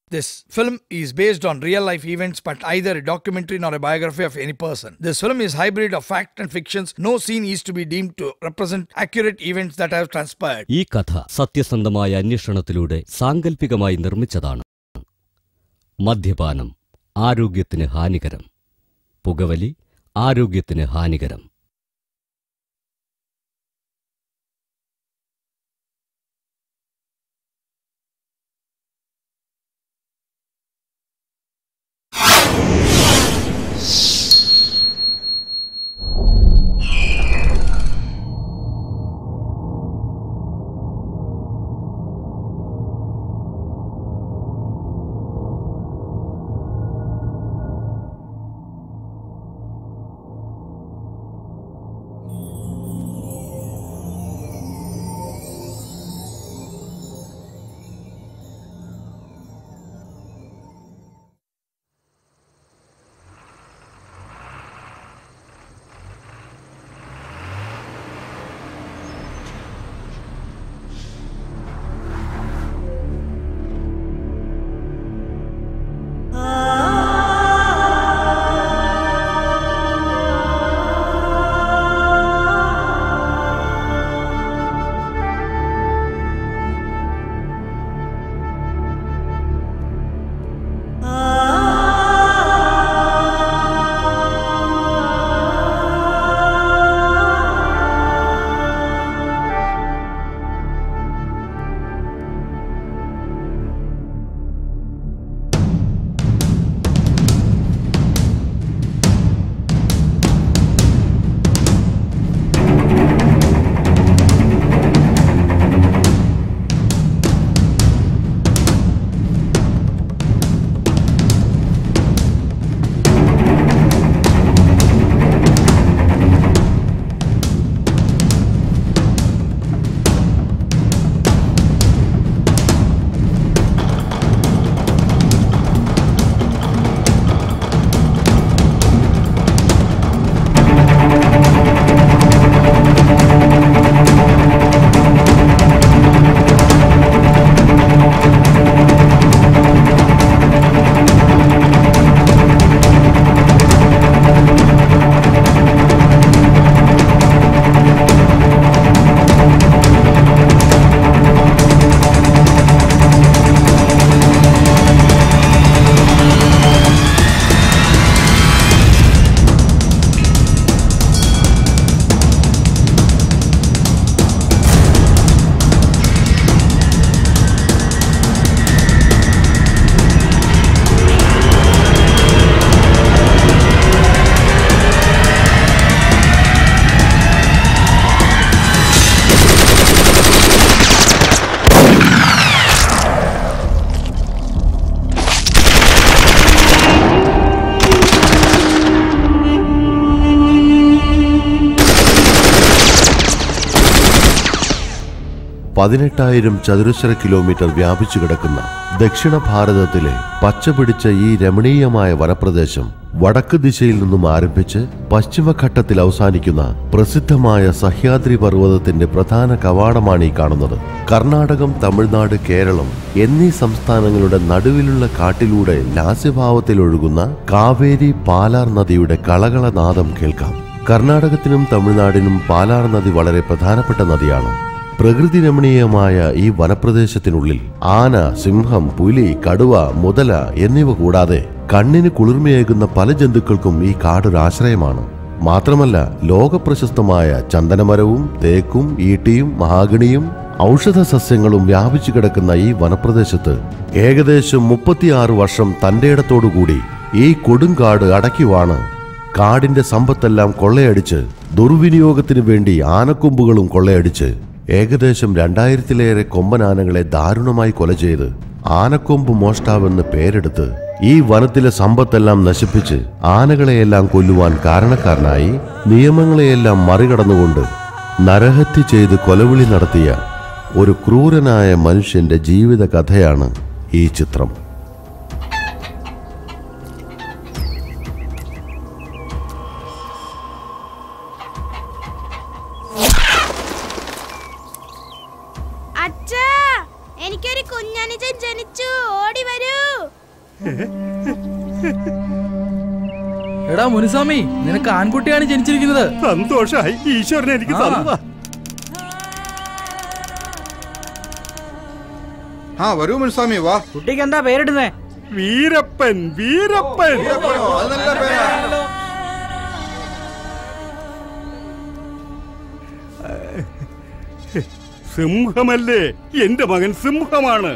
This film is based on real life events, but either a documentary nor a biography of any person. This film is hybrid of fact and fictions. No scene is to be deemed to represent accurate events that have transpired. ഈ കഥ സത്യസന്ധമായ അന്വേഷണത്തിലൂടെ സാങ്കല്പികമായി നിർമ്മിച്ചതാണ് മദ്യപാനം ആരോഗ്യത്തിന് ഹാനികരം പുകവലി ആരോഗ്യത്തിന് ഹാനികരം പതിനെട്ടായിരം ചതുരശ്ര കിലോമീറ്റർ വ്യാപിച്ചു കിടക്കുന്ന ദക്ഷിണ ഭാരതത്തിലെ പച്ചപിടിച്ച ഈ രമണീയമായ വനപ്രദേശം വടക്ക് ദിശയിൽ നിന്നും ആരംഭിച്ച് പശ്ചിമഘട്ടത്തിൽ അവസാനിക്കുന്ന പ്രസിദ്ധമായ സഹ്യാദ്രി പർവ്വതത്തിന്റെ പ്രധാന കവാടമാണ് ഈ കാണുന്നത് കർണാടകം തമിഴ്നാട് കേരളം എന്നീ സംസ്ഥാനങ്ങളുടെ നടുവിലുള്ള കാട്ടിലൂടെ ലാസ്യഭാവത്തിൽ ഒഴുകുന്ന കാവേരി പാലാർ നദിയുടെ കളകളനാദം കേൾക്കാം കർണാടകത്തിനും തമിഴ്നാടിനും പാലാർ നദി വളരെ പ്രധാനപ്പെട്ട നദിയാണ് പ്രകൃതി രമണീയമായ ഈ വനപ്രദേശത്തിനുള്ളിൽ ആന സിംഹം പുലി കടുവ മുതല എന്നിവ കൂടാതെ കണ്ണിന് കുളിർമയേകുന്ന പല ജന്തുക്കൾക്കും ഈ കാടൊരാശ്രയമാണ് മാത്രമല്ല ലോകപ്രശസ്തമായ ചന്ദനമരവും തേക്കും ഈട്ടിയും മഹാഗണിയും ഔഷധ സസ്യങ്ങളും വ്യാപിച്ചു കിടക്കുന്ന ഈ വനപ്രദേശത്ത് ഏകദേശം മുപ്പത്തിയാറ് വർഷം തന്റെ ഇടത്തോടുകൂടി ഈ കൊടുങ്കാട് അടക്കിവാണ് കാടിന്റെ സമ്പത്തെല്ലാം കൊള്ളയടിച്ച് ദുർവിനിയോഗത്തിനു വേണ്ടി ആനക്കൊമ്പുകളും കൊള്ളയടിച്ച് ഏകദേശം രണ്ടായിരത്തിലേറെ കൊമ്പനാനകളെ ദാരുണമായി കൊല ചെയ്ത് ആനക്കൊമ്പ് മോഷ്ടാവെന്ന് പേരെടുത്ത് ഈ വനത്തിലെ സമ്പത്തെല്ലാം നശിപ്പിച്ച് ആനകളെയെല്ലാം കൊല്ലുവാൻ കാരണക്കാരനായി നിയമങ്ങളെയെല്ലാം മറികടന്നുകൊണ്ട് നരഹത്യ ചെയ്ത് കൊലവിളി നടത്തിയ ഒരു ക്രൂരനായ മനുഷ്യന്റെ ജീവിത കഥയാണ് ഈ ചിത്രം അച്ഛാ എനിക്കൊരു കുഞ്ഞനുജൻ ജനിച്ചു ഓടി വരൂ എടാ മുനുസ്വാമി നിനക്ക് ആൺകുട്ടിയാണ് ജനിച്ചിരിക്കുന്നത് സന്തോഷായി ഈശ്വരൻ എനിക്ക് ആ. തന്നതാ ആ വരൂ മുൻസ്വാമി വാ കുട്ടിക്ക് എന്താ പേരിടുന്നേ വീരപ്പൻ വീരപ്പൻ അത് നല്ല പേരാ സിംഹമല്ലേ എന്റെ മകൻ സിംഹമാണ്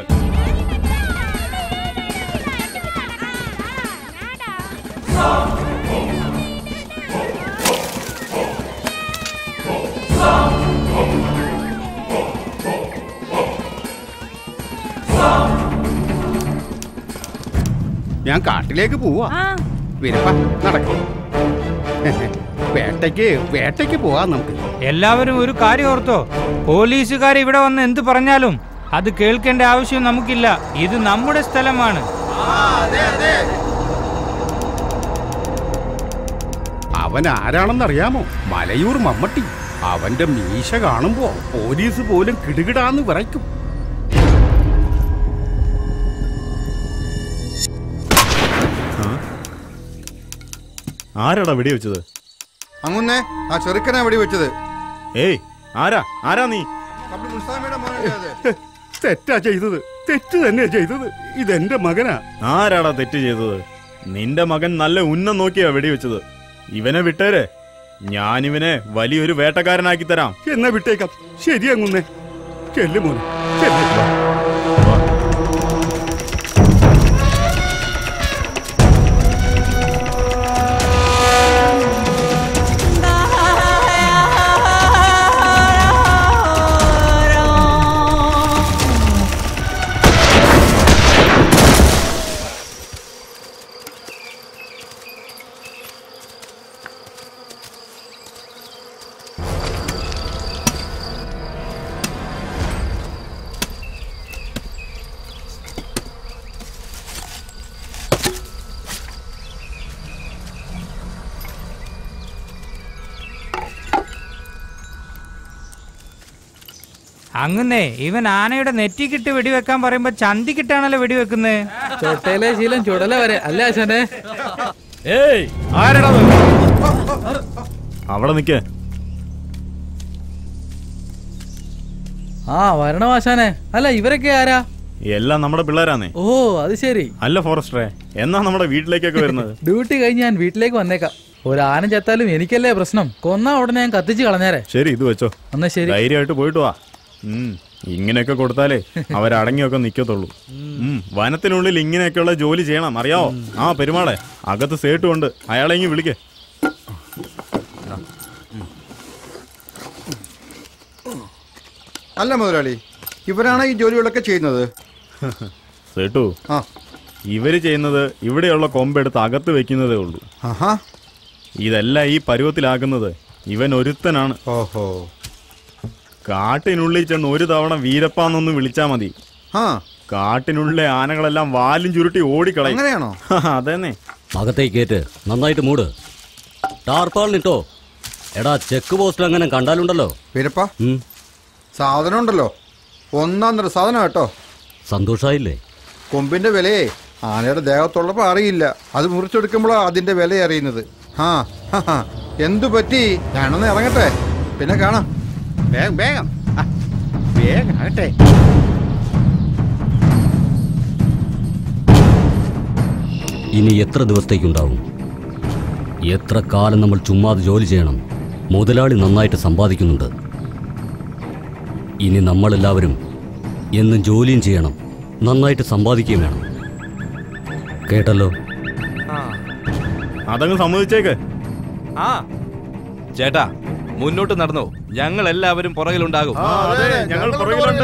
ഞാൻ കാട്ടിലേക്ക് പോവാ വീരപ്പ നടക്കും വേട്ടയ്ക്ക് വേട്ടയ്ക്ക് പോവാം നമുക്ക് എല്ലാവരും ഒരു കാര്യം ഓർത്തോ പോലീസുകാർ ഇവിടെ വന്ന് എന്ത് പറഞ്ഞാലും അത് കേൾക്കേണ്ട ആവശ്യം നമുക്കില്ല ഇത് നമ്മുടെ സ്ഥലമാണ് അവൻ ആരാണെന്നറിയാമോ മലയൂർ മമ്മട്ടി അവന്റെ മീശ കാണുമ്പോ പോലീസ് പോലും കിടുകിടാന്ന് വിറയ്ക്കും ആരാടാ വെടിവെച്ചത് അങ്ങുന്നേ ആ ചെറുക്കനാ വെടി വെച്ചത് ഏയ് ആരാ ആരാ നീ നമ്മുടെ മുൻസ്വാമിയുടെ മോനല്ലേ അത് തെറ്റാ ചെയ്തത് തെറ്റ് തന്നെ ചെയ്തത് ഇതെന്റെ മകനാ ആരാടാ തെറ്റ് ചെയ്തത് നിന്റെ മകൻ നല്ല ഉന്നം നോക്കിയാ വെടിവെച്ചത് ഇവനെ വിട്ടേരെ ഞാനിവനെ വലിയൊരു വേട്ടക്കാരനാക്കി തരാം എന്നാ വിട്ടേക്കാം ശരി അങ്ങുന്നേ ചെല്ലു മോനെ ചെല്ലു അങ്ങനെ ഇവൻ ആനയുടെ നെറ്റിക്കിട്ട് വെടിവെക്കാൻ പറയുമ്പോ ചന്തിക്കിട്ടാണല്ലോ വെടിവെക്കുന്നത് ചൊട്ടയിലെ ശീലം ചുടല വരെ അല്ലേ ആശാനെ ഏയ് ആരാടാ അവിടെ നിക്കേ ആ വരണം ആശാനെ അല്ല ഇവരൊക്കെ ആരാ എല്ലാം നമ്മുടെ പിള്ളേരാന്നേ ഓ അത് ശരി അല്ല ഫോറസ്റ്ററെ എന്നാ നമ്മുടെ വീട്ടിലേക്കൊക്കെ വരുന്നത് ഡ്യൂട്ടി കഴിഞ്ഞ് ഞാൻ വീട്ടിലേക്ക് വന്നേക്കാം ഒരു ആന ചത്താലും എനിക്കല്ലേ പ്രശ്നം കൊന്നാ ഉടനെ ഞാൻ കത്തിച്ച് കളഞ്ഞേരെ ശരി ഇത് വെച്ചോ എന്നാ ശരി ധൈര്യമായിട്ട് പോയിട്ട് വാ ഉം, ഇങ്ങനെയൊക്കെ കൊടുത്താലേ അവരടങ്ങിയൊക്കെ നിക്കത്തുള്ളൂ ഉം, വനത്തിനുള്ളിൽ ഇങ്ങനെയൊക്കെയുള്ള ജോലി ചെയ്യണം അറിയാവോ ആ പെരുമാളെ അകത്ത് സേട്ടുകൊണ്ട് അയാളെ ഇങ്ങ് വിളിക്കേ അല്ല മുതലാളി ഇവരാണ് ഈ ജോലികളൊക്കെ ചെയ്യുന്നത് സേട്ടു ആ ഇവര് ചെയ്യുന്നത് ഇവിടെയുള്ള കൊമ്പെടുത്ത് അകത്ത് വെക്കുന്നതേ ഉള്ളൂ ആഹാ ഇതെല്ലാം ഈ പരുവത്തിലാക്കുന്നത് ഇവൻ ഒരുത്തനാണ് ഓഹോ കാട്ടിനുള്ളിൽ ചെന്ന് ഒരു തവണ വീരപ്പാന്നൊന്ന് വിളിച്ചാ മതി ആ കാട്ടിനുള്ളിലെ ആനകളെല്ലാം വാലും ചുരുട്ടി ഓടിക്കളയും അങ്ങനെയാണോ അതന്നെ അകത്തേക്ക് കയറ്റ് നന്നായിട്ട് മൂട് ടാർപ്പാളിനിട്ടോ എടാ ചെക്ക് പോസ്റ്റ് അങ്ങനെ കണ്ടാലുണ്ടല്ലോ വീരപ്പ ഉം, സാധനം ഉണ്ടല്ലോ ഒന്നാം തര സാധനം കേട്ടോ സന്തോഷായില്ലേ കൊമ്പിന്റെ വിലയെ ആനയുടെ ദേഹത്തുള്ളപ്പോ അറിയില്ല അത് മുറിച്ചെടുക്കുമ്പോഴാണ് അതിന്റെ വില അറിയുന്നത് ആ ഹാ, ഹാ. എന്തു പറ്റി ഞാനൊന്ന് ഇറങ്ങട്ടെ പിന്നെ കാണാം വേഗം വേഗം ആ, വേഗം ആകട്ടെ ഇനി എത്ര ദിവസത്തേക്കുണ്ടാവും എത്ര കാലം നമ്മൾ ചുമ്മാതെ ജോലി ചെയ്യണം മുതലാളി നന്നായിട്ട് സമ്പാദിക്കുന്നുണ്ട് ഇനി നമ്മളെല്ലാവരും എന്നും ജോലിയും ചെയ്യണം നന്നായിട്ട് സമ്പാദിക്കുകയും വേണം കേട്ടല്ലോ അതങ്ങ് സമ്മതിച്ചേക്ക് ആ ചേട്ടാ മുന്നോട്ട് നടന്നോ ഞങ്ങൾ എല്ലാവരും പുറകിലുണ്ടാകും അതെ ഞങ്ങൾ പുറകിലുണ്ട്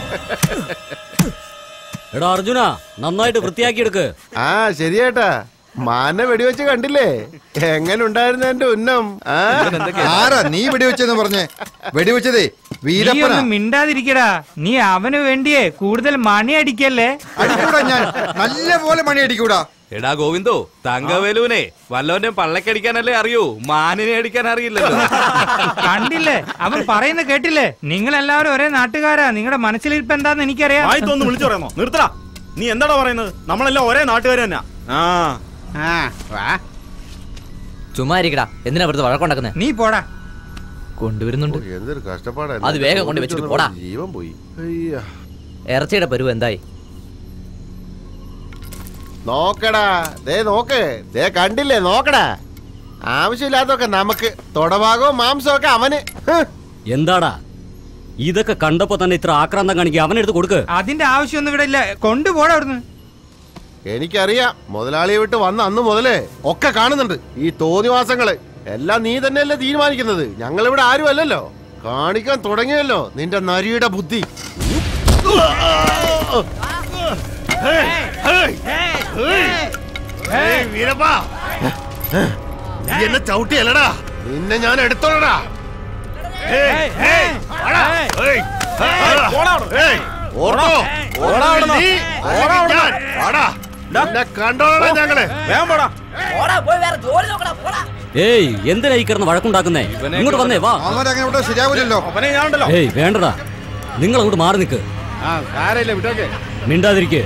എടാ അർജുന നന്നായിട്ട് വൃത്തിയാക്കിയെടുക്ക് ആ ശരിയേട്ടാ മാനെ വെടിവെച്ച് കണ്ടില്ലേ എങ്ങനെ ഉണ്ടായിരുന്നു എന്റെ ഉന്നം ആ? ആരാ നീ വെടിവെച്ചെന്ന് പറഞ്ഞേ വെടിവെച്ചതേ നീ വീരപ്പന ഒന്ന് മിണ്ടാതിരിക്കടാ നീ അവന് വേണ്ടിയേ കൂടുതൽ മണി അടിക്കല്ലേ അടിക്കൂടാ ഞാൻ നല്ല പോലെ മണി അടിക്കൂടാ എടാ ഗോവിന്ദോ തങ്കവേലുവിനെ വല്ലവന്റെ പള്ളക്കടിക്കാനല്ലേ അറിയൂ മാനിനെ അടിക്കാൻ അറിയില്ലല്ലോ കണ്ടില്ലേ അവൻ പറയുന്ന കേട്ടില്ലേ നിങ്ങൾ എല്ലാവരും ഒരേ നാട്ടുകാരാ നിങ്ങളുടെ മനസ്സിലിരിപ്പ് എന്താന്ന് എനിക്കറിയാം ആയിത്തൊന്ന് വിളിച്ചു പറയുന്നോ നിർത്തടാ നീ എന്താടാ പറയുന്നത് നമ്മളെല്ലാം ഒരേ നാട്ടുകാർ തന്നെ ആ ചുമ്മാ ഇരിക്കടാ എന്തിനാ വെറുതെ വഴക്കുണ്ടാക്കുന്നത് നീ പോടാ കൊണ്ടുവരുന്നുണ്ട് എന്തൊരു കഷ്ടപ്പാടായിരുന്നു അത് വേഗം കൊണ്ട് വെച്ചിട്ട് പോടാ ജീവൻ പോയി അയ്യാ ഇറച്ചിയുടെ പരുവ് എന്തായി നോക്കടാ ദേ നോക്ക് ദേ കണ്ടില്ലേ നോക്കടാ ആവശ്യമില്ലാത്തൊക്കെ നമുക്ക് തൊടഭാഗവും മാംസവും ഒക്കെ അവന് ഹ്. എന്താടാ ഇതൊക്കെ കണ്ടപ്പോ തന്നെ ഇത്ര ആക്രാന്തം കാണിക്കുക അവനെടുത്ത് കൊടുക്ക് അതിന്റെ ആവശ്യമൊന്നും ഇവിടെ ഇല്ല കൊണ്ടുപോടാ അവിടുന്ന് എനിക്കറിയാം മുതലാളിയെ വിട്ട് വന്ന അന്ന് മുതലേ ഒക്കെ കാണുന്നുണ്ട് ഈ തോന്നിവാസങ്ങള് എല്ലാം നീ തന്നെയല്ലേ തീരുമാനിക്കുന്നത് ഞങ്ങൾ ഇവിടെ ആരും അല്ലല്ലോ കാണിക്കാൻ തുടങ്ങിയല്ലോ നിന്റെ നരിയുടെ ബുദ്ധി എന്നെ ചവിട്ടിയല്ലടാ നിന്നെ ഞാൻ എടുത്തോളടാ ഓർമ്മോ നീ ഞാൻ. വാടാ. നിന്നെ കണ്ടോളാ ഞങ്ങള് ഏയ് എന്തിനാ ഈ കിടന്ന് വഴക്കുണ്ടാക്കുന്നേ ഇങ്ങോട്ട് വന്നേ വാ അവരങ്ങനെ വിട്ടാ ശരിയാവില്ലല്ലോ ഏയ് വേണ്ടടാ നിങ്ങൾ അങ്ങോട്ട് മാറി നിൽക്ക് ആ സാരമില്ല വിട്ടോക്കെ മിണ്ടാതിരിക്ക്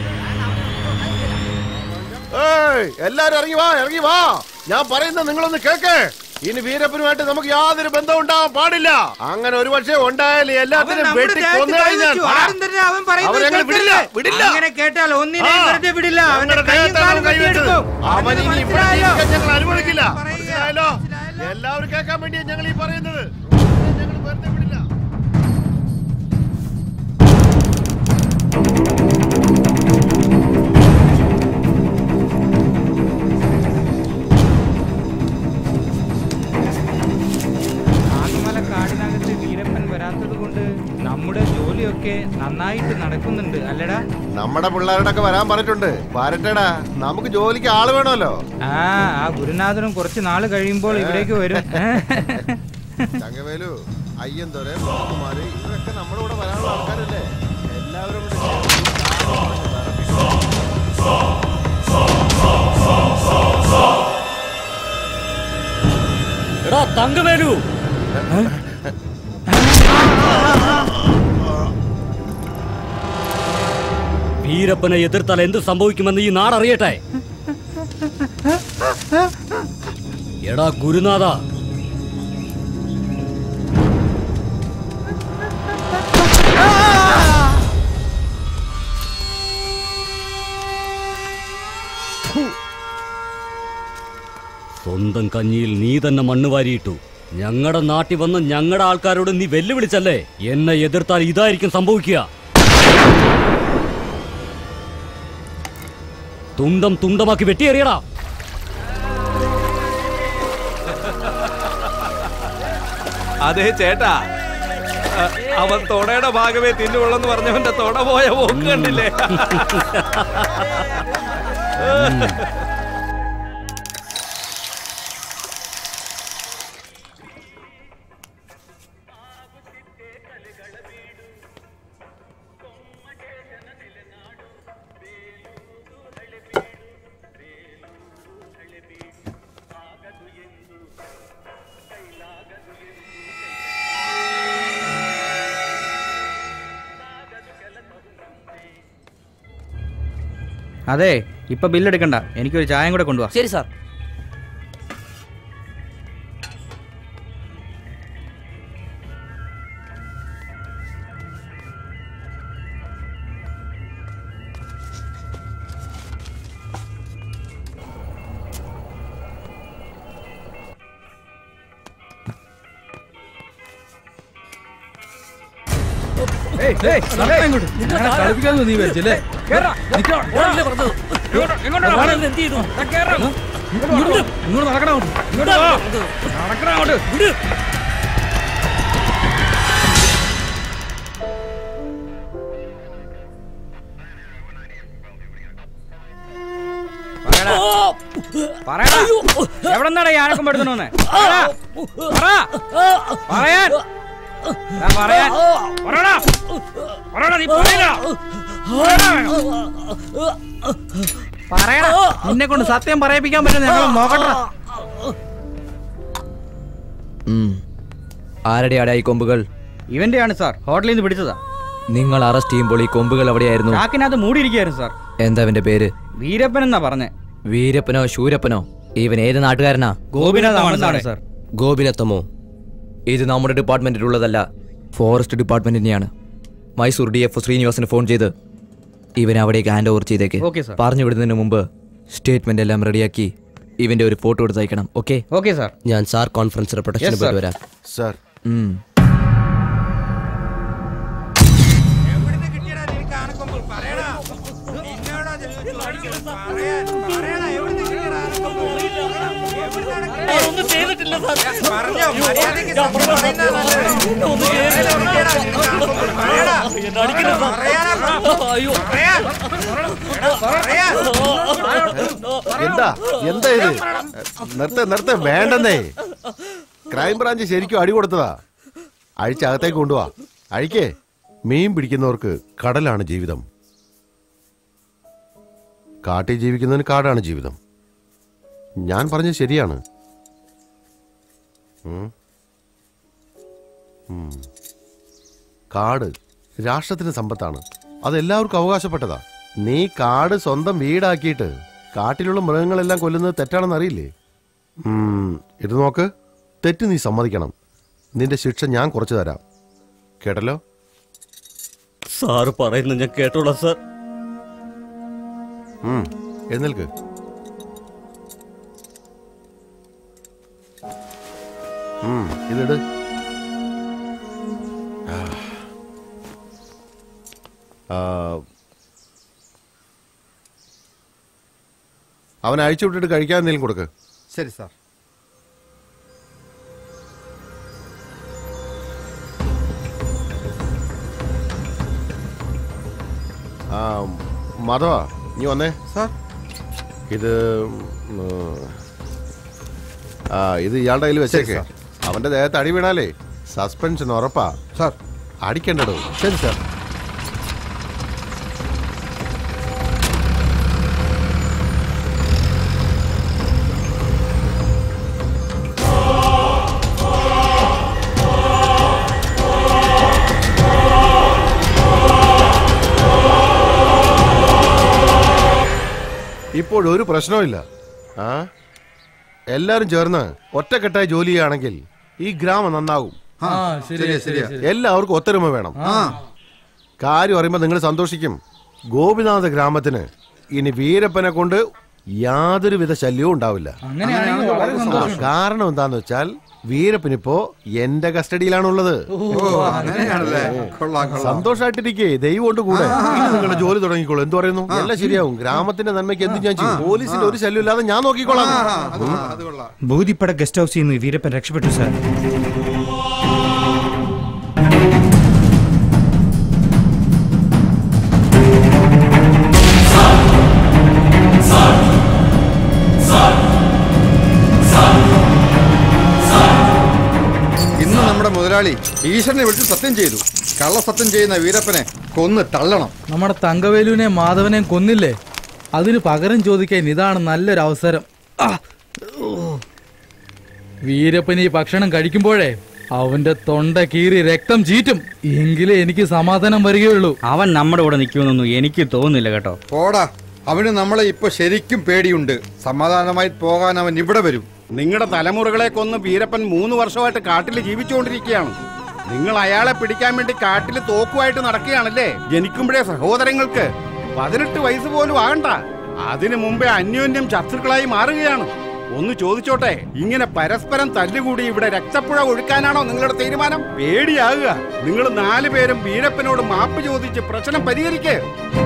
ഏയ് എല്ലാരും ഇറങ്ങി വാ ഇറങ്ങി വാ ഞാൻ പറയുന്നത് നിങ്ങളൊന്ന് കേക്ക് ഇനി വീരപ്പനുമായിട്ട് നമുക്ക് യാതൊരു ബന്ധവും ഉണ്ടാവാൻ പാടില്ല അങ്ങനെ ഒരു പക്ഷേ ഉണ്ടായാലും അവൻ എല്ലാത്തിനും നമ്മുടെ വെട്ടി ദേഹത്ത് കൊന്നു കൈ കഴിഞ്ഞാൽ വെച്ചു. ആരും തന്നെ അവൻ പറയുന്നത് അവരെ ഞങ്ങൾ വിടില്ല കേൾക്കരുത്. വിടില്ല അങ്ങനെ കേട്ടാൽ ഒന്നിനെയും ആ. വെറുതെ വിടില്ല അവന്റെ ഞങ്ങളുടെ കൈയും ദേഹത്താണ് കാലും കൈ വെച്ചത്. വെട്ടിയെടുക്കും. അവൻ അവന് ഇനി ഇവിടെ മനസ്സിലായല്ലോ? ജീവിക്കാൻ ഞങ്ങൾ അനുവദിക്കില്ല മനസ്സിലായല്ലോ എല്ലാവരും കേൾക്കാൻ വേണ്ടിയാണ് ഞങ്ങൾ ഈ പറയുന്നത് ഞങ്ങൾ വെറുതെ വിടില്ല ആദിമല കാടിനകത്ത് വീരപ്പൻ വരാത്തത് കൊണ്ട് നമ്മുടെ ജോലിയൊക്കെ നന്നായിട്ട് നടക്കുന്നുണ്ട് അല്ലടാ നമ്മുടെ പിള്ളേരുടെ ഒക്കെ വരാൻ പറഞ്ഞിട്ടുണ്ട് വരട്ടെടാ നമുക്ക് ജോലിക്ക് ആള് വേണമല്ലോ ആ ആ ഗുരുനാഥനും കുറച്ച് നാള് കഴിയുമ്പോൾ ഇവിടേക്ക് വരും തങ്കവേലു അയ്യന്തോരെ കുമാര് ഇവരൊക്കെ നമ്മുടെ കൂടെ വരാനുള്ള ആൾക്കാരല്ലേ എല്ലാവരും കൂടെ എടാ തങ്കവേലു വീരപ്പനെ എതിർത്താൽ എന്ത് സംഭവിക്കുമെന്ന് ഈ നാടറിയട്ടെ എടാ ഗുരുനാഥ സ്വന്തം കഞ്ഞിയിൽ നീ തന്നെ മണ്ണ് വാരിയിട്ടു ഞങ്ങളുടെ നാട്ടിൽ വന്ന് ഞങ്ങളുടെ ആൾക്കാരോട് നീ വെല്ലുവിളിച്ചല്ലേ എന്നെ എതിർത്താൽ ഇതായിരിക്കും സംഭവിക്കുക തുണ്ടം തുണ്ടമാക്കി വെട്ടിയെറിയടാ അതെ ചേട്ടാ അ- അവൻ തൊടയുടെ ഭാഗമേ തിന്നുള്ളെന്ന് പറഞ്ഞവന്റെ തൊട പോയ പോക്ക് കണ്ടില്ലേ അതെ ഇപ്പൊ ബില്ലെടുക്കണ്ട എനിക്കൊരു ചായം കൂടെ കൊണ്ടുപോവാ ശരി സാർ കളിപ്പിക്കാന്ന് നീ വിചാരിച്ചല്ലേ ഇങ്ങോട്ട് നടക്കണം ഇങ്ങോട്ട് വാ. നടക്കണം അങ്ങോട്ട് വിട് പറയടാ എവിടെ നിന്നാണ് ഈ ആനക്കം എടുത്തോന്ന് പറയാൻ ഞാൻ പറയാൻ പറയടാ പറയടാ നീ പറയടാ പറയടാ നിന്നെ കൊണ്ട് സത്യം പറയിപ്പിക്കാൻ പറ്റും ഞങ്ങൾ നോക്കട്ടെ ആരുടെയാടാ ഈ കൊമ്പുകൾ ഇവന്റെയാണ് സാർ ഹോട്ടലിൽ നിന്ന് പിടിച്ചതാ നിങ്ങൾ അറസ്റ്റ് ചെയ്യുമ്പോൾ ഈ കൊമ്പുകൾ എവിടെയായിരുന്നു ചാക്കിനകത്ത് മൂടിയിരിക്കുകയായിരുന്നു സാർ എന്താ അവന്റെ പേര് വീരപ്പൻ എന്നാ പറഞ്ഞേ വീരപ്പനോ ശൂരപ്പനോ ഇവൻ ഏത് നാട്ടുകാരനാ ഗോപിനാഥാണ് സാറേ. സാർ. ഗോപിനത്തമോ ഇത് നമ്മുടെ ഡിപ്പാർട്ട്മെന്റിലുള്ളതല്ല ഫോറസ്റ്റ് ഡിപ്പാർട്ട്മെന്റിനെയാണ് മൈസൂർ ഡി എഫ് ശ്രീനിവാസന് ഫോൺ ചെയ്ത് ഇവൻ അവിടേക്ക് ഹാൻഡ് ഓവർ ചെയ്തേക്ക് ഓക്കേ, സാർ. പറഞ്ഞു വിടുന്നതിന് മുമ്പ് സ്റ്റേറ്റ്മെന്റ് എല്ലാം റെഡിയാക്കി ഇവന്റെ ഒരു ഫോട്ടോ എടുത്ത് അയക്കണം ഓക്കെ ഓക്കെ സാർ ഞാൻ സാർ കോൺഫറൻസിലെ പ്രൊട്ടക്ഷന് Yes, sir. പോയിട്ട് വരാം സാർ ഉം. എന്താ എന്താ ഇത് നിർത്ത നിർത്ത വേണ്ടെന്നേ ക്രൈം ബ്രാഞ്ച് ശരിക്കും അടി കൊടുത്തതാ അഴിച്ചകത്തേക്ക് കൊണ്ടുപോവാ അഴിക്കേ മീൻ പിടിക്കുന്നവർക്ക് കടലാണ് ജീവിതം കാട്ടിൽ ജീവിക്കുന്നതിന് കാടാണ് ജീവിതം ഞാൻ പറഞ്ഞത് ശരിയാണ് ഉം. ഉം. കാട് രാഷ്ട്രത്തിന് സമ്പത്താണ് അത് എല്ലാവർക്കും അവകാശപ്പെട്ടതാ നീ കാട് സ്വന്തം വീടാക്കിയിട്ട് കാട്ടിലുള്ള മൃഗങ്ങളെല്ലാം കൊല്ലുന്നത് തെറ്റാണെന്ന് അറിയില്ലേ ഉം, ഇത് നോക്ക് തെറ്റ് നീ സമ്മതിക്കണം നിന്റെ ശിക്ഷ ഞാൻ കുറച്ചു തരാം കേട്ടല്ലോ സാറ് പറയുന്നത് ഞാൻ കേട്ടോളാം സാർ ഉം, എഴുന്നേൽക്ക് ഉം, ഇതിട് ആ. ആ. അവനെ അഴിച്ചു വിട്ടിട്ട് കഴിക്കാൻ എന്തെങ്കിലും കൊടുക്ക് ശരി സാർ ആ മാധവ നീ വന്നേ സാർ ഇത് ഉം, ആ ഇത് ഇയാളുടെ കയ്യിൽ വെച്ചേക്ക് ശരി, അവന്റെ ദേഹത്ത് അടി വീണാലേ സസ്പെൻഷൻ ഉറപ്പാ സാർ അടിക്കണ്ടടോ ശരി സാർ ഇപ്പോഴൊരു പ്രശ്നവുമില്ല ആ എല്ലാരും ചേർന്ന് ഒറ്റക്കെട്ടായി ജോലി ചെയ്യുകയാണെങ്കിൽ ഈ ഗ്രാമം നന്നാകും ആ, ശരിയാ, ശരിയാ, ശരിയാ. എല്ലാവർക്കും ഒത്തൊരുമ വേണം ആ. കാര്യം അറിയുമ്പോൾ നിങ്ങൾ സന്തോഷിക്കും ഗോപിനാഥ ഗ്രാമത്തിന് ഇനി വീരപ്പനെ കൊണ്ട് യാതൊരുവിധ ശല്യവും ഉണ്ടാവില്ല അങ്ങനെയാണെങ്കിൽ വളരെ ആ, സന്തോഷം കാരണം എന്താന്ന് വെച്ചാൽ വീരപ്പനിപ്പോ എന്റെ കസ്റ്റഡിയിലാണുള്ളത് അങ്ങനെയാണല്ലേ കൊള്ളാം കൊള്ളാം സന്തോഷമായിട്ടിരിക്കേ ദൈവം കൊണ്ട് കൂടെ ഇനി നിങ്ങളുടെ ജോലി തുടങ്ങിക്കോളൂ എന്ത് പറയുന്നു എല്ലാം ശരിയാവും ഗ്രാമത്തിന്റെ നന്മയ്ക്ക് എന്ത് ഞാൻ ചെയ്യും പോലീസിന്റെ ഒരു ശല്യം ഇല്ലാതെ ഞാൻ നോക്കിക്കോളാം ഉം. ബോധിപ്പട ഗസ്റ്റ് ഹൗസിൽ നിന്ന് വീരപ്പൻ രക്ഷപ്പെട്ടു സാർ ഇന്ന് നമ്മുടെ മുതലാളി ഈശ്വരനെ വിളിച്ച് സത്യം ചെയ്തു കള്ളസത്യം ചെയ്യുന്ന വീരപ്പനെ കൊന്ന് തള്ളണം നമ്മുടെ തങ്കവേലുവിനെയും മാധവനെയും കൊന്നില്ലേ അതിന് പകരം ചോദിക്കാൻ ഇതാണ് നല്ലൊരു അവസരം ആ, ഓ. വീരപ്പൻ ഈ ഭക്ഷണം കഴിക്കുമ്പോഴേ അവന്റെ തൊണ്ട കീറി രക്തം ചീറ്റും എങ്കിലേ എനിക്ക് സമാധാനം വരികയുള്ളൂ അവൻ നമ്മുടെ കൂടെ നിൽക്കുമെന്നൊന്നും എനിക്ക് തോന്നുന്നില്ല കേട്ടോ പോടാ അവന് നമ്മളെ ഇപ്പൊ ശരിക്കും പേടിയുണ്ട് സമാധാനമായി പോകാൻ അവൻ ഇവിടെ വരും നിങ്ങളുടെ തലമുറകളെ കൊന്ന് വീരപ്പൻ മൂന്ന് വർഷമായിട്ട് കാട്ടിൽ ജീവിച്ചുകൊണ്ടിരിക്കുകയാണ് നിങ്ങൾ അയാളെ പിടിക്കാൻ വേണ്ടി കാട്ടിൽ തോക്കുമായിട്ട് നടക്കുകയാണല്ലേ ജനിക്കുമ്പോഴേ സഹോദരങ്ങൾക്ക് പതിനെട്ട് വയസ്സ് പോലും ആകണ്ട അതിനു മുമ്പേ അന്യോന്യം ശത്രുക്കളായി മാറുകയാണ് ഒന്ന് ചോദിച്ചോട്ടെ ഇങ്ങനെ പരസ്പരം തല്ലുകൂടി ഇവിടെ രക്തപ്പുഴ ഒഴുക്കാനാണോ നിങ്ങളുടെ തീരുമാനം പേടിയാകുക നിങ്ങൾ നാലു പേരും വീരപ്പനോട് മാപ്പ് ചോദിച്ച് പ്രശ്നം പരിഹരിക്കേ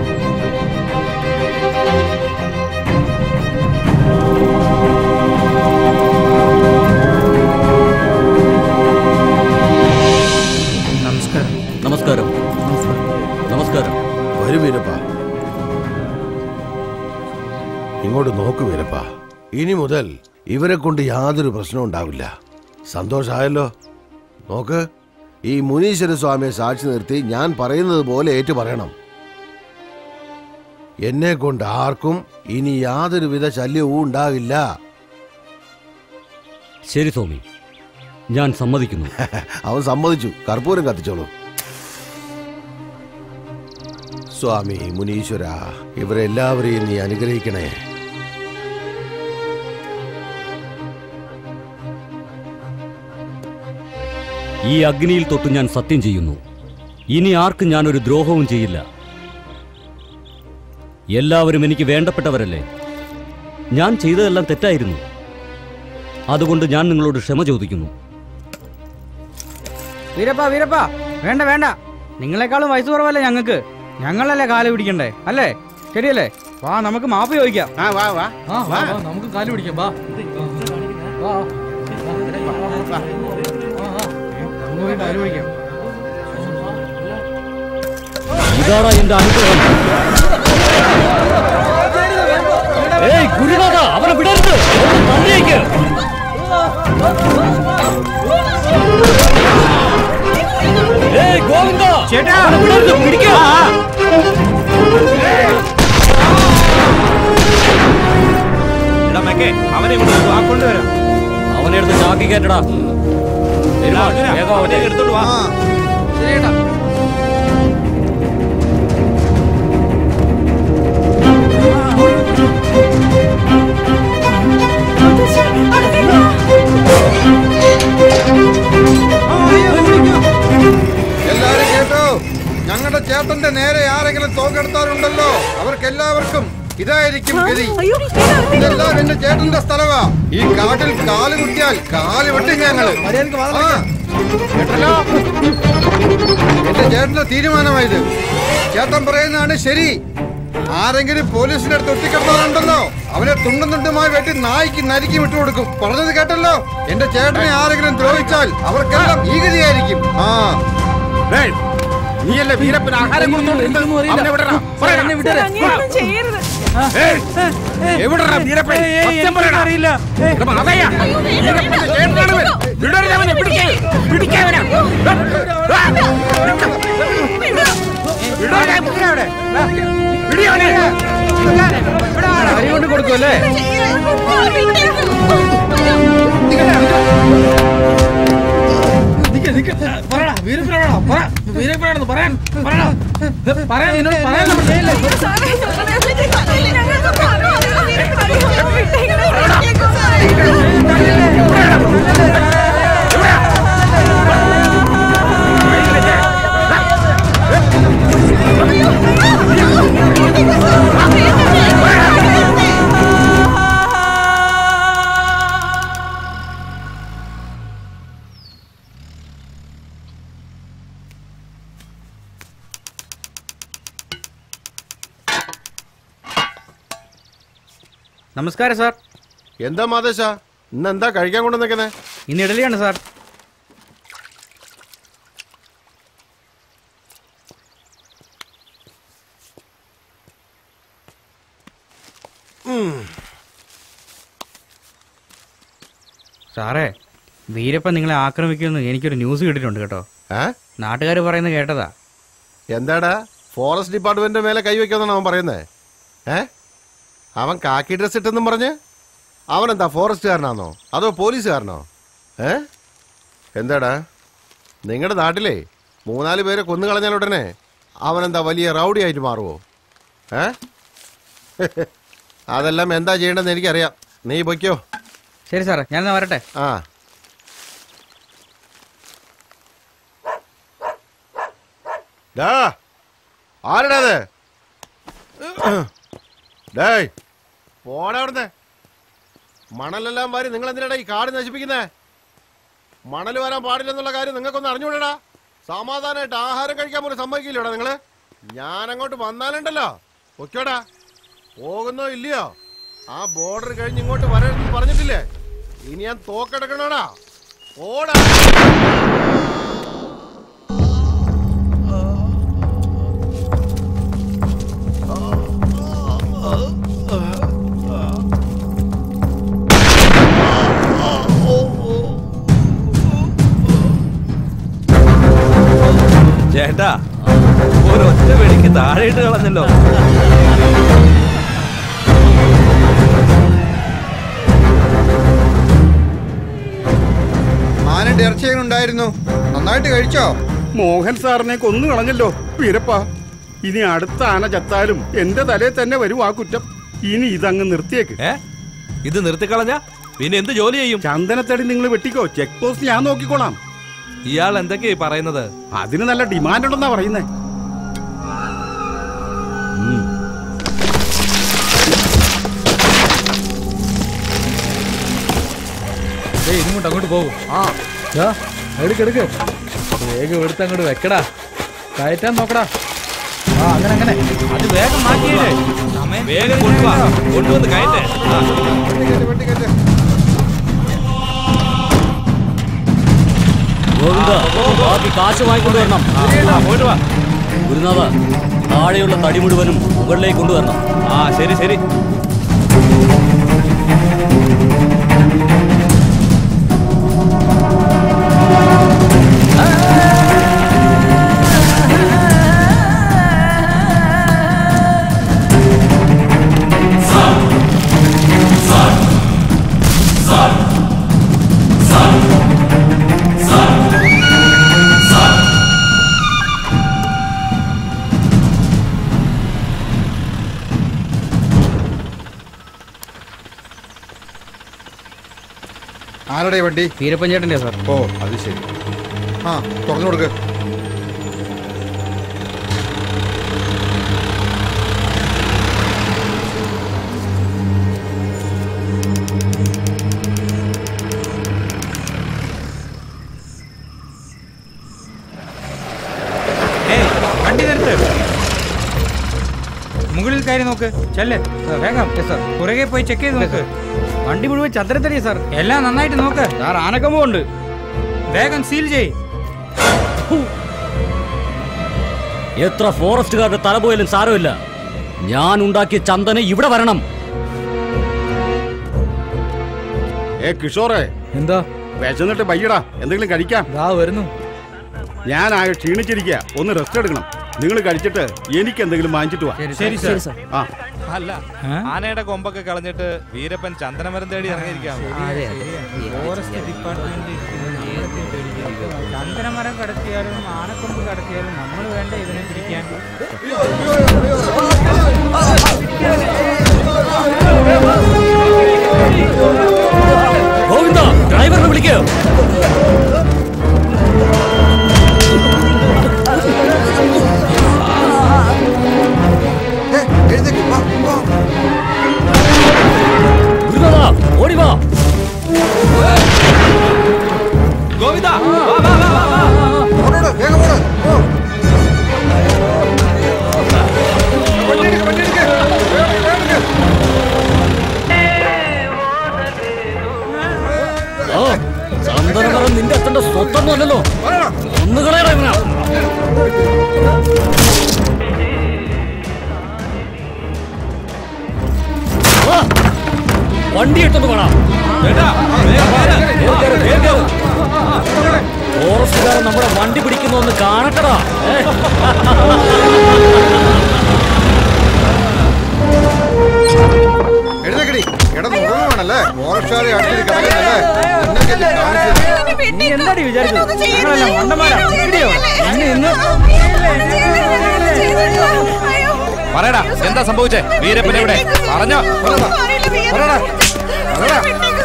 നമസ്കാരം നമസ്കാരം നമസ്കാരം വരൂ വീരപ്പ ഇങ്ങോട്ട് നോക്കൂ വീരപ്പ ഇനി മുതൽ ഇവരെ കൊണ്ട് യാതൊരു പ്രശ്നവും ഉണ്ടാവില്ല സന്തോഷമായല്ലോ നോക്ക് ഈ മുനീശ്വര സ്വാമിയെ സാക്ഷി നിർത്തി ഞാൻ പറയുന്നത് പോലെ ഏറ്റു പറയണം എന്നെ കൊണ്ട് ആർക്കും ഇനി യാതൊരുവിധ ശല്യവും ഉണ്ടാകില്ല ശരി സ്വാമി ഞാൻ സമ്മതിക്കുന്നു അവൻ സമ്മതിച്ചു കർപ്പൂരം കത്തിച്ചോളൂ സ്വാമി മുനീശ്വര ഇവരെല്ലാവരെയും നീ അനുഗ്രഹിക്കണേ ഈ അഗ്നിയിൽ തൊട്ട് ഞാൻ സത്യം ചെയ്യുന്നു ഇനി ആർക്കും ഞാനൊരു ദ്രോഹവും ചെയ്യില്ല എല്ലാവരും എനിക്ക് വേണ്ടപ്പെട്ടവരല്ലേ ഞാൻ ചെയ്തതെല്ലാം തെറ്റായിരുന്നു അതുകൊണ്ട് ഞാൻ നിങ്ങളോട് ക്ഷമ ചോദിക്കുന്നു വീരപ്പ വീരപ്പ വേണ്ട വേണ്ട നിങ്ങളെക്കാളും വയസ്സ് കുറവല്ലേ ഞങ്ങൾക്ക് ഞങ്ങളല്ലേ കാല് പിടിക്കണ്ടേ അല്ലേ ശരിയല്ലേ വാ നമുക്ക് മാപ്പ് ചോദിക്കാം ആ വാ വാ ആ വാ, വാ, നമുക്ക് കാല് പിടിക്കാം വാ വാ. നമുക്ക് പോയി കാല് പിടിക്കാം ഇതാടാ എന്റെ അനുഗ്രഹം ഏയ് ഗുരുനാഥ അവനെ വിടരുത് ഒന്ന് തള്ളിയേക്ക് ഏയ് ഗോവിന്ദ ചേട്ടാ അവനെ വിടരുത് പിടിക്കുക എടാ മെക്കെ അവനെ ഇങ്ങോട്ട് വാ കൊണ്ടുവരാം അവനെ എടുത്ത് ചാക്കി കയറ്റടാ എടാ, അർജുനാ, അവനെ എടുത്തോണ്ട് വാ എല്ലാരും കേട്ടോ ഞങ്ങളുടെ ചേട്ടന്റെ നേരെ ആരെങ്കിലും തോക്കെടുത്താറുണ്ടല്ലോ അവർക്കെല്ലാവർക്കും ഇതായിരിക്കും ഗതി ഇതെല്ലാം എന്റെ ചേട്ടന്റെ സ്ഥലമാ ഈ കാട്ടിൽ കാല് കുത്തിയാൽ കാല് വെട്ടും ഞങ്ങള് ആ. കേട്ടല്ലോ എന്റെ ചേട്ടന്റെ തീരുമാനമായത് ചേട്ടൻ പറയുന്നതാണ് ശരി ആരെങ്കിലും പോലീസിന്റെ അടുത്ത് ഒട്ടിക്കിടന്നാറുണ്ടല്ലോ അവനെ തുണ്ടും തുണ്ടുമായി വെട്ടി നായ്ക്ക് നരിക്കും വിട്ടുകൊടുക്കും പറഞ്ഞത് കേട്ടല്ലോ എന്റെ ചേട്ടനെ ആരെങ്കിലും ദ്രോഹിച്ചാൽ അവർക്കെല്ലാം ഈ ഗതിയായിരിക്കും ആ ഡേയ്, നീയല്ലേ വീരപ്പന് ആഹാരം കൊടുത്തോണ്ടിരുന്നത്? അവനെ വിടടാ. പറയടാ. ചെയ്യരുത് ഏയ്, എവിടെടാ വീരപ്പൻ? സത്യം പറയടാ. എടാ, മാതയ്യ, വീരപ്പന്റെ ചേട്ടനാണ് ഇവൻ. വിടരുത് അവനെ, പിടിക്ക്. പിടിക്ക് അവനെ. ആ, വിടരുത്, പിടിക്ക് അവനെ. പിടി അവനെ. അരി കൊണ്ട് കൊടുക്കുമല്ലേ നിക്ക്, നിക്ക്. പറയടാ, വീരപ്പനാണോ? പറ. വീരപ്പനാണെന്ന് പറയാൻ പറയടാ. ഇത് പറയാൻ നിന്നോട് പറയാൻ നമ്മൾ ചെയ്യില്ലേ? നമസ്കാരം സാർ എന്താ മാതേശ ഇന്ന് എന്താ കഴിക്കാൻ കൊണ്ടു നിൽക്കുന്നേ ഇന്ന് ഇഡലിയാണ് സാർ സാറേ വീരപ്പൻ നിങ്ങളെ ആക്രമിക്കുമെന്ന് എനിക്കൊരു ന്യൂസ് കിട്ടിയിട്ടുണ്ട് കേട്ടോ നാട്ടുകാർ പറയുന്നത് കേട്ടതാ എന്താടാ ഫോറസ്റ്റ് ഡിപ്പാർട്ട്മെന്റിന്റെ മേലെ കൈവയ്ക്കാന്നാണ് അവൻ പറയുന്നേ ഏ അവൻ കാക്കി ഡ്രസ് ഇട്ടെന്നും പറഞ്ഞ് അവൻ എന്താ ഫോറസ്റ്റുകാരനാണോ അതോ പോലീസുകാരനോ ഏ എന്താടാ നിങ്ങളുടെ നാട്ടിലെ മൂന്നാല് പേരെ കൊന്നു കളഞ്ഞാൽ ഉടനെ അവനെന്താ വലിയ റൗഡി ആയിട്ട് മാറുമോ ഏ അതെല്ലാം എന്താ ചെയ്യേണ്ടതെന്ന് എനിക്കറിയാം നീ പൊയ്ക്കോ ശരി സാറേ ഞാനെന്നാ വരട്ടെ ആ ഡാ ആരടാ അത് ഡേയ് പോടാ അവിടുന്ന് മണലെല്ലാം വാരി നിങ്ങൾ എന്തിനാടാ ഈ കാട് നശിപ്പിക്കുന്നേ മണൽ വരാൻ പാടില്ലെന്നുള്ള കാര്യം നിങ്ങൾക്കൊന്ന് അറിഞ്ഞുകൂടാ സമാധാനമായിട്ട് ആഹാരം കഴിക്കാൻ പോലും സമ്മതിക്കില്ലോടാ നിങ്ങള് ഞാൻ അങ്ങോട്ട് വന്നാലുണ്ടല്ലോ ഒക്കെയോടാ പോകുന്നോ ഇല്ലയോ ആ ബോർഡർ കഴിഞ്ഞ് ഇങ്ങോട്ട് വരരുതെന്ന് പറഞ്ഞിട്ടില്ലേ ഇനി ഞാൻ തോക്കെടുക്കണോടാ ഓടാ ചേട്ടാ ഒരു ഒറ്റ വെടിക്ക് താഴെയിട്ട് കളഞ്ഞല്ലോ ആനയുടെ ഇറച്ചി എങ്ങനെ ഉണ്ടായിരുന്നു നന്നായിട്ട് കഴിച്ചോ മോഹൻ സാറിനെ കൊന്നു കളഞ്ഞല്ലോ വീരപ്പ ഇനി അടുത്ത ആന ചത്താലും എന്റെ തലയിൽ തന്നെ വരും ആ കുറ്റം ഇനി ഇതങ്ങ് നിർത്തിയേക്ക് ഇത് നിർത്തിക്കളഞ്ഞ പിന്നെ എന്ത് ജോലി ചെയ്യും ചന്ദനത്തടി നിങ്ങൾ വെട്ടിക്കോ ചെക്ക് പോസ്റ്റ് ഞാൻ നോക്കിക്കോളാം ഇയാൾ എന്തൊക്കെയാ ഈ പറയുന്നത് അതിന് നല്ല ഡിമാൻഡ് ഉണ്ടെന്നാ പറയുന്നേ ഏയ് ഇങ്ങോട്ട് അങ്ങോട്ട് പോകും ആ എടുക്ക് എടുക്ക് വേഗം എടുത്ത് അങ്ങോട്ട് വെക്കടാ കയറ്റാൻ നോക്കടാ ആ അങ്ങനെ അങ്ങനെ അത് വേഗം മാറ്റിയില്ലേ വേഗം കൊണ്ടുവാ കൊണ്ടുവന്ന് കയറ്റേ ആ. ഗോവിന്ദ ബാക്കി കാശ് വാങ്ങിക്കൊണ്ട് വരണം ഗുരുനാഥ താഴെയുള്ള തടി മുഴുവനും മുകളിലേക്ക് കൊണ്ടുവരണം ആ ശരി ശരി ആരുടെ വണ്ടി വീരപ്പൻ ചേട്ടൻ്റെ സാർ ഓ അത് ശരി ആ തുറന്നു കൊടുക്ക് ഏയ് വണ്ടി നിർത്ത് മുകളിൽ കയറി നോക്ക് ചെല്ല് വേഗം പുറകെ പോയി ചെക്ക് ചെയ്ത് നോക്ക് വണ്ടി മുഴുവൻ ചന്ദ്രത്തടിയാ സാർ എല്ലാം നന്നായിട്ട് നോക്ക് സാർ ആനക്കമ്പം ഉണ്ട് വേഗം സീൽ ചെയ് എത്ര ഫോറസ്റ്റുകാരുടെ തല പോയാലും സാരമില്ല ഞാൻ ഉണ്ടാക്കിയ ചന്ദന ഇവിടെ വരണം ഏ കിഷോറേ എന്താ വിശന്നിട്ട് ബയ്യടാ എന്തെങ്കിലും കഴിക്കാം ദാ വരുന്നു ഞാൻ ആകെ ക്ഷീണിച്ചിരിക്കുക ഒന്ന് റെസ്റ്റ് എടുക്കണം നിങ്ങൾ കഴിച്ചിട്ട് എനിക്ക് എന്തെങ്കിലും വാങ്ങിച്ചിട്ട് വാ ശരി, ശരി, സർ. ആ അല്ല ആനയുടെ കൊമ്പൊക്കെ കളഞ്ഞിട്ട് വീരപ്പൻ ചന്ദനമരം തേടി ഇറങ്ങിയിരിക്കാം ഫോറസ്റ്റ് ഡിപ്പാർട്ട്മെന്റ് ചന്ദനമരം കടത്തിയാലും ആനക്കൊമ്പ് കടത്തിയാലും നമ്മൾ വേണ്ട ഇതിനെ പിടിക്കാൻ ഗോവിന്ദ ഡ്രൈവറിനെ വിളിക്കോ ഗുരുനാഥ ഓടി വാ ഗോവിന്ദ ആ, ചന്ദനമരം നിന്റെ അച്ഛന്റെ സ്വത്തൊന്നും അല്ലല്ലോ ഒന്ന് കളയടാ ഇവനെ. ആ, വണ്ടി ഇട്ടൊന്ന് വേണം ഫോറസ്റ്റുകാരൻ നമ്മുടെ വണ്ടി പിടിക്കുന്ന ഒന്ന് കാണട്ടടാ ഏ. എഴുന്നേക്കടി കിടന്ന് ഉറങ്ങുവാണല്ലേ ഫോറസ്റ്റുകാരെ അടുത്തൊരു കിടക്കുന്നല്ലേ എന്നൊക്കെ ഇത് കാണിച്ചത് നീ എന്താടി വിചാരിച്ചത് ഞങ്ങളെല്ലാം മണ്ടന്മാരാ ഇടിയോ അന്ന് ഇന്ന് പറയടാ എന്താ സംഭവിച്ചേ വീരപ്പൻ എവിടെ പറഞ്ഞോ പറടാ പറടാ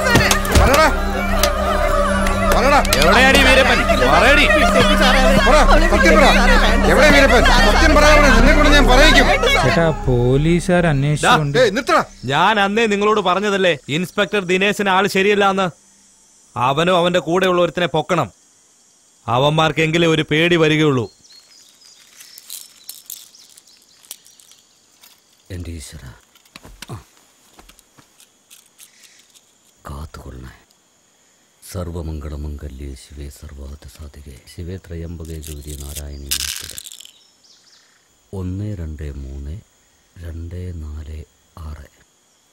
പറടാ എവിടെയാടി വീരപ്പൻ പറയടി പറ സത്യം പറ എവിടെ വീരപ്പൻ സത്യം പറയാതെ നിന്നെ കൊണ്ട് ഞാൻ പറയിക്കും ചേട്ടാ പോലീസുകാർ അന്വേഷിച്ചുകൊണ്ട് ഏയ് നിർത്തടാ ഞാൻ അന്നേ നിങ്ങളോട് പറഞ്ഞതല്ലേ ഇൻസ്പെക്ടർ ദിനേശിന് ആള് ശരിയല്ല എന്ന് അവനും അവന്റെ കൂടെയുള്ള ഒരുത്തിനെ പൊക്കണം അവന്മാർക്കെങ്കിലേ ഒരു പേടി വരികയുള്ളൂ എന്റെ ഈശ്വര കാത്തുകൊള്ളണേ സർവമംഗളമംഗല്യേ ശിവേ സർവാർത്ഥ സാധികേ ശിവേ ത്രയംബകേ ഗൗരി നാരായണി നമസ്തേ ഒന്ന് രണ്ട് മൂന്ന് രണ്ട് നാല് ആറ്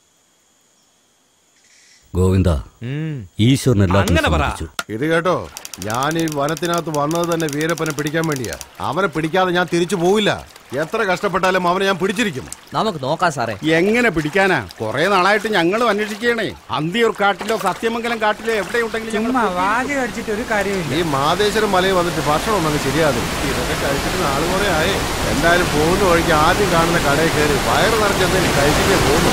ഗോവിന്ദ ഉം. ഈശ്വരൻ എല്ലാത്തിനും അങ്ങനെ പറ. സമ്മതിച്ചു. ഇത് കേട്ടോ ഞാൻ ഈ വനത്തിനകത്ത് വന്നത് തന്നെ വീരപ്പനെ പിടിക്കാൻ വേണ്ടിയാ അവനെ പിടിക്കാതെ ഞാൻ തിരിച്ചു പോവില്ല എത്ര കഷ്ടപ്പെട്ടാലും അവനെ ഞാൻ പിടിച്ചിരിക്കും നമുക്ക് നോക്കാം സാറേ എങ്ങനെ പിടിക്കാനാ കുറെ നാളായിട്ട് ഞങ്ങളും അന്വേഷിക്കണേ അന്തിയൂർ കാട്ടിലോ സത്യമംഗലം കാട്ടിലോ എവിടെ ഉണ്ടെങ്കിലും ചുമ്മാ വാചകം അടിച്ചിട്ട് ഒരു കാര്യമില്ല ഈ മാതേശ്വരം മലയിൽ വന്നിട്ട് ഭക്ഷണം ഒന്നും ശരിയാകും ഇതൊക്കെ കഴിച്ചിട്ട് നാള് കുറെ ആയേ എന്തായാലും പോകുന്ന വഴിക്ക് ആദ്യം കാണുന്ന കടയിൽ കയറി വയറ് നിറച്ച് എന്തെങ്കിലും കഴിച്ചിട്ടേ പോകുന്നു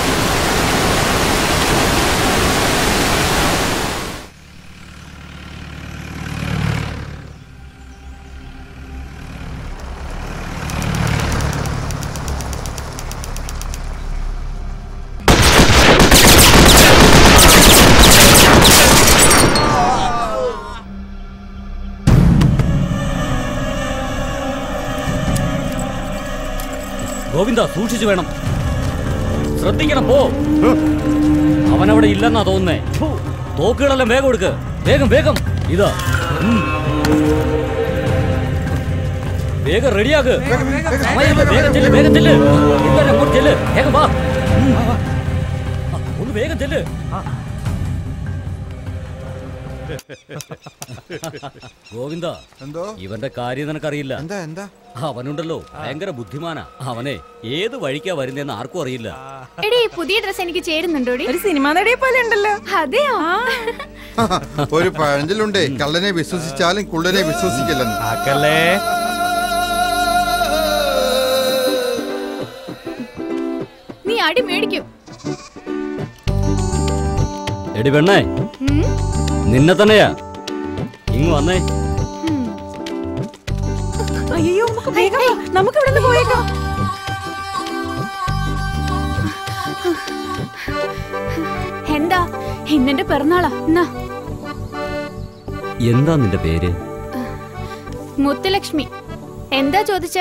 ഗോവിന്ദ സൂക്ഷിച്ചു വേണം ശ്രദ്ധിക്കണം പോ അവനവിടെ ഇല്ലെന്നാ തോന്നുന്നേ ഫു, തോക്കുകളെല്ലാം വേഗം എടുക്ക് വേഗം വേഗം ഇതാ ഉം. വേഗം റെഡിയാക്ക് സമയമില്ല, വേഗം ചെല്ല് വേഗം ചെല്ല് എല്ലാവരും അങ്ങോട്ട് ചെല്ല് വേഗം വാ ഉം. ആ, ഒന്ന് വേഗം ചെല്ല് ഗോവിന്ദ എന്തോ ഇവന്റെ കാര്യം നിനക്കറിയില്ല എന്താ എന്താ അവനുണ്ടല്ലോ ഭയങ്കര ബുദ്ധിമാനാ അവനെ ഏത് വഴിക്കാ വരുന്നതെന്ന് ആർക്കും അറിയില്ല എടി ഈ പുതിയ ഡ്രസ് എനിക്ക് ചേരുന്നുണ്ടോടി ഒരു സിനിമാ നടിയെ പോലെ ഉണ്ടല്ലോ അതെയോ ഒരു പഴഞ്ചലുണ്ടേ കള്ളനെ വിശ്വസിച്ചാലും കുള്ളനെ വിശ്വസിക്കില്ലെന്ന് ആക്കല്ലേ നീ അടി മേടിക്കും എടി പെണ്ണേ ഉം? നിന്നെ തന്നെയാ ഇങ്ങ് വന്നേ അയ്യോ നമുക്ക് വേഗം വാ. നമുക്ക് ഇവിടെ നിന്ന് പോയേക്കാം എന്താ ഇന്നെന്റെ പിറന്നാളാ എന്നാ എന്താ നിന്റെ പേര് മുത്തുലക്ഷ്മി എന്താ ചോദിച്ചേ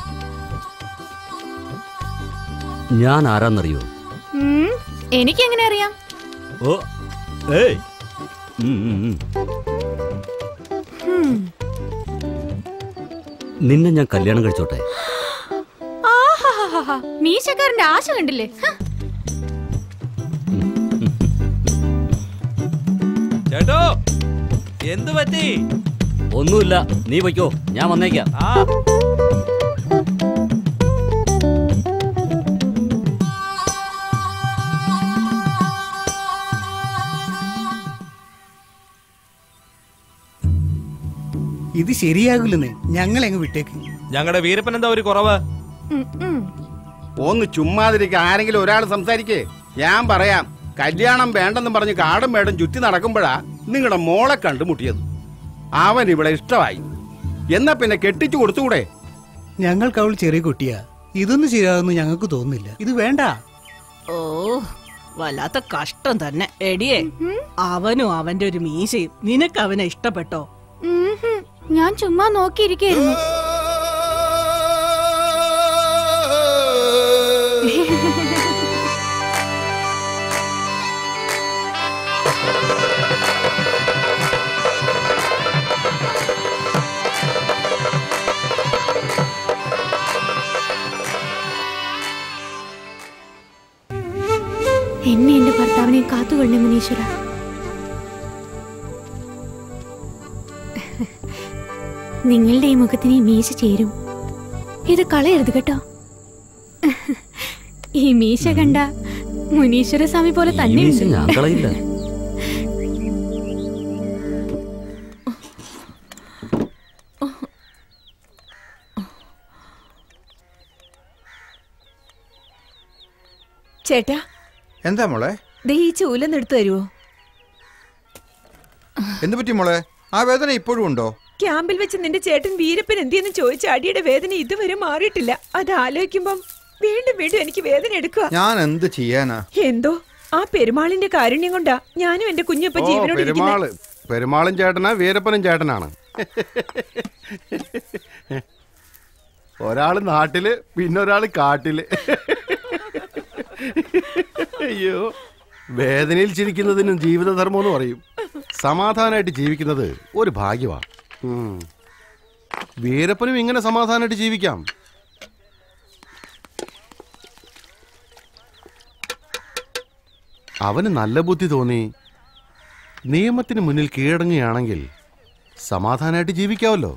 ഞാൻ ആരാന്നറിയോ ഉം, എനിക്കെങ്ങനെ അറിയാം ഓ ഏയ് ഉം, ഉം, ഉം. ഉം. നിന്നെ ഞാൻ കല്യാണം കഴിച്ചോട്ടെ ആഹാഹാഹാ. മീശക്കാരന്റെ ആശ കണ്ടില്ലേ ഹ. ചേട്ടോ എന്ത് പറ്റി ഒന്നുമില്ല നീ വയ്ക്കോ ഞാൻ വന്നേക്കാം ആ ഇത് ശരിയാകില്ലെന്ന് ഞങ്ങൾ എങ്ങ് വിട്ടേക്ക് ഞങ്ങളുടെ വീരപ്പൻ എന്താ ഒരു കുറവ് ഉം, ഉം. ഒന്ന് ചുമ്മാതിരിക്ക ആരെങ്കിലും ഒരാൾ സംസാരിക്കേ ഞാൻ പറയാം കല്യാണം വേണ്ടെന്നും പറഞ്ഞ് കാടും മേടും ചുറ്റി നടക്കുമ്പോഴാ നിങ്ങളുടെ മോളെ കണ്ടുമുട്ടിയത് അവൻ ഇവിടെ ഇഷ്ടമായി എന്നാ പിന്നെ കെട്ടിച്ചു കൊടുത്തുകൂടെ ഞങ്ങൾക്ക് അവൾ ചെറിയ കുട്ടിയാ ഇതൊന്നും ശരിയാകുന്നു ഞങ്ങൾക്ക് തോന്നുന്നില്ല ഇത് വേണ്ട ഓ വല്ലാത്ത കഷ്ടം തന്നെ എടിയേ അവനും അവന്റെ ഒരു മീശയും നിനക്ക് അവനെ ഇഷ്ടപ്പെട്ടോ ഉം, ഹും. ഞാൻ ചുമ്മാ നോക്കിയിരിക്കായിരുന്നു എന്നെ എന്റെ ഭർത്താവിനെ കാത്തുകൊള്ളേ മുനീശ്വര നിങ്ങളുടെ ഈ മുഖത്തിന് ഈ മീശ ചേരും ഇത് കളയരുത് കേട്ടോ ഈ മീശ കണ്ട മുനീശ്വര സ്വാമി പോലെ തന്നെ മീശ ഞാൻ കളയില്ല ചേട്ടാ എന്താ മോളെ ദേ ഈ ചൂലൊന്ന് എടുത്തു തരുവോ എന്ത് പറ്റി മോളെ ആ വേദന ഇപ്പോഴും ഉണ്ടോ ക്യാമ്പിൽ വെച്ച് നിന്റെ ചേട്ടൻ വീരപ്പൻ എന്തിയെന്ന് ചോദിച്ച അടിയുടെ വേദന ഇതുവരെ മാറിയിട്ടില്ല അത് ആലോചിക്കുമ്പം വീണ്ടും വീണ്ടും എനിക്ക് വേദന എടുക്കുക ഞാൻ എന്ത് ചെയ്യാനാ എന്തോ ആ പെരുമാളിന്റെ കാരുണ്യം കൊണ്ടാ ഞാനും എന്റെ കുഞ്ഞപ്പ ഓ ജീവനോട് പെരുമാള് പെരുമാളും ചേട്ടനാ വീരപ്പനും ചേട്ടനാണ് ഒരാള് നാട്ടില് പിന്നെ ഒരാള് കാട്ടില് അയ്യോ വേദനയിൽ ചിരിക്കുന്നതിനും ജീവിതധർമ്മം എന്ന് പറയും സമാധാനമായിട്ട് ജീവിക്കുന്നത് ഒരു ഭാഗ്യമാണ് വീരപ്പനും ഇങ്ങനെ സമാധാനമായിട്ട് ജീവിക്കാം അവന് നല്ല ബുദ്ധി തോന്നി നിയമത്തിന് മുന്നിൽ കീഴടങ്ങുകയാണെങ്കിൽ സമാധാനമായിട്ട് ജീവിക്കാവല്ലോ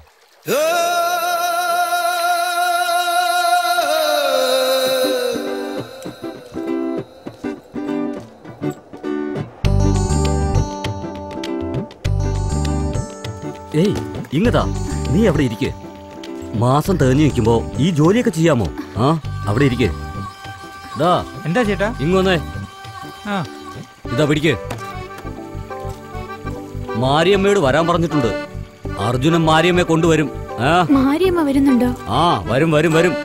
ഏയ് ഇങ്ങതാ നീ അവിടെ ഇരിക്കെ മാസം തികഞ്ഞു നിൽക്കുമ്പോ ഈ ജോലിയൊക്കെ ചെയ്യാമോ ആ അവിടെ ഇരിക്കെ ദാ എന്താ ചേട്ടാ ഇങ്ങൊന്നേ ആ ഇതാ പിടിക്ക് മാരിയമ്മയോട് വരാൻ പറഞ്ഞിട്ടുണ്ട് അർജുനൻ മാരിയമ്മയെ കൊണ്ടുവരും ആ മാരിയമ്മ വരുന്നുണ്ടോ ആ വരും വരും വരും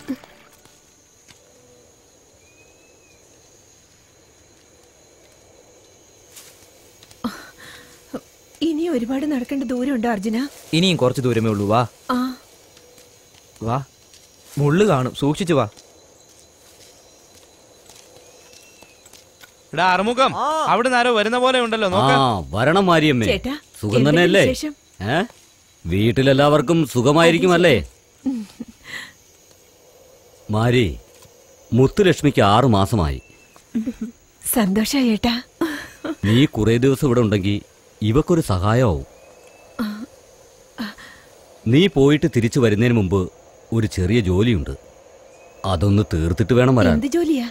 ഇനി ഒരുപാട് നടക്കേണ്ട ദൂരമുണ്ടോ അർജുന ഇനിയും കുറച്ച് ദൂരമേ ഉള്ളൂ വാ ആ വാ മുള്ളു കാണും സൂക്ഷിച്ചു വാ എടാ അറുമുഖം അവിടെ ആരോ വരുന്ന പോലെ ഉണ്ടല്ലോ ആ നോക്ക് വരണം മാരിയമ്മേ ചേട്ടാ, സുഖം എന്തെങ്കിലും തന്നെയല്ലേ വിശേഷം? ഏ വീട്ടിലെല്ലാവർക്കും സുഖമായിരിക്കുമല്ലേ മാരി മുത്തുലക്ഷ്മിക്ക് ആറു മാസമായി സന്തോഷായി ഏട്ടാ നീ കുറേ ദിവസം ഇവിടെ ഉണ്ടെങ്കിൽ ഇവക്കൊരു സഹായമാവും നീ പോയിട്ട് തിരിച്ചു വരുന്നതിന് മുമ്പ് ഒരു ചെറിയ ജോലിയുണ്ട് അതൊന്ന് തീർത്തിട്ട് വേണം വരാൻ എന്ത് ജോലിയാ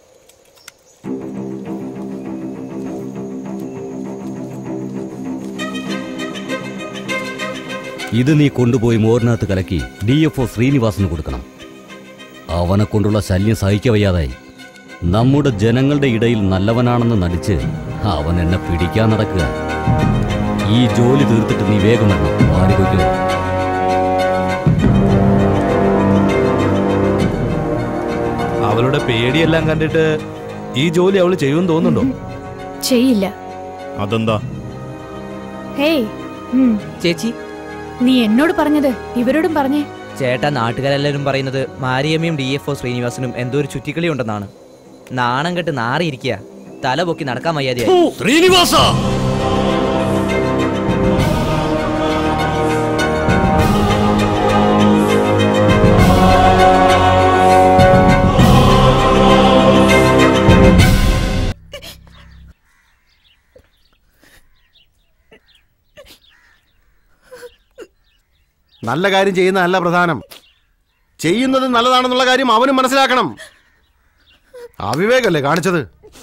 ഇത് നീ കൊണ്ടുപോയി മോറിനകത്ത് കലക്കി ഡി എഫ് ഒ ശ്രീനിവാസന് കൊടുക്കണം അവനെ കൊണ്ടുള്ള ശല്യം സഹിക്ക വയ്യാതായി നമ്മുടെ ജനങ്ങളുടെ ഇടയിൽ നല്ലവനാണെന്ന് നടിച്ച് അവൻ എന്നെ പിടിക്കാൻ നടക്കുക ഈ ജോലി തീർത്തിട്ട് നീ വേഗം വരണം വാരികൊയ്ക്കോ അവളുടെ പേടിയെല്ലാം കണ്ടിട്ട് ഈ ജോലി അവള് ചെയ്യുമെന്ന് തോന്നുന്നുണ്ടോ ചെയ്യില്ല അതെന്താ ഹേയ് ഉം, ചേച്ചി നീ എന്നോട് പറഞ്ഞത് ഇവരോടും പറഞ്ഞേ ചേട്ടാ നാട്ടുകാരെല്ലാവരും പറയുന്നത് മാരിയമ്മയും ഡി എഫ് ഒ ശ്രീനിവാസനും എന്തോ ഒരു ചുറ്റിക്കളി ഉണ്ടെന്നാണ് നാണം കെട്ട് നാറിയിരിക്കുക തല പൊക്കി നടക്കാൻ വയ്യാതെയായി ശ്രീനിവാസ നല്ല കാര്യം ചെയ്യുന്നതല്ല പ്രധാനം ചെയ്യുന്നത് നല്ലതാണെന്നുള്ള കാര്യം അവനും മനസ്സിലാക്കണം അവിവേകല്ലേ കാണിച്ചത്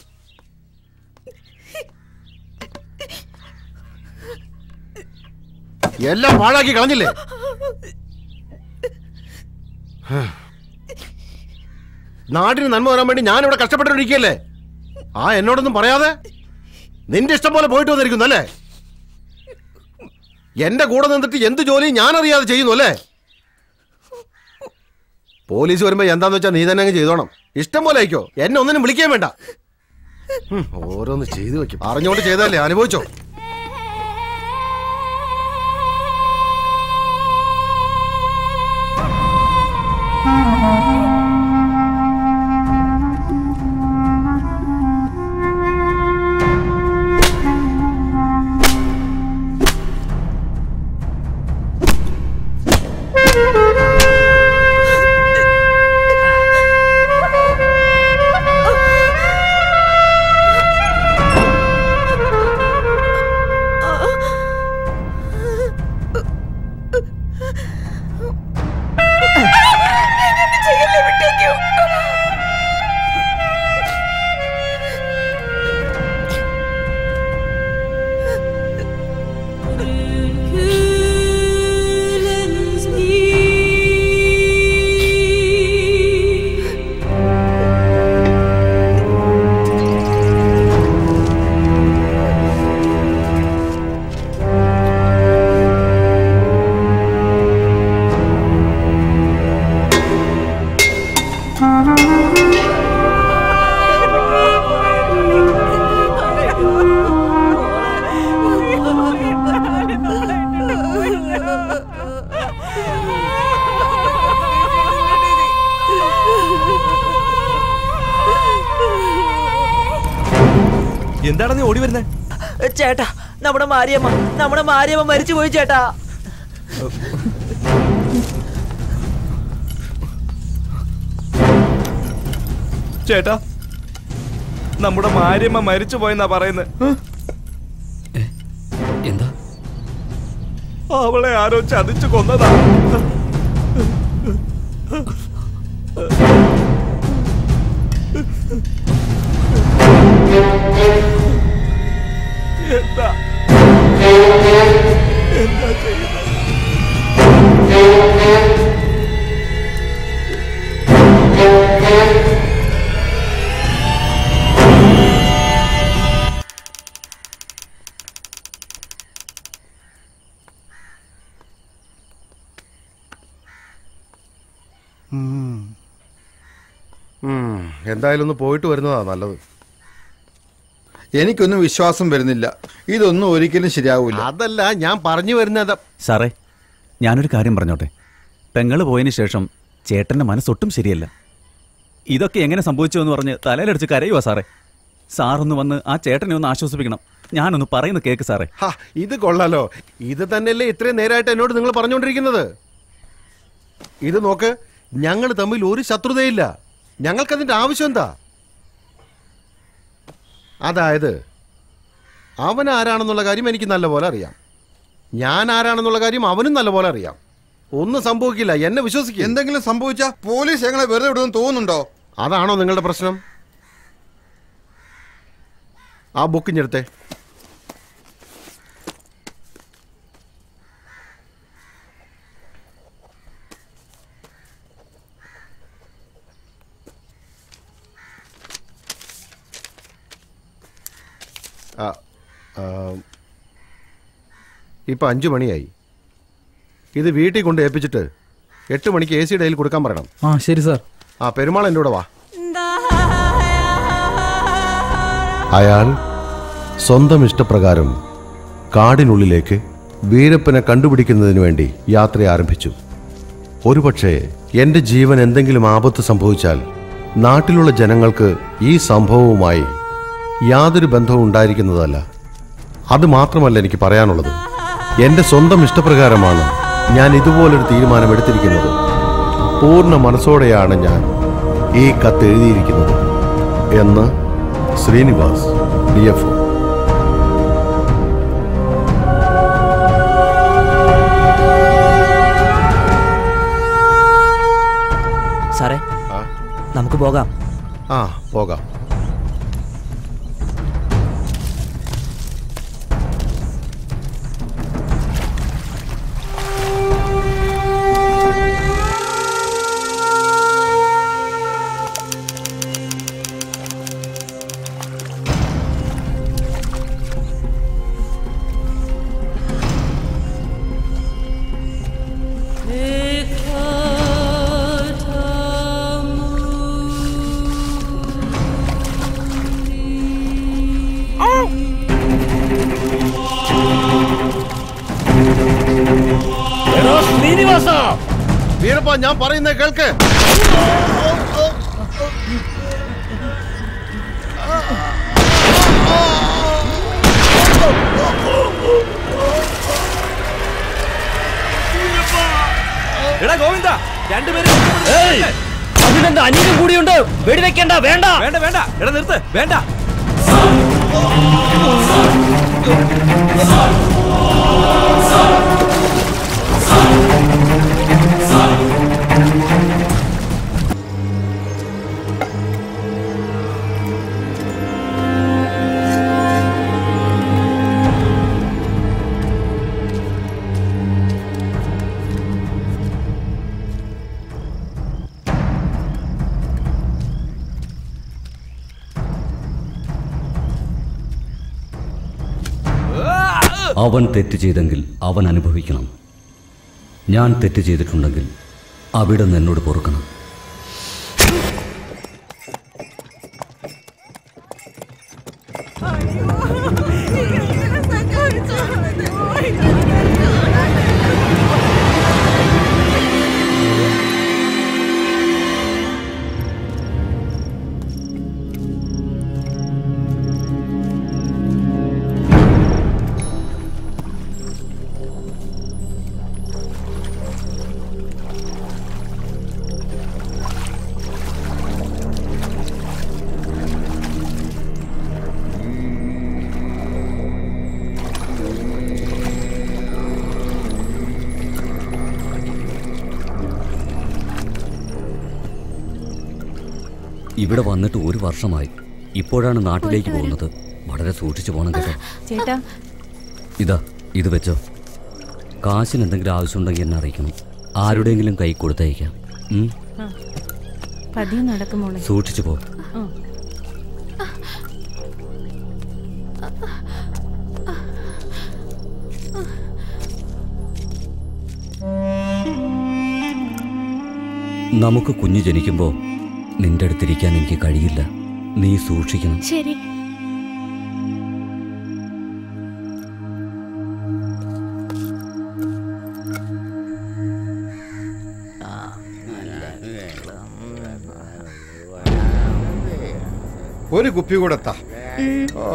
എല്ലാം പാഴാക്കി കളഞ്ഞില്ലേ ഹ്. നാടിന് നന്മ വരാൻ വേണ്ടി ഞാൻ ഇവിടെ കഷ്ടപ്പെട്ടിരിക്കല്ലേ ആ എന്നോടൊന്നും പറയാതെ നിന്റെ ഇഷ്ടം പോലെ പോയിട്ട് വന്നിരിക്കുന്നു അല്ലേ എന്റെ കൂടെ നിന്നിട്ട് എന്ത് ജോലി ഞാൻ അറിയാതെ ചെയ്യുന്നു അല്ലേ പോലീസ് വരുമ്പോ എന്താന്ന് വെച്ചാൽ നീ തന്നെ അങ്ങ് ചെയ്തോണം ഇഷ്ടം പോലെ ആയിക്കോ എന്നെ ഒന്നിനും വിളിക്കാൻ വേണ്ട ഹും, ഓരോന്ന് ചെയ്തു വെക്കും അറിഞ്ഞോണ്ട് ചെയ്തല്ലേ അനുഭവിച്ചോ ചെയ്യല്ലേ വിട്ടേക്കൂ എന്താണ് നീ ഓടി വരുന്നത് ചേട്ടാ നമ്മുടെ മാരിയമ്മ നമ്മുടെ മാരിയമ്മ മരിച്ചു പോയി ചേട്ടാ ചേട്ടാ നമ്മുടെ മാര്യമ്മ മരിച്ചു പോയെന്നാ പറയുന്നത് എന്താ അവളെ ആരോ ചതിച്ചു കൊന്നതാ എന്താ എന്താ ചെയ്യുന്നത് ഉം, എന്തായാലും ഒന്ന് പോയിട്ട് വരുന്നതാ നല്ലത് എനിക്കൊന്നും വിശ്വാസം വരുന്നില്ല ഇതൊന്നും ഒരിക്കലും ശരിയാവൂല അതല്ല ഞാൻ പറഞ്ഞു വരുന്നത് സാറേ ഞാനൊരു കാര്യം പറഞ്ഞോട്ടെ പെങ്ങള് പോയതിന് ശേഷം ചേട്ടന്റെ മനസ്സൊട്ടും ശരിയല്ല ഇതൊക്കെ എങ്ങനെ സംഭവിച്ചു എന്ന് പറഞ്ഞ് തലയിലടിച്ച് കരയുവാ സാറേ സാറൊന്ന് വന്ന് ആ ചേട്ടനെ ഒന്ന് ആശ്വസിപ്പിക്കണം ഞാനൊന്ന് പറയുന്ന കേക്ക് സാറേ ഹാ, ഇത് കൊള്ളാലോ ഇത് തന്നെയല്ലേ ഇത്രയും നേരമായിട്ട് എന്നോട് നിങ്ങൾ പറഞ്ഞുകൊണ്ടിരിക്കുന്നത് ഇത് നോക്ക് ഞങ്ങൾ തമ്മിൽ ഒരു ശത്രുതയില്ല ഞങ്ങൾക്കതിന്റെ ആവശ്യം എന്താ അതായത് അവൻ ആരാണെന്നുള്ള കാര്യം എനിക്ക് നല്ലപോലെ അറിയാം ഞാൻ ആരാണെന്നുള്ള കാര്യം അവനും നല്ലപോലെ അറിയാം ഒന്നും സംഭവിക്കില്ല എന്നെ വിശ്വസിക്കും എന്തെങ്കിലും സംഭവിച്ചാ പോലീസ് ഞങ്ങളെ വെറുതെ വിടുമെന്ന് തോന്നുന്നുണ്ടോ അതാണോ നിങ്ങളുടെ പ്രശ്നം ആ ബുക്കിഞ്ഞെടുത്തേ ആ, ആ, ഇപ്പൊ അഞ്ചു മണിയായി ഇത് വീട്ടിൽ കൊണ്ട് ഏൽപ്പിച്ചിട്ട് എട്ട് മണിക്ക് എ സിയുടെ കയ്യിൽ കൊടുക്കാൻ പറയണം ആ ശരി സാർ ആ പെരുമാൾ എൻ്റെ കൂടെ വാ അയാൾ സ്വന്തം ഇഷ്ടപ്രകാരം കാടിനുള്ളിലേക്ക് വീരപ്പനെ കണ്ടുപിടിക്കുന്നതിന് വേണ്ടി യാത്ര ആരംഭിച്ചു ഒരുപക്ഷെ എൻ്റെ ജീവൻ എന്തെങ്കിലും ആപത്ത് സംഭവിച്ചാൽ നാട്ടിലുള്ള ജനങ്ങൾക്ക് ഈ സംഭവവുമായി യാതൊരു ബന്ധവും ഉണ്ടായിരിക്കുന്നതല്ല അത് മാത്രമല്ല എനിക്ക് പറയാനുള്ളത് എൻ്റെ സ്വന്തം ഇഷ്ടപ്രകാരമാണ് ഞാൻ ഇതുപോലൊരു തീരുമാനം എടുത്തിരിക്കുന്നത് പൂർണ്ണ മനസ്സോടെയാണ് ഞാൻ ഈ കത്ത് എഴുതിയിരിക്കുന്നത് എന്ന് ശ്രീനിവാസ് ഡി എഫ് സാറേ നമുക്ക് പോകാം ആ പോകാം ശ്രീനിവാസ വീരപ്പ ഞാൻ പറയുന്നത് കേൾക്ക് എടാ ഗോവിന്ദ രണ്ടുപേരും അതിനെന്താ അനിയനും കൂടിയുണ്ട് വെടിവെക്കണ്ട വേണ്ട വേണ്ട വേണ്ട എടാ നിർത്ത് വേണ്ട അവൻ തെറ്റ് ചെയ്തെങ്കിൽ അവൻ അനുഭവിക്കണം ഞാൻ തെറ്റ് ചെയ്തിട്ടുണ്ടെങ്കിൽ അവിടെ നിന്ന് എന്നോട് പൊറുക്കണം ഇവിടെ വന്നിട്ട് ഒരു വർഷമായി ഇപ്പോഴാണ് നാട്ടിലേക്ക് പോകുന്നത് വളരെ സൂക്ഷിച്ചു പോകണം കേട്ടോ ചേട്ടാ ഇതാ ഇത് വെച്ചോ കാശിന് എന്തെങ്കിലും ആവശ്യമുണ്ടെങ്കിൽ എന്നെ അറിയിക്കണം ആരുടെയെങ്കിലും കൈ കൊടുത്തയക്കാം ഉം? പതിയെ നടക്കുമോളെ സൂക്ഷിച്ചു പോ നമുക്ക് കുഞ്ഞ് ജനിക്കുമ്പോൾ നിന്റെ അടുത്തിരിക്കാൻ എനിക്ക് കഴിയില്ല നീ സൂക്ഷിക്കണം ശരി ഒരു കുപ്പി കൂടെ താ ഓ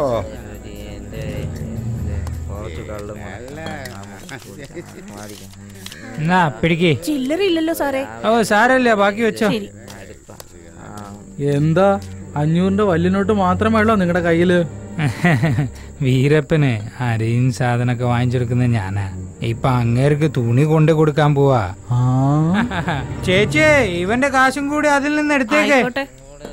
എന്നാ പിടിക്ക് ചില്ലറ ഇല്ലല്ലോ സാറേ ഓ സാരല്ല ബാക്കി വെച്ചോ ശരി എന്താ അഞ്ഞൂറിന്റെ വല്യനോട്ട് മാത്രമേ ഉള്ളോ നിങ്ങളുടെ കയ്യില് വീരപ്പന് അരിയും സാധനമൊക്കെ വാങ്ങിച്ചെടുക്കുന്നത് ഞാനാ ഇപ്പൊ അങ്ങേർക്ക് തുണി കൊണ്ട് കൊടുക്കാൻ പോവാ ചേച്ചി ഇവന്റെ കാശും കൂടി അതിൽ നിന്ന് എടുത്തേക്ക് ആയിക്കോട്ടെ.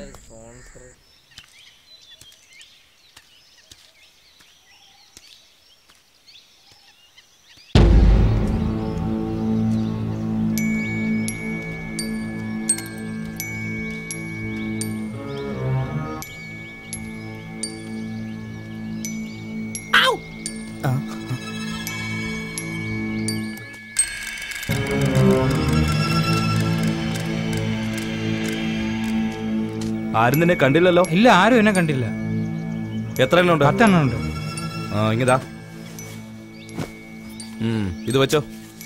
ആരും നിന്നെ കണ്ടില്ലല്ലോ ഇല്ല ആരും എന്നെ കണ്ടില്ല എത്ര എണ്ണം ഉണ്ട് പത്തെണ്ണം ഉണ്ട് ആ ഇങ്ങതാ ഉം, ഇത് വെച്ചോ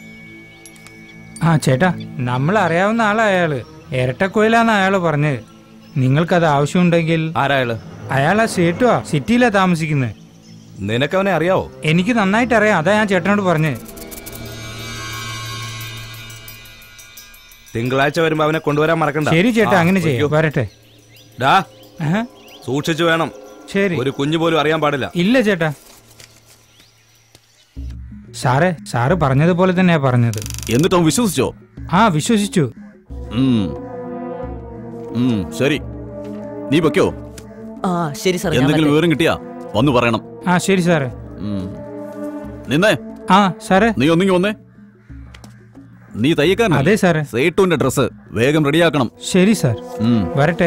ആ ചേട്ടാ നമ്മൾ അറിയാവുന്ന ആളാ അയാള് ഇരട്ടക്കുഴലാന്ന് അയാള് പറഞ്ഞത് നിങ്ങൾക്കത് ആവശ്യമുണ്ടെങ്കിൽ ആരായാള് അയാളാ സേട്ടുവാ സിറ്റിയിലാ താമസിക്കുന്നത് നിനക്കവനെ അറിയാവോ എനിക്ക് നന്നായിട്ട് അറിയാം അതാ ഞാൻ ചേട്ടനോട് പറഞ്ഞത് തിങ്കളാഴ്ച വരുമ്പോ അവനെ കൊണ്ടുവരാൻ മറക്കണ്ട ശരി ചേട്ടാ ആ, അങ്ങനെ വയ്ക്കോ. ചെയ്യാം വരട്ടെ ഡാ ആഹാ. സൂക്ഷിച്ചു വേണം ശരി ഒരു കുഞ്ഞു പോലും അറിയാൻ പാടില്ല ഇല്ല ചേട്ടാ സാറേ സാറ് പറഞ്ഞതുപോലെ തന്നെയാ പറഞ്ഞത് എന്നിട്ട് അവൻ വിശ്വസിച്ചോ ആ വിശ്വസിച്ചു ഉം. ഉം, ശരി നീ വെക്കോ ആ ശരി സാർ എന്തെങ്കിലും വിവരം കിട്ടിയാ വന്നു പറയണം ആ ശരി സാറേ ഉം. നിന്നേ ആ സാറേ നീ ഒന്നിങ്ങി വന്നേ നീ തയ്യക്കാരൻ അതെ സാറേ സേട്ടുവിന്റെ ഡ്രസ്സ് വേഗം റെഡിയാക്കണം ശരി സാർ ഉം. വരട്ടെ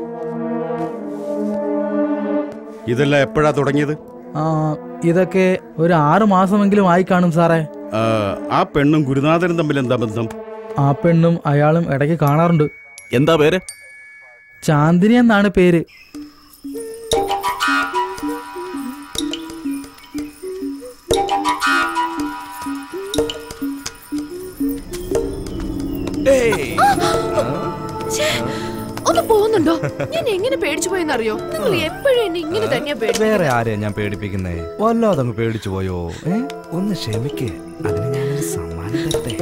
ഇതെല്ലാം എപ്പോഴാ തുടങ്ങിയത് ആ ഇതൊക്കെ ഒരു ആറ് മാസമെങ്കിലും ആയി കാണും സാറേ ആ, ആ പെണ്ണും ഗുരുനാഥനും തമ്മിൽ എന്താ ബന്ധം ആ പെണ്ണും അയാളും ഇടയ്ക്ക് കാണാറുണ്ട് എന്താ പേര് ചാന്ദിനി എന്നാണ് പേര് ഛേ, ഒന്ന് പോകുന്നുണ്ടോ ഞാൻ എങ്ങനെ പേടിച്ചു പോയെന്നറിയോ നിങ്ങൾ എപ്പോഴും എന്നെ ഇങ്ങനെ തന്നെയാ പേടിച്ചു വേറെ ആരെയാ ഞാൻ പേടിപ്പിക്കുന്നേ വല്ലാതെ അങ്ങ് പേടിച്ചു പോയോ ഏ? ഒന്ന് ക്ഷമിക്ക് അതിന് ഞാനൊരു സമ്മാനം തരട്ടെ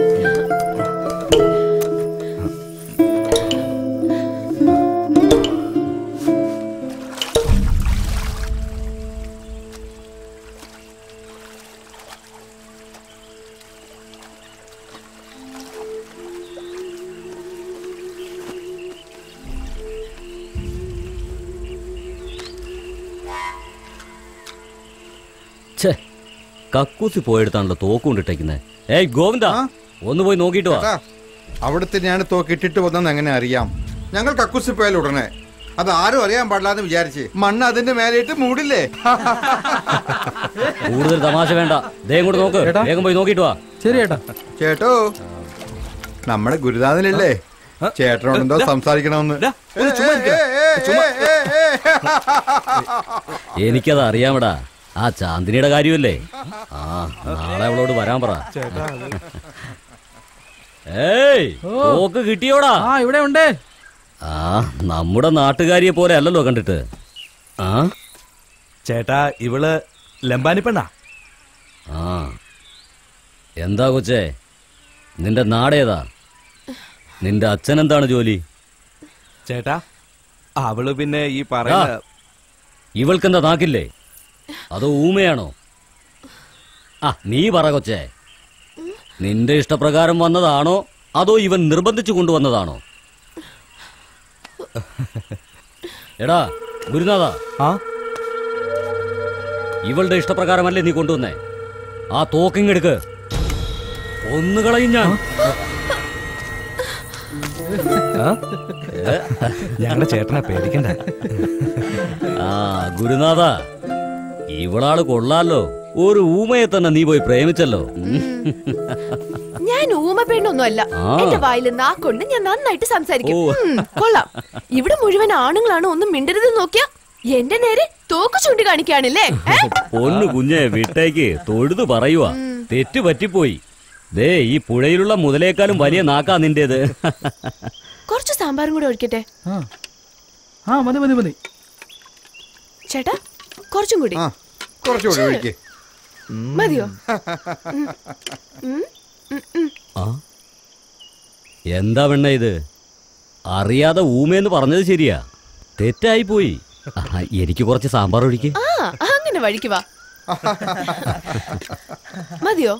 ഛേ കക്കൂസി പോയെടുത്താണല്ലോ തോക്ക് കൊണ്ടിട്ടേക്കുന്നത് ഏയ് ഗോവിന്ദ ഒന്ന് പോയി നോക്കിയിട്ട് വാ ചേട്ടാ, അവിടുത്തെ ഞാൻ തോക്ക് ഇട്ടിട്ട് വന്നെന്ന് എങ്ങനെ അറിയാം ഞങ്ങൾ കക്കുസി പോയാൽ ഉടനെ അത് ആരും അറിയാൻ പാടില്ലാന്ന് വിചാരിച്ച് മണ്ണ് അതിന്റെ മേലെയിട്ട് മൂടില്ലേ കൂടുതൽ തമാശ വേണ്ട ദേ ഇങ്ങോട്ട് നോക്ക് വേഗം പോയി നോക്കിയിട്ട് വാ ശരി ചേട്ടാ ചേട്ടോ നമ്മുടെ ഗുരുനാഥനല്ലേ ചേട്ടനോടെന്തോ സംസാരിക്കണമെന്ന് എനിക്കത് അറിയാമടാ ആ ചാന്ദിനിയുടെ കാര്യമല്ലേ ആ നാളെ അവളോട് വരാൻ പറ ഏയ് തോക്ക് കിട്ടിയോടാ ആ ഇവിടെ ഉണ്ട് ആ നമ്മുടെ നാട്ടുകാരിയെ പോലെ അല്ലല്ലോ കണ്ടിട്ട് ആ ചേട്ടാ ഇവള് ലംബാനി പെണ്ണാ ആ എന്താ കൊച്ചേ നിന്റെ നാടേതാ നിന്റെ അച്ഛൻ എന്താണ് ജോലി ചേട്ടാ അവള് പിന്നെ ഈ ആ, പറയുന്ന ഇവൾക്കെന്താ നാക്കില്ലേ അതോ ഊമയാണോ ആ നീ പറ കൊച്ചേ നിന്റെ ഇഷ്ടപ്രകാരം വന്നതാണോ അതോ ഇവൻ നിർബന്ധിച്ചു കൊണ്ടുവന്നതാണോ എടാ ഗുരുനാഥ ആ ഇവളുടെ ഇഷ്ടപ്രകാരമല്ലേ നീ കൊണ്ടുവന്നേ ആ തോക്കിങ്ങെടുക്ക് ഒന്നുകളയും ഞാൻ ഞങ്ങളുടെ ചേട്ടനെ പേടിക്കണ്ട ആ ഗുരുനാഥ ഇവളാള് കൊള്ളാലോ ഒരു ഊമയെ തന്നെ നീ പോയി പ്രേമിച്ചല്ലോ ഉം. ഞാൻ ഊമ പെണ്ണൊന്നും അല്ല ആ. എന്റെ വായിൽ നാക്കൊണ്ട് ഞാൻ നന്നായിട്ട് സംസാരിക്കും ഓ. ഉം, കൊള്ളാം ഇവിടെ മുഴുവൻ ആണുങ്ങളാണ് ഒന്നും മിണ്ടരുത് നോക്കിയാ എന്റെ നേരെ തോക്ക് ചൂണ്ടി കാണിക്കാണില്ലേ ഏ? പൊന്നു കുഞ്ഞെ വിട്ടേക്ക് തൊഴുതു പറയുവാ തെറ്റ് പറ്റിപ്പോയി ദേ ഈ പുഴയിലുള്ള മുതലേക്കാളും വലിയ നാക്കാ നിന്റേത് കുറച്ച് സാമ്പാറും കൂടെ ഒഴിക്കട്ടെ ആ മതി മതി മതി ചേട്ടാ കുറച്ചും കൂടി കുറച്ചുകൂടി ഒഴിക്കേ മതിയോ ഉം. ഉം, ഉം, ഉം. ആ എന്താ വെണ്ണ ഇത് അറിയാതെ ഊമയെന്ന് പറഞ്ഞത് ശരിയാ തെറ്റായി പോയി ആഹാ, എനിക്ക് കുറച്ച് സാമ്പാർ ഒഴിക്ക് ആ അങ്ങനെ വഴിക്ക് വാ മതിയോ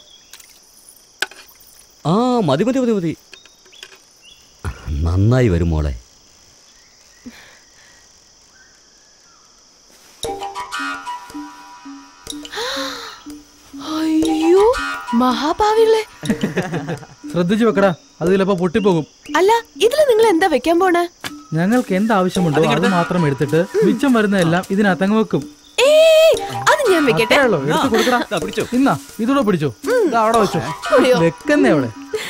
ആ മതി മതി മതി മതി നന്നായി വരും മോളെ അയ്യോ മഹാഭാവികളെ ശ്രദ്ധിച്ചു വെക്കടാ അത് ചിലപ്പോ പൊട്ടിപ്പോകും അല്ല ഇതില് നിങ്ങൾ എന്താ വെക്കാൻ പോണേ ഞങ്ങൾക്ക് എന്ത് ആവശ്യമുണ്ടോ അത് മാത്രം എടുത്തിട്ട് മിച്ചം വരുന്നതെല്ലാം ഇതിനകത്തങ്ങ് വെക്കും ഏയ് അത് ഞാൻ വെക്കട്ടെ അത്രേ ഉള്ളൂ. എടുത്ത് കൊടുക്കടാ ഇന്നാ ഇതൂടെ പിടിച്ചോ ഇത് അവിടെ വെച്ചോ അയ്യോ. വെക്കുന്നേ അവിടെ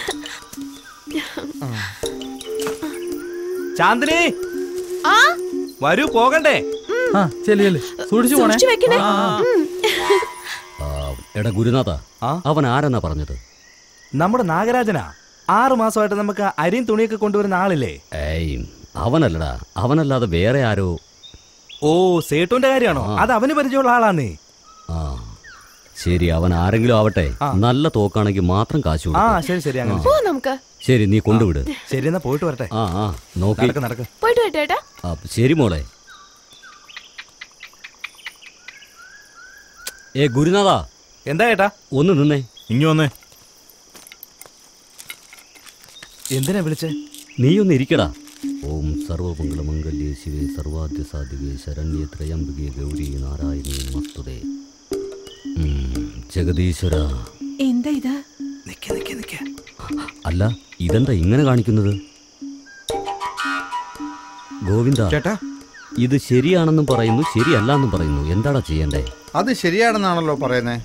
ചാന്ദിനി ആ വരൂ പോകണ്ടേ ആ ചെല്ലി ചെല്ലി സൂക്ഷിച്ചു പോണേ സൂക്ഷിച്ചു വെക്കണേ ആ, ആ. ഉം. ആ, എടാ ഗുരുനാഥ അവൻ ആരെന്നാ പറഞ്ഞത് നമ്മുടെ നാഗരാജനാ ആറു മാസമായിട്ട് നമുക്ക് അരിയും തുണിയൊക്കെ കൊണ്ടുവരുന്ന ആളില്ലേ ഏയ് അവനല്ലടാ അവനല്ലാതെ വേറെ ആരോ ഓ സേട്ടുവിന്റെ കാര്യമാണോ അത് അവന് പരിചയമുള്ള ആളാന്നേ ആ ശരി അവൻ ആരെങ്കിലും ആവട്ടെ നല്ല തോക്കാണെങ്കിൽ മാത്രം കാശ് ആ കൊടുക്ക്. ശരി ശരി അങ്ങനെ ആ. പോ നമുക്ക് ശരി നീ കൊണ്ടുവിട് ശരി എന്നാ പോയിട്ട് വരട്ടെ ആ ആ നോക്കി നടക്ക് നടക്ക് പോയിട്ട് വരട്ടെ ഏട്ടാ ആ, ശരി മോളെ ഏ ഗുരുനാഥ എന്താ ഏട്ടാ ഒന്ന് നിന്നേ ഇങ്ങി വന്നേ എന്തിനാ വിളിച്ചേ നീ ഒന്ന് ഇരിക്കടാ ഓം സർവമംഗളമംഗല്യേ ശിവേ സർവാദ്യ സാധികേ ശരണ്യേ ത്രയംബികേ ഗൗരി നാരായണി നമസ്തുതേ ഉം, ജഗദീശ്വര എന്താ ഇത് അല്ല ഇതെന്താ ഇങ്ങനെ കാണിക്കുന്നത് ഗോവിന്ദ ചേട്ടാ ഇത് ശരിയാണെന്നും പറയുന്നു ശരിയല്ല എന്നും പറയുന്നു എന്താടാ ചെയ്യണ്ടേ അത് ശരിയാണെന്നാണല്ലോ പറയുന്നേ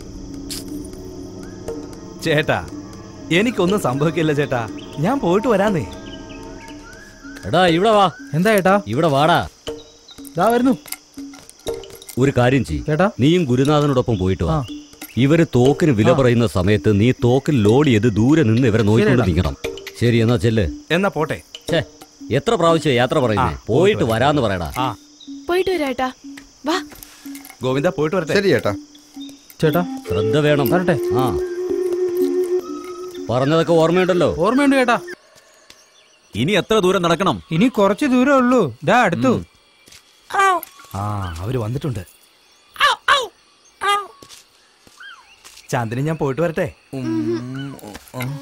ചേട്ടാ എനിക്കൊന്നും സംഭവിക്കില്ല ചേട്ടാ ഞാൻ പോയിട്ട് വരാന്നേ എടാ ഇവിടെ വാ എന്താ ഏട്ടാ ഇവിടെ വാടാ ദാ വരുന്നു ഒരു കാര്യം ചെയ് ചേട്ടാ നീയും ഗുരുനാഥനോടൊപ്പം പോയിട്ട് വാ ഇവര് തോക്കിന് വില പറയുന്ന സമയത്ത് നീ തോക്കിൽ ലോഡ് ചെയ്ത് ദൂരെ നിന്ന് ഇവരെ നോക്കിക്കൊണ്ട് ശരിയെടാ. നിൽക്കണം ശരി എന്നാ ചെല്ല് എന്നാ പോട്ടെ ഛേ എത്ര പ്രാവശ്യം യാത്ര പറയുന്നേ ആ, പോയിട്ട് വരാന്ന് പറയടാ ആ പോയിട്ട് വരാട്ടാ വാ ഗോവിന്ദ പോയിട്ട് വരട്ടെ ശരി ചേട്ടാ ചേട്ടാ ശ്രദ്ധ വേണം വരട്ടെ ആ പറഞ്ഞതൊക്കെ ഓർമ്മയുണ്ടല്ലോ ഓർമ്മയുണ്ട് ചേട്ടാ ഇനി എത്ര ദൂരം നടക്കണം ഇനി കുറച്ച് ദൂരേ ഉള്ളൂ ദാ അടുത്തു ആ അവര് വന്നിട്ടുണ്ട് ചാന്ദിനി ഞാൻ പോയിട്ട് വരട്ടെ ഉം, ഉം.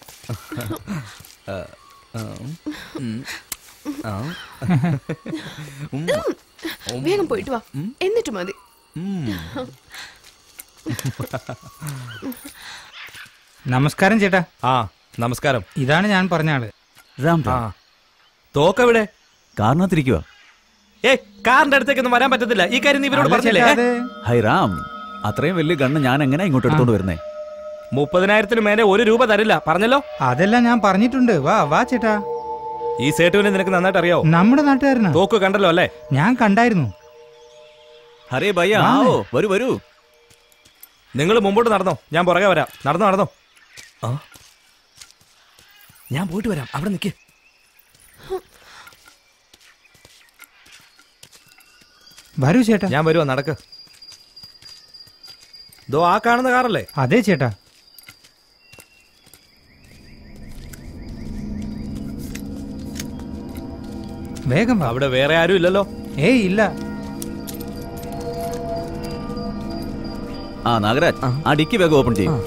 ആ, ആ, ഉം, ആ. ഉം, ഉം. വേഗം പോയിട്ട് വാ എന്നിട്ട് മതി നമസ്കാരം ചേട്ടാ ആ നമസ്കാരം ഇതാണ് ഞാൻ പറഞ്ഞ ആള് രാം ആ തോക്കെവിടെ കാറിനകത്തിരിക്കുക ഏ കാറിന്റെ അടുത്തേക്കൊന്നും വരാൻ പറ്റത്തില്ല ഈ കാര്യം നീ ഇവരോട് അല്ല പറഞ്ഞില്ലേ ചേട്ടാ, അത് ഹൈ റാം അത്രയും വലിയ ഗണ്ണ് ഞാൻ എങ്ങനെ ഇങ്ങോട്ട് എടുത്തോണ്ട് വരുന്നേ മുപ്പതിനായിരത്തിന് മേലെ ഒരു രൂപ തരില്ല പറഞ്ഞല്ലോ അതെല്ലാം ഞാൻ പറഞ്ഞിട്ടുണ്ട് വാ വാ ചേട്ടാ ഈ സേട്ടുവിനെ നിനക്ക് നന്നായിട്ട് അറിയാവോ നമ്മുടെ നാട്ടുകാരനാ തോക്ക് കണ്ടല്ലോ അല്ലേ ഞാൻ കണ്ടായിരുന്നു ഹരേ ഭയ്യ വാ. ആവോ വരൂ വരൂ നിങ്ങൾ മുമ്പോട്ട് നടന്നോ ഞാൻ പുറകെ വരാം നടന്നോ നടന്നോ ആ ഞാൻ പോയിട്ട് വരാം അവിടെ നിൽക്ക് വരൂ ചേട്ടാ ഞാൻ വരുവാ നടക്ക് ദോ ആ കാണുന്ന കാറല്ലേ അതെ ചേട്ടാ വേഗം വാ അവിടെ വേറെ ആരും ഇല്ലല്ലോ ഏയ് ഇല്ല ആ നാഗരാജ് ആ ഡിക്കി വേഗം ഓപ്പൺ ചെയ്യും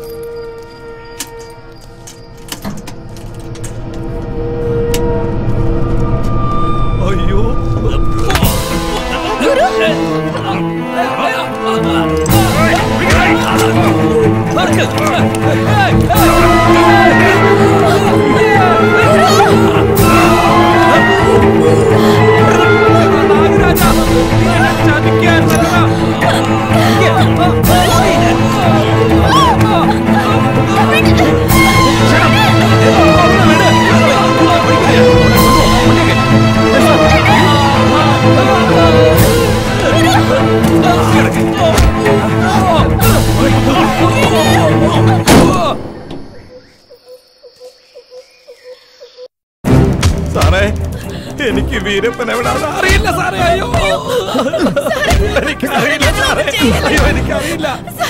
വീരപ്പൻ എവിടാന്ന് അറിയില്ല സാറേ അയ്യോ എനിക്കറിയില്ല സാറേ അയ്യോ എനിക്കറിയില്ല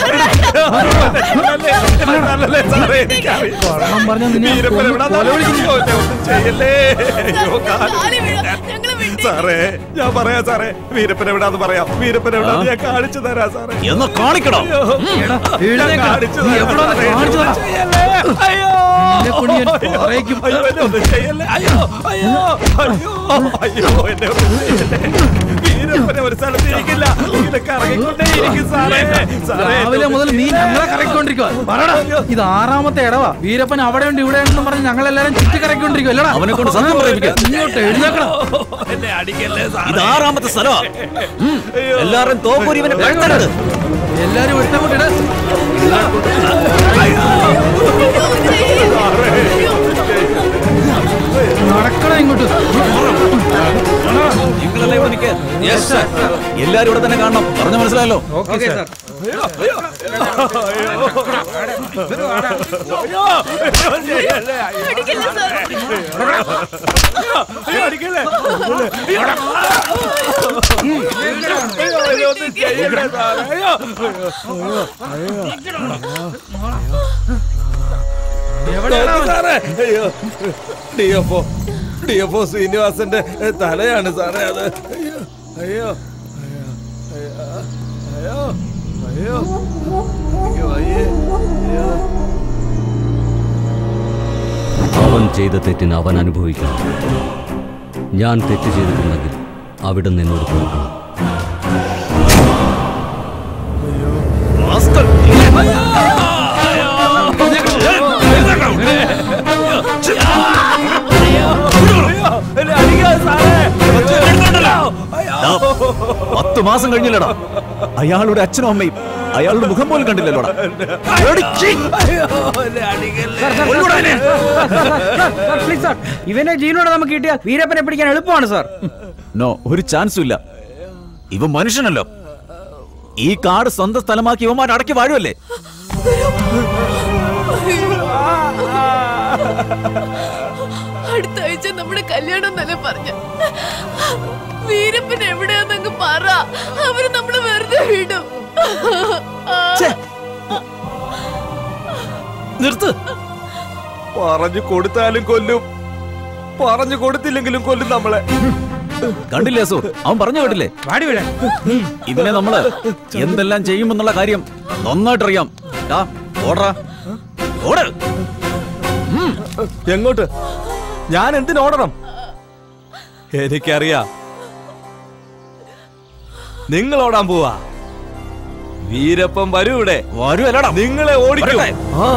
നല്ലല്ലേ സാറേ എനിക്കറിയില്ല വീരപ്പൻ എവിടാന്ന് അയ്യോ, എന്നെ ഒന്നും ചെയ്യല്ലേ അയ്യോ കാല് സാറേ ഞാൻ പറയാം സാറേ വീരപ്പൻ എവിടാന്ന് പറയാം വീരപ്പൻ എവിടാന്ന് ഞാൻ കാണിച്ചു തരാം സാറേ എന്നാ കാണിക്കണോ അയ്യോ, ഞാൻ കാണിച്ചു തരാം സാറേ. ഒന്നും ചെയ്യല്ലേ അയ്യോ അയ്യോ, എന്നെ ഒന്നും ചെയ്യല്ലേ അയ്യോ അയ്യോ അയ്യോ അയ്യോ എന്നെ ഒന്നും ചെയ്യല്ലേ വീരപ്പനെ ഒരു സ്ഥലത്ത് ഇരിക്കില്ല ഇങ്ങനെ കറങ്ങിക്കൊണ്ടേ ഇരിക്കും സാറേ സാറേ രാവിലെ മുതൽ നീ ഞങ്ങളെ കറക്കിക്കൊണ്ടിരിക്കുക പറടാ ഇത് ആറാമത്തെ ഇടവാ വീരപ്പൻ അവിടെ ഉണ്ട് ഇവിടെ ഉണ്ടെന്ന് പറഞ്ഞ് ഞങ്ങളെല്ലാരും ചുറ്റി കറക്കിക്കൊണ്ടിരിക്കുക അല്ലടാ അവനെ കൊണ്ട് സത്യം പറയിപ്പിക്കാം. ഇങ്ങോട്ട് എഴുന്നേക്കണം എന്നെ അടിക്കല്ലേ സാറേ ഇത് ആറാമത്തെ സ്ഥലമാ ഉം. എല്ലാവരും തോക്കൂരി ഇവനെ പെട്ടെന്ന് എല്ലാരും എടുത്തങ്ങോട്ട് ഇട നടക്കണം ഇങ്ങോട്ട് നിങ്ങളല്ലേ ഇവിടെ നിൽക്കുക എല്ലാരും ഇവിടെ തന്നെ കാണണം പറഞ്ഞു മനസ്സിലായല്ലോ ഓക്കെ സാർ സാറേ അയ്യോ ഡിഎഫ്ഒ ഡിഎഫ്ഒ ശ്രീനിവാസന്റെ തലയാണ് സാറേ അത് അയ്യോ അയ്യോ അയ്യോ അയ്യോ അയ്യോ അയ്യോ അയ്യേ അയ്യോ അവൻ ചെയ്ത തെറ്റിന് അവൻ അനുഭവിക്കണം ഞാൻ തെറ്റ് ചെയ്തിട്ടുണ്ടെങ്കിൽ അവിടെ നിന്നോട് കൊടുക്കണം ദാ, പത്ത് മാസം കഴിഞ്ഞില്ലടാ അയാളുടെ അച്ഛനും അമ്മയും അയാളുടെ മുഖം പോലും കണ്ടില്ലല്ലോടാ പ്ലീസ് സാർ ഇവനെ ജീവനോടെ നമുക്ക് കിട്ടിയാൽ വീരപ്പനെ പിടിക്കാൻ എളുപ്പമാണ് സാർ നോ ഒരു ചാൻസും ഇല്ല ഇവ മനുഷ്യനല്ലോ ഈ കാട് സ്വന്തം സ്ഥലമാക്കി ഇവന്മാർ അടക്കി വാഴുമല്ലേ അടുത്ത ആഴ്ച നമ്മുടെ കല്യാണം എന്നല്ലേ പറഞ്ഞ വീരപ്പൻ എവിടെയാന്നങ്ങ് പറ അവര് നമ്മള് വെറുതെ വിടും നിർത്ത് പറഞ്ഞു കൊടുത്താലും കൊല്ലും പറഞ്ഞു കൊടുത്തില്ലെങ്കിലും കൊല്ലും നമ്മളെ കണ്ടില്ലേ സു അവൻ പറഞ്ഞു കേട്ടില്ലേ വാടി വിടാൻ ഇവനെ നമ്മള് എന്തെല്ലാം ചെയ്യുമെന്നുള്ള കാര്യം നന്നായിട്ടറിയാം ഡാ, ഓടറാ ഓട് എങ്ങോട്ട് ഞാൻ എന്തിനോടണം എനിക്കറിയാം നിങ്ങൾ ഓടാൻ പോവാ വീരപ്പം വരൂ ഇവിടെ വരൂ അല്ലടാ നിങ്ങളെ ഓടിക്കും വരട്ടെ.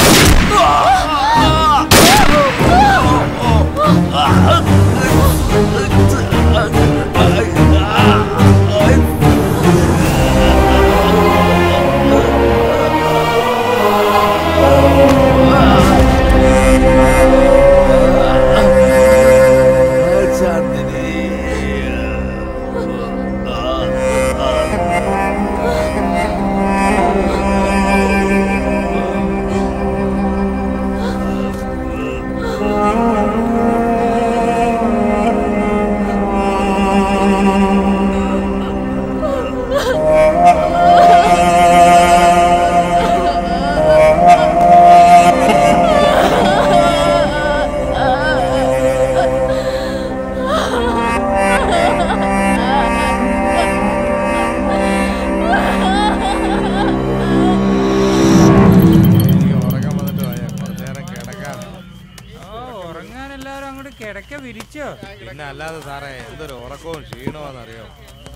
ഉറങ്ങാൻ എല്ലാരും അങ്ങോട്ട് കിടക്ക വിരിച്ചോ പിന്നെ അല്ലാതെ സാറേ എന്തൊരു ഉറക്കവും ക്ഷീണമാണെന്നറിയോ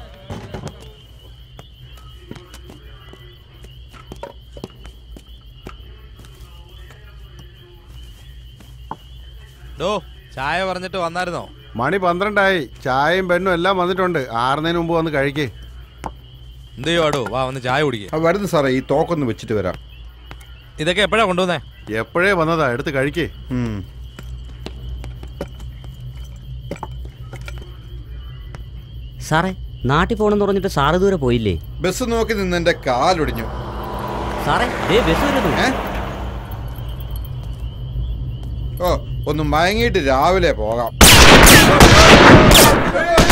ഡോ ചായ പറഞ്ഞിട്ട് വന്നായിരുന്നോ മണി പന്ത്രണ്ടായി ചായയും പെണ്ണും എല്ലാം വന്നിട്ടുണ്ട് ആറുന്നതിന് മുമ്പ് വന്ന് കഴിക്കേ എന്ത് ചെയ്യുവാടോ വാ വന്ന് ചായ കുടിക്കേ വരുന്നു സാറേ ഈ തോക്കൊന്ന് വെച്ചിട്ട് വരാം ഇതൊക്കെ എപ്പോഴാ കൊണ്ടുവന്നേ എപ്പോഴേ വന്നതാ എടുത്ത് കഴിക്കേ സാറേ നാട്ടിൽ പോകണമെന്ന് പറഞ്ഞിട്ട് സാറ് ദൂരെ പോയില്ലേ ബസ് നോക്കി നിന്ന് എന്റെ കാലൊടിഞ്ഞു സാറേ ദേ ബസ് വരുന്നു ഓ ഒന്ന് മയങ്ങിയിട്ട് രാവിലെ പോകാം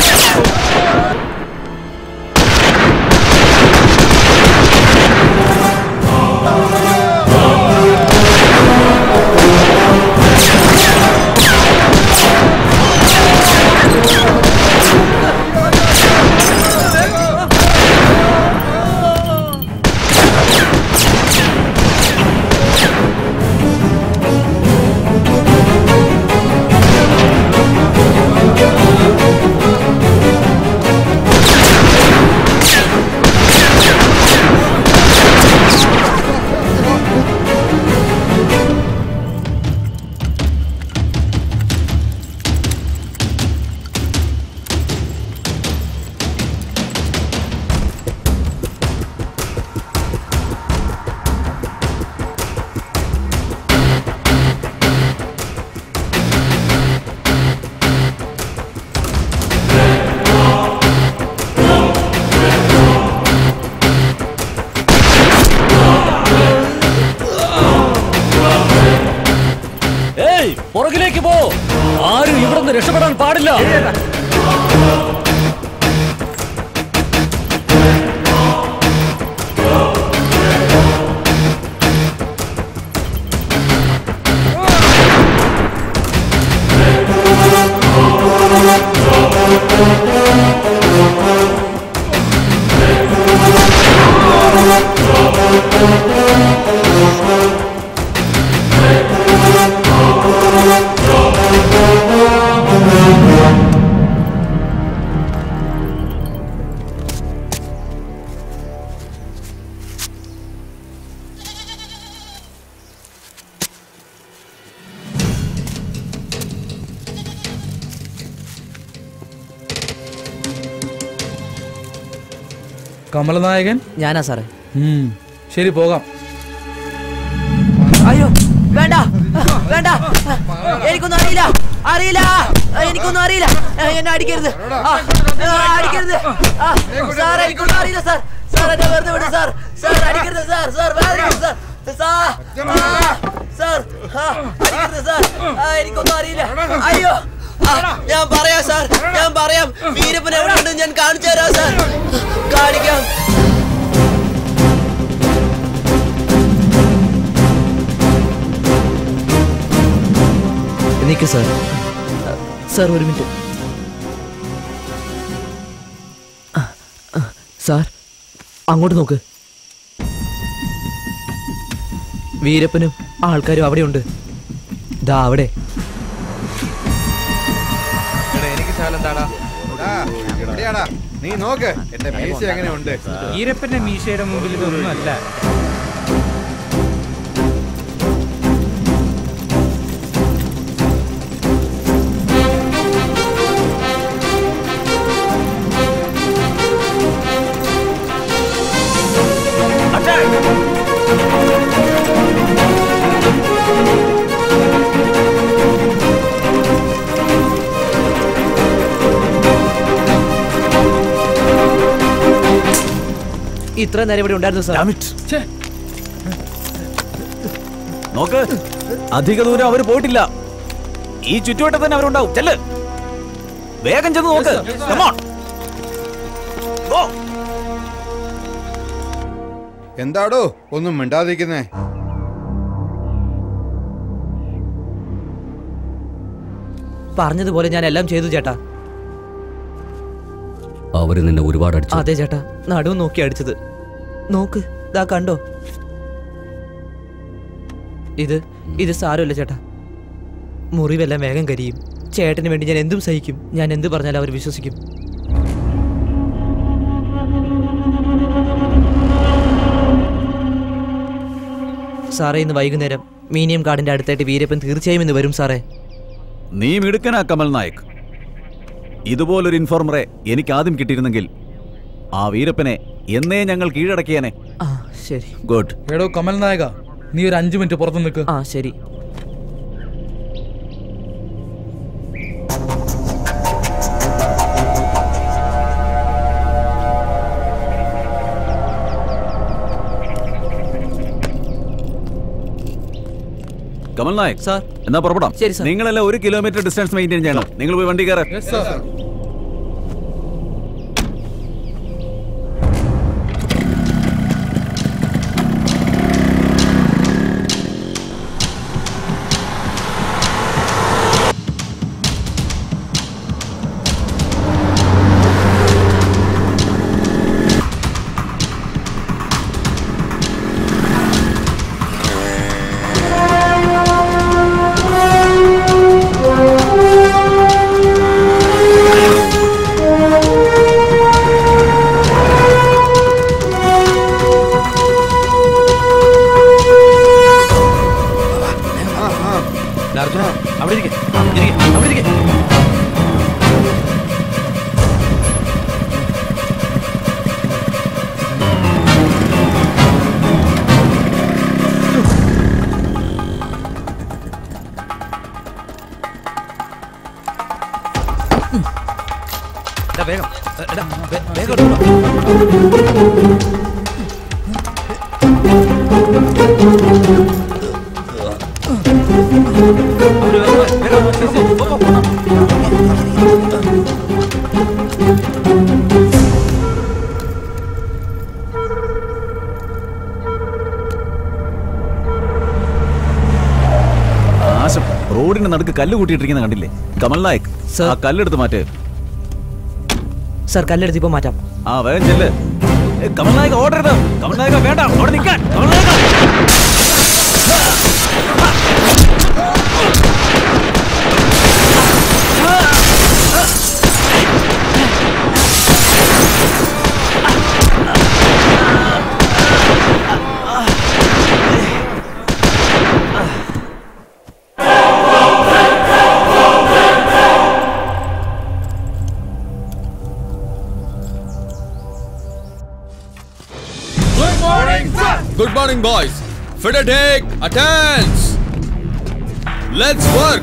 ഏയ് പുറകിലേക്ക് പോ ആരും ഇവിടെ നിന്ന് രക്ഷപ്പെടാൻ പാടില്ല കമലനായകൻ ഞാനാ സാറേ ഉം, ശരി പോകാം അയ്യോ വേണ്ട വേണ്ട എനിക്കൊന്നും അറിയില്ല അറിയില്ല എനിക്കൊന്നും അറിയില്ല എന്നെ അടിക്കരുത് ആ, ആ, അടിക്കരുത് ആ, സാർ എനിക്കൊന്നും അറിയില്ല സാർ സാർ എന്നെ വെറുതെ വിടും സാർ സാർ അടിക്കരുത് സാർ സാർ വേദനിക്കും സാർ സാർ ആ, സാർ ആ, അടിക്കരുത് സാർ ആ, എനിക്കൊന്നും അറിയില്ല അയ്യോ ആ, ഞാൻ പറയാം സാർ ഞാൻ പറയാം വീരപ്പൻ എവിടെയുണ്ട് ഞാൻ കാണിച്ചു തരാം സാർ കാണിക്കാം നിൽക്ക് സാർ സാർ ഒരു മിനിറ്റ് സാർ അങ്ങോട്ട് നോക്ക് വീരപ്പനും ആൾക്കാരും അവിടെയുണ്ട് ദാ അവിടെ എനിക്ക് ശാലം താടാ എവിടെയാടാ നീ നോക്ക് എന്റെ മീശ എങ്ങനെ ഉണ്ട് ഈരപ്പന്റെ മീശയുടെ മുമ്പിൽ ഇതൊന്നും അല്ല ഇത്ര നേരം ഇവിടെ ഉണ്ടായിരുന്നു സാർ നോക്ക് അധിക ദൂരം അവര് പോയിട്ടില്ല ഈ ചുറ്റുവട്ടം തന്നെ അവരുണ്ടാവും ചെല്ല് വേഗം ചെന്ന് നോക്ക് Come on. Go. എന്താടോ ഒന്നും മിണ്ടാതിരിക്കുന്നേ പറഞ്ഞതുപോലെ ഞാൻ എല്ലാം ചെയ്തു ചേട്ടാ അവര് നിന്നെ ഒരുപാട് അടിച്ചു അതെ ചേട്ടാ നടുവ് നോക്കി അടിച്ചത് നോക്ക് ദാ കണ്ടോ ഇത് ഇത് സാരമില്ല ചേട്ടാ മുറിവെല്ലാം വേഗം കരിയും ചേട്ടന് വേണ്ടി ഞാൻ എന്തും സഹിക്കും ഞാൻ എന്ത് പറഞ്ഞാലും അവർ വിശ്വസിക്കും സാറേ ഇന്ന് വൈകുന്നേരം മീനിയം കാർഡിന്റെ അടുത്തായിട്ട് വീരപ്പൻ തീർച്ചയായും ഇന്ന് വരും സാറേ നീ മിടുക്കനാ കമൽ നായക് ഇതുപോലൊരു ഇൻഫോർമറെ എനിക്ക് ആദ്യം കിട്ടിയിരുന്നെങ്കിൽ ആ വീരപ്പനെ എന്നേ ഞങ്ങൾ കീഴടക്കിയേനെ ആ ശരി ഗുഡ് എടോ കമൽ നായക നീ ഒരു അഞ്ചു മിനിറ്റ് പുറത്ത് നിൽക്ക് ആ ശരി കമൽ നായക് സാർ എന്നാ പുറപ്പെടാം ശരി, സാർ. നിങ്ങളെല്ലാം ഒരു കിലോമീറ്റർ ഡിസ്റ്റൻസ് മെയിൻറ്റെയിൻ ചെയ്യണം നിങ്ങൾ പോയി വണ്ടി കയറാം ആശം റോഡിന്റെ നടുക്ക് കല്ല് കൂട്ടിയിട്ടിരിക്കുന്ന കണ്ടില്ലേ കമൽ നായക് ആ കല്ലെടുത്ത് മാറ്റ് സർ കല്ലെടുത്ത് ഇപ്പൊ മാറ്റാം ആ വേഗം ചെല്ല് ഏ, കമൽ നായക് ഓർഡർ ചെയ്ത് കമൽ നായക വേണ്ട അവിടെ നിൽക്കാൻ കമൽ നായക Good morning, sir. Good morning, boys. Fitter take attends. Let's work.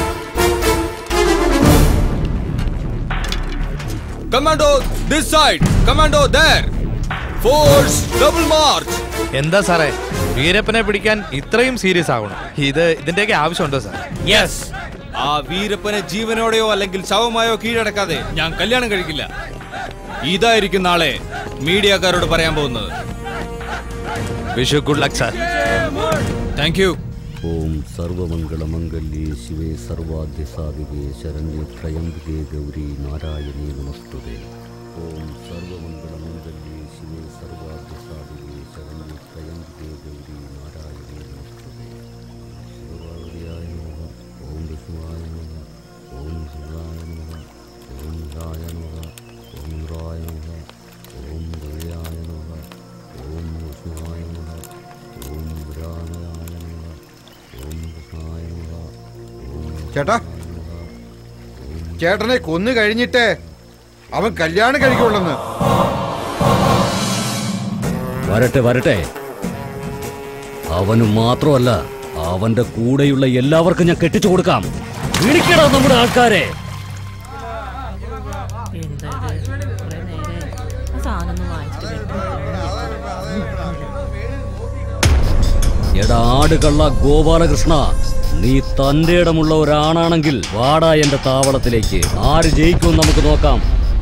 Commando this side. Commando there. Force double march. എന്താ സാറേ വീരപ്പനെ പിടിക്കാൻ ഇത്രയും സീരിയസ് ആവണം ഇത് ഇതിന്റെയൊക്കെ ആവശ്യമുണ്ടോ സാർ യെസ് ആ വീരപ്പനെ ജീവനോടെയോ അല്ലെങ്കിൽ ശവമായോ കീഴടക്കാതെ ഞാൻ കല്യാണം കഴിക്കില്ല ഇതായിരിക്കും നാളെ മീഡിയക്കാരോട് പറയാൻ പോകുന്നത് Vishu good luck sir thank you ഓം സർവമംഗളമംഗല്യേ ശിവേ സർവാദ്യസാധികേ ശരണ്യ ത്രയംബികേ ഗൗരി നാരായണീ നമസ്തുതേ ഓം സർവമംഗളമംഗല്യേ ശിവേ സർവാദ്യസാധികേ ശരണ്യ ത്രയംബികേ ഗൗരി നാരായണീ നമസ്തുതേ ശിവപാർവതിയായ നമഃ ഓം വിഷ്ണുവായ നമഃ ഓം ശിവായ നമഃ ഓം രായ നമഃ ഓം റായ നമഃ ഓം ഗൗരിയായ നമഃ ഓം വിഷ്ണുവായ നമഃ ഓം രാമയായ നമഃ ഓം കൃഷ്ണായ നമഃ ഓം ചേട്ടാ ചേട്ടനെ കൊന്നു കഴിഞ്ഞിട്ടേ അവൻ കല്യാണം കഴിക്കുള്ളെന്ന് വരട്ടെ വരട്ടെ അവന് മാത്രമല്ല അവന്റെ കൂടെയുള്ള എല്ലാവർക്കും ഞാൻ കെട്ടിച്ചു കൊടുക്കാം വിളിക്കടാ നമ്മുടെ ആൾക്കാരെ എടാ ആടുകള്ള ഗോപാലകൃഷ്ണ നീ തന്റെ ഇടമുള്ള ഒരാണാണെങ്കിൽ വാടാ എന്റെ താവളത്തിലേക്ക് ആര് ജയിക്കും നമുക്ക് നോക്കാം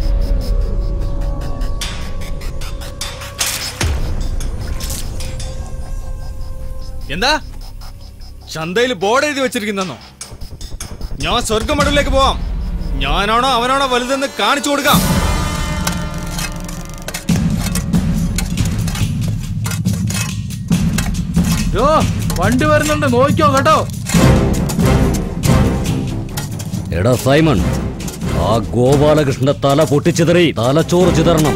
എന്താ ചന്തയിൽ ബോർഡ് എഴുതി വെച്ചിരിക്കുന്നോ ഞാൻ സ്വർഗമടലിലേക്ക് പോവാം ഞാനാണോ അവനാണോ വലുതെന്ന് കാണിച്ചു കൊടുക്കാം യോ വണ്ടി വരുന്നുണ്ട് നോക്കിയോ കേട്ടോ എടാ സൈമൺ ആ ഗോപാലകൃഷ്ണന്റെ തല പൊട്ടിച്ചിതറി തലച്ചോറ് ചിതറണം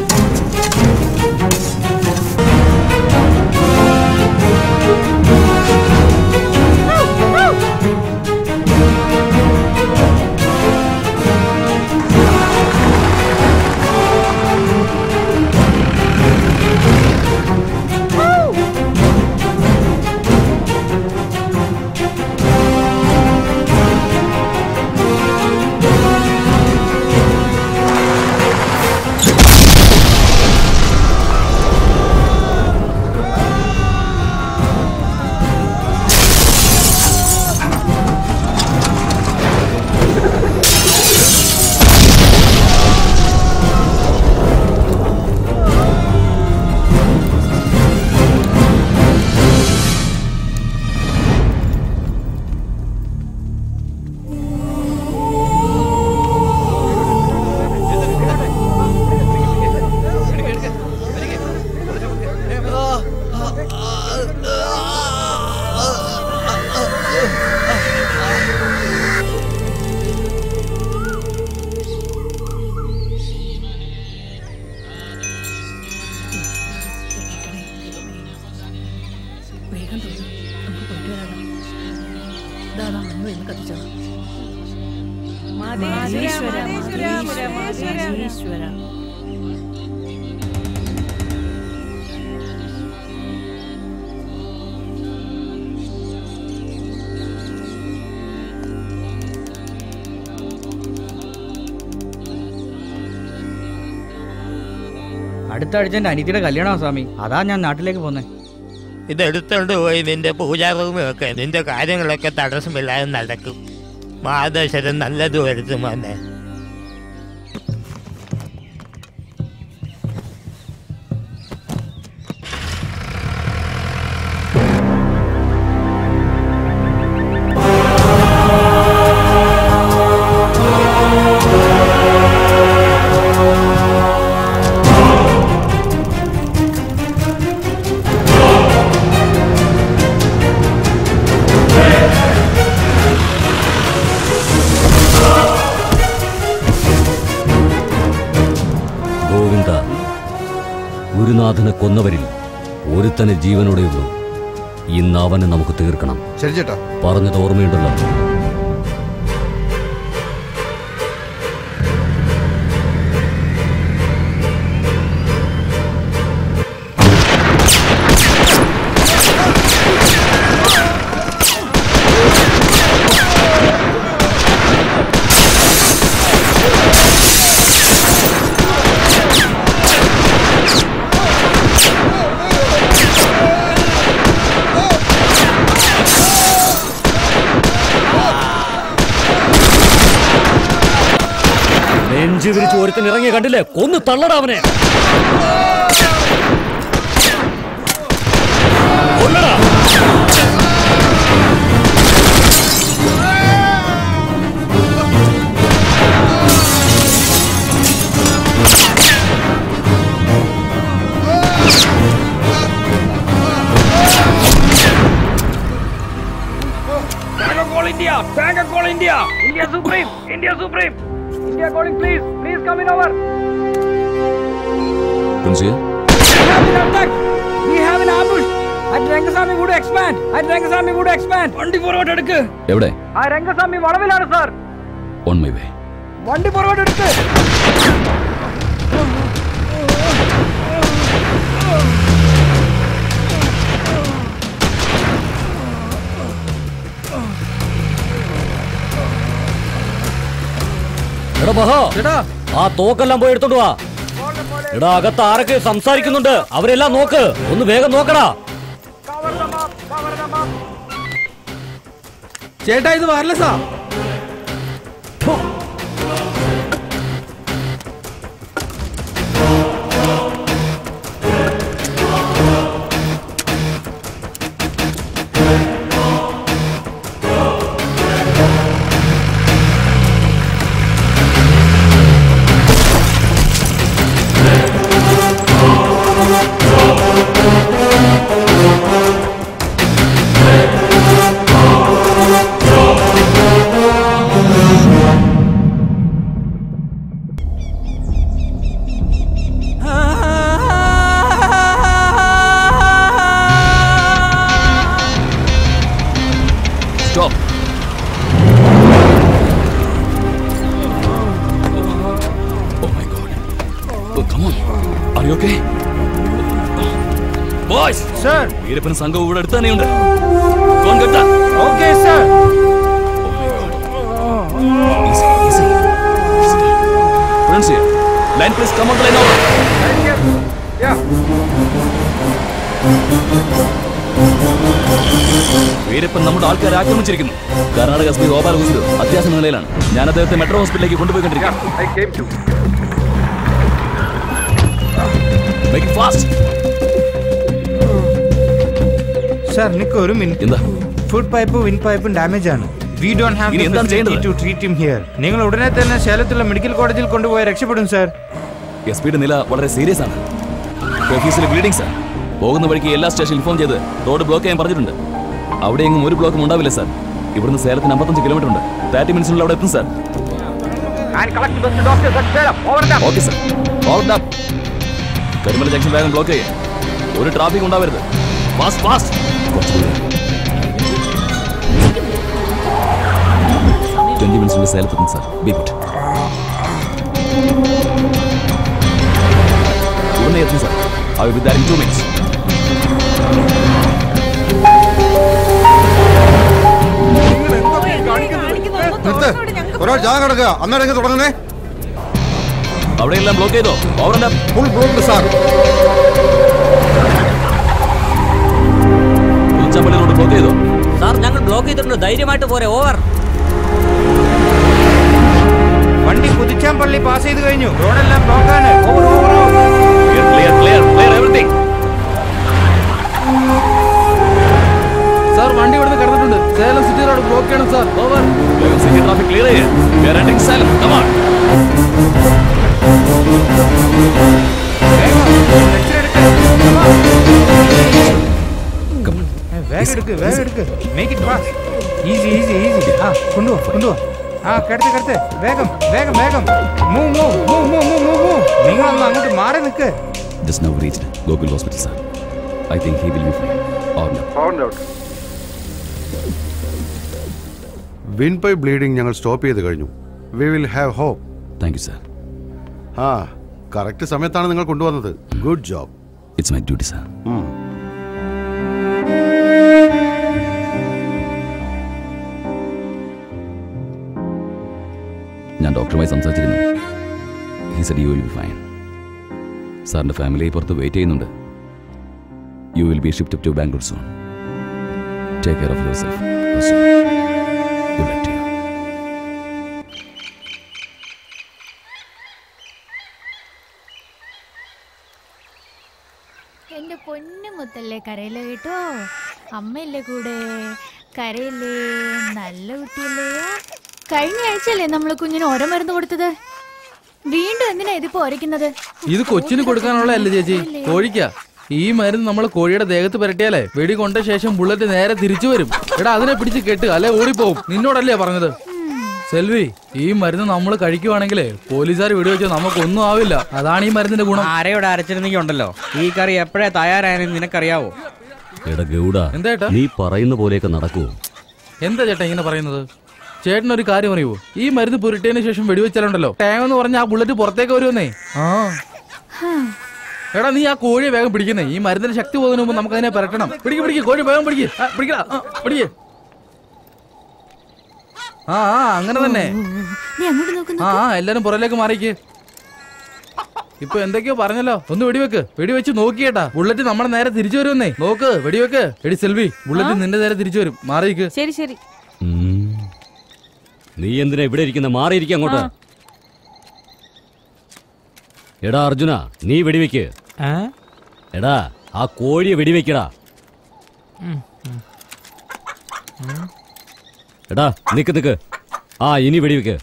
വേഗം തോന്നും നമുക്ക് പോയിട്ട് വരാം ദാ ദാ വന്നു എന്ന് കത്തിച്ചോളാം മഹേശ്വര, മഹേശ്വര, മഹേശ്വര. മഹേശ്വര അടുത്ത ആഴ്ച എന്റെ അനിയത്തിയുടെ കല്യാണമാണ് സ്വാമി അതാ ഞാൻ നാട്ടിലേക്ക് പോന്നെ ഇതെടുത്തോണ്ട് പോയി നിന്റെ പൂജാ റൂമിലൊക്കെ നിന്റെ കാര്യങ്ങളൊക്കെ തടസ്സമില്ലാതെ നടക്കും മാതശ്വരൻ നല്ലത് വരുത്തും മോനെ ഗോവിന്ദ ഗുരുനാഥനെ കൊന്നവരിൽ ഒരുത്തനെ ജീവനോടെയുള്ളൂ ഇന്ന് അവനെ നമുക്ക് തീർക്കണം ശരി ചേട്ടാ പറഞ്ഞത് ഓർമ്മയുണ്ടല്ലോ നെഞ്ചു വിരിച്ച് ഒരുത്തൻ ഇറങ്ങി കണ്ടില്ലേ കൊന്നു തള്ളടാ അവനെ കൊല്ലടാ. Tango call India! Tango call India! India Supreme! India Supreme! India calling please! Please come in over! പ്രിൻസിയെ We have been attacked! We have an ambush! At Rangasamy would expand! At Rangasamy would expand! വണ്ടി പുറകോട്ട് എടുക്ക് എവിടെ ആ രംഗസ്വാമി വളവിലാണ് sir on my way വണ്ടി പുറകോട്ട് എടുക്ക് എടാ ബഹോ ആ തോക്കെല്ലാം പോയി എടുത്തോണ്ട് വാ എടാ അകത്ത് ആരൊക്കെ സംസാരിക്കുന്നുണ്ട് അവരെല്ലാം നോക്ക് ഒന്ന് വേഗം നോക്കടാ ചേട്ടാ ഇത് വയർലെസ്സാ stop Oh my god. Oh, come on. Are you okay? Boys! Sir! Veerappan സംഘം ഇവിടെ അടുത്ത് തന്നെയുണ്ട് Go and get that. Okay, sir! Easy, easy. Easy. Friends here. Line please come on the line over. Veerappan നമ്മുടെ ആൾക്കാരെ ആക്രമിച്ചിരിക്കുന്നു കർണാടക എസ് പി ഗോപാൽ ഹുസ്രു അത്യാവശ്യ നിലയിലാണ് ഞാൻ അദ്ദേഹത്തെ മെട്രോ ഹോസ്പിറ്റലിലേക്ക് കൊണ്ടുപോയിക്കൊണ്ടിരിക്കുന്നു Make it fast. സാർ നിക്ക് ഒരു മിനിറ്റ് എന്താ ഫുഡ് പൈപ്പ് വിൻ പൈപ്പും ഡാമേജ് ആണ് വി ഡോണ്ട് ഇനി എന്താണ് ഹാവ് ചെയ്യേണ്ടത്? ടു ട്രീറ്റ് ഹിം ഹിയർ നിങ്ങൾ ഉടനെ തന്നെ സേലത്തുള്ള മെഡിക്കൽ കോളേജിൽ കൊണ്ടുപോയി രക്ഷപ്പെടും സാർ എസ് പിയുടെ നില വളരെ സീരിയസ് ആണ് ഓഫീസിൽ ബ്ലീഡിംഗ് സാർ പോകുന്ന വഴിക്ക് എല്ലാ സ്റ്റേഷൻ ഇൻഫോം ചെയ്ത് റോഡ് ബ്ലോക്ക് ചെയ്യാൻ പറഞ്ഞിട്ടുണ്ട് അവിടെ എങ്ങും ഒരു ബ്ലോക്കും ഉണ്ടാവില്ല സാർ ഇവിടുന്ന് സേലത്തിന് അമ്പത്തഞ്ച് കിലോമീറ്റർ ഉണ്ട് തേർട്ടി മിനിറ്റ്സിനുള്ളിൽ അവിടെ എത്തും sir okay sir over dam Karimala junction വേഗം ബ്ലോക്ക് ചെയ്യാം ഒരു ട്രാഫിക് ഉണ്ടാവരുത് ഫാസ്റ്റ് ഫാസ്റ്റ് ട്വന്റി മിനിറ്റ്സിനുള്ളിൽ സേലത്തെത്തും സാർ ബി ഗുഡ് ഉടനെ എത്തും sir I will be that in two minutes നിർത്ത് ഒരാൾ ജാഗ കിടക്കുക അന്നേരം തുടങ്ങണേ അവിടെയെല്ലാം ബ്ലോക്ക് ചെയ്തോ over full block sir Puthuchampally road block ചെയ്തോ സാർ ഞങ്ങൾ ബ്ലോക്ക് ചെയ്തിട്ടുണ്ട് ധൈര്യമായിട്ട് പോരെ ഓവർ വണ്ടി കുതിച്ചാമ്പള്ളി പാസ് ചെയ്ത് കഴിഞ്ഞു റോഡെല്ലാം ബ്ലോക്കാണ് over over clear clear clear everything sir വണ്ടി ഇവിടുന്ന് കടന്നിട്ടുണ്ട് സേലം സിറ്റി റോഡ് ബ്ലോക്ക് ചെയ്യണം sir over city traffic clear ചെയ്യ് we are ending Salem come on വേഗം എടുക്ക് വേഗം എടുക്ക് make it fast easy easy easy ആ കൊണ്ടുപോ കൊണ്ടുപോ ആ കിടത്ത് കിടത്ത് വേഗം വേഗം വേഗം move move move move move move move നിങ്ങളൊന്ന് അങ്ങോട്ട് മാറി നിൽക്ക് just now reached Gokul hospital sir I think he will be fine or no windpipe bleeding ഞങ്ങൾ സ്റ്റോപ്പ് ചെയ്ത് കഴിഞ്ഞു we will have hope thank you sir ആ correct സമയത്താണ് നിങ്ങൾ കൊണ്ടുവന്നത് good job it's my duty sir ഞാൻ ഡോക്ടറുമായി സംസാരിച്ചിരുന്നു he said you will be fine സാറിൻ്റെ ഫാമിലി പുറത്ത് വെയിറ്റ് ചെയ്യുന്നുണ്ട് you will be shift to Bangalore soon take care of yourself good luck to you എന്റെ പൊന്നു മുത്തല്ലേ കരയില്ല കേട്ടോ അമ്മയല്ലേ കൂടെ കരയില്ലേ നല്ല കുട്ടിയല്ലേ കഴിഞ്ഞ ആഴ്ചയല്ലേ നമ്മൾ കുഞ്ഞിന് ഓരോ മരുന്ന് കൊടുത്തത് വീണ്ടും എന്തിനാ ഇതിപ്പോ ഒരയ്ക്കുന്നത് ഇത് കൊച്ചിന് കൊടുക്കാനുള്ളതല്ല ചേച്ചി കോഴിക്കാ ഈ മരുന്ന് നമ്മൾ കോഴിയുടെ ദേഹത്ത് പുരട്ടിയാലേ വെടി കൊണ്ട ശേഷം ബുള്ളറ്റ് നേരെ തിരിച്ചു വരും എടാ അതിനെ പിടിച്ച് കെട്ട് അല്ലെ ഓടിപ്പോവും നിന്നോടല്ലേ പറഞ്ഞത് സെൽവി ഈ മരുന്ന് നമ്മൾ കഴിക്കുവാണെങ്കിൽ പോലീസുകാർ വെടിവെച്ചാൽ നമുക്കൊന്നും ആവില്ല അതാണ് ഈ മരുന്നിന്റെ ഗുണം ആരെയോടെ അരച്ചിരുന്നെങ്കിൽ ഉണ്ടല്ലോ ഈ കറി എപ്പോഴാ തയ്യാറായെന്ന് നിനക്കറിയാവോ എടാ ഗൗഡ എന്താ നീ പറയുന്ന പോലെയൊക്കെ നടക്കുവോ എന്താ ചേട്ടാ ഇങ്ങനെ പറയുന്നത് ചേട്ടൻ ഒരു കാര്യം അറിയുവോ ഈ മരുന്ന് പുരട്ടിയതിനു ശേഷം വെടിവെച്ചാലുണ്ടല്ലോ ടൈം എന്ന് പറഞ്ഞ ആ ബുള്ളറ്റ് പുറത്തേക്ക് വരുമെന്നേ ആ എടാ നീ ആ കോഴിയെ വേഗം പിടിക്കുന്നേ ഈ മരുന്നിന്റെ ശക്തി പോകുന്നതിന് മുമ്പ് നമുക്ക് അതിനെ പരട്ടണം പിടിക്ക് പിടിക്ക് കോഴി വേഗം പിടിക്ക് ആ, പിടിക്കടാ ആ, പിടിക്ക് ആ ആ അങ്ങനെ തന്നെ നീ അങ്ങോട്ട് നോക്കുന്നു ആ ആ എല്ലാരും പുറകിലേക്ക് മാറിക്ക് ഇപ്പൊ എന്തൊക്കെയോ പറഞ്ഞല്ലോ ഒന്ന് വെടിവെക്ക് വെടിവെച്ച് നോക്കിയേട്ടാ ബുള്ളറ്റ് നമ്മുടെ നേരെ തിരിച്ചു വരുമെന്നേ നോക്ക് വെടിവെക്ക് എടി സെൽവി ബുള്ളറ്റ് നിന്റെ നേരെ തിരിച്ചു വരും മാറിയിക്ക് ശരി ശരി ഉം. നീ എന്തിനാ ഇവിടെ ഇരിക്കുന്ന മാറിയിരിക്കുക അങ്ങോട്ട് ആ. എടാ അർജുന നീ വെടിവെക്ക് എടാ ആ കോഴിയെ വെടിവെക്കടാ എടാ നിക്ക് നിക്ക് ആ ഇനി വെടിവെക്ക്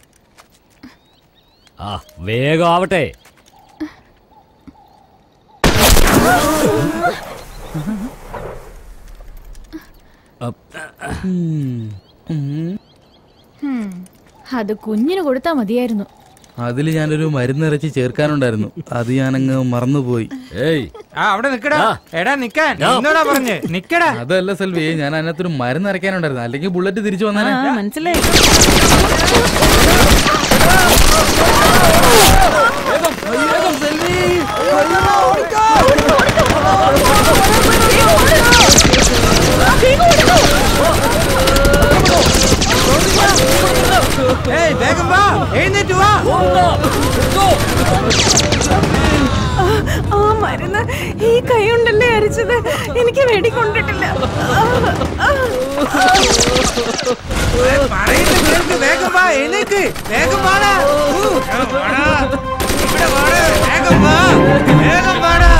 ആ വേഗം ആവട്ടെ ഹും, അത് കുഞ്ഞിന് കൊടുത്താ മതിയായിരുന്നു അതിൽ ഞാനൊരു മരുന്നിറച്ചി ചേർക്കാനുണ്ടായിരുന്നു അത് ഞാനങ്ങ് മറന്നുപോയി ഏയ് ആ അവിടെ നിക്കടാ എടാ നിക്കാൻ എന്നോടാ പറഞ്ഞ് നിക്കടാ അതല്ല സെൽവി ഞാൻ അതിനകത്തൊരു മരുന്ന് ഇറക്കാനുണ്ടായിരുന്നു അല്ലെങ്കിൽ ബുള്ളറ്റ് തിരിച്ചു വന്നേനെ മനസ്സിലായി ഏയ് വേഗം വാ എഴുന്നേറ്റ് വാ ആ മരുന്ന് ഈ കൈ കൊണ്ടല്ലേ അരിച്ചത് എനിക്ക് വെടി കൊണ്ടിട്ടില്ല പറയുന്ന കേൾക്ക് വേഗം വാ എഴുന്നേക്ക് വേഗം വാടാ ഊ, വാടാ. ഇവിടെ വാടാ വേഗം വാ വേഗം വാടാ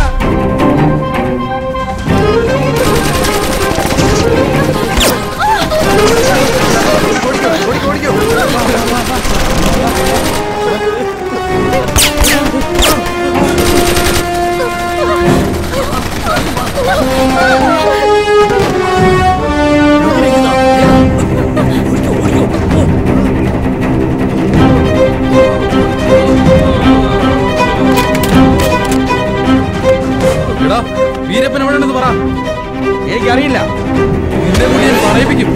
എടാ വീരപ്പൻ എവിടെ ഉണ്ടെന്ന് പറ എനിക്കറിയില്ല നിന്നെ കൂടി ഞാൻ പറയിപ്പിക്കും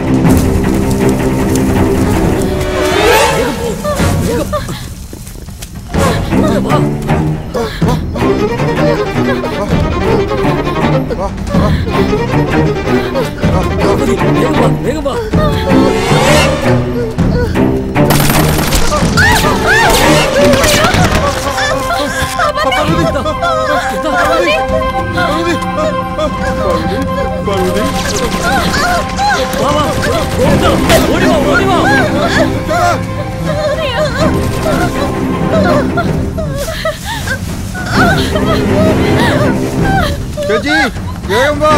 ആ ചേച്ചി വേഗം വാ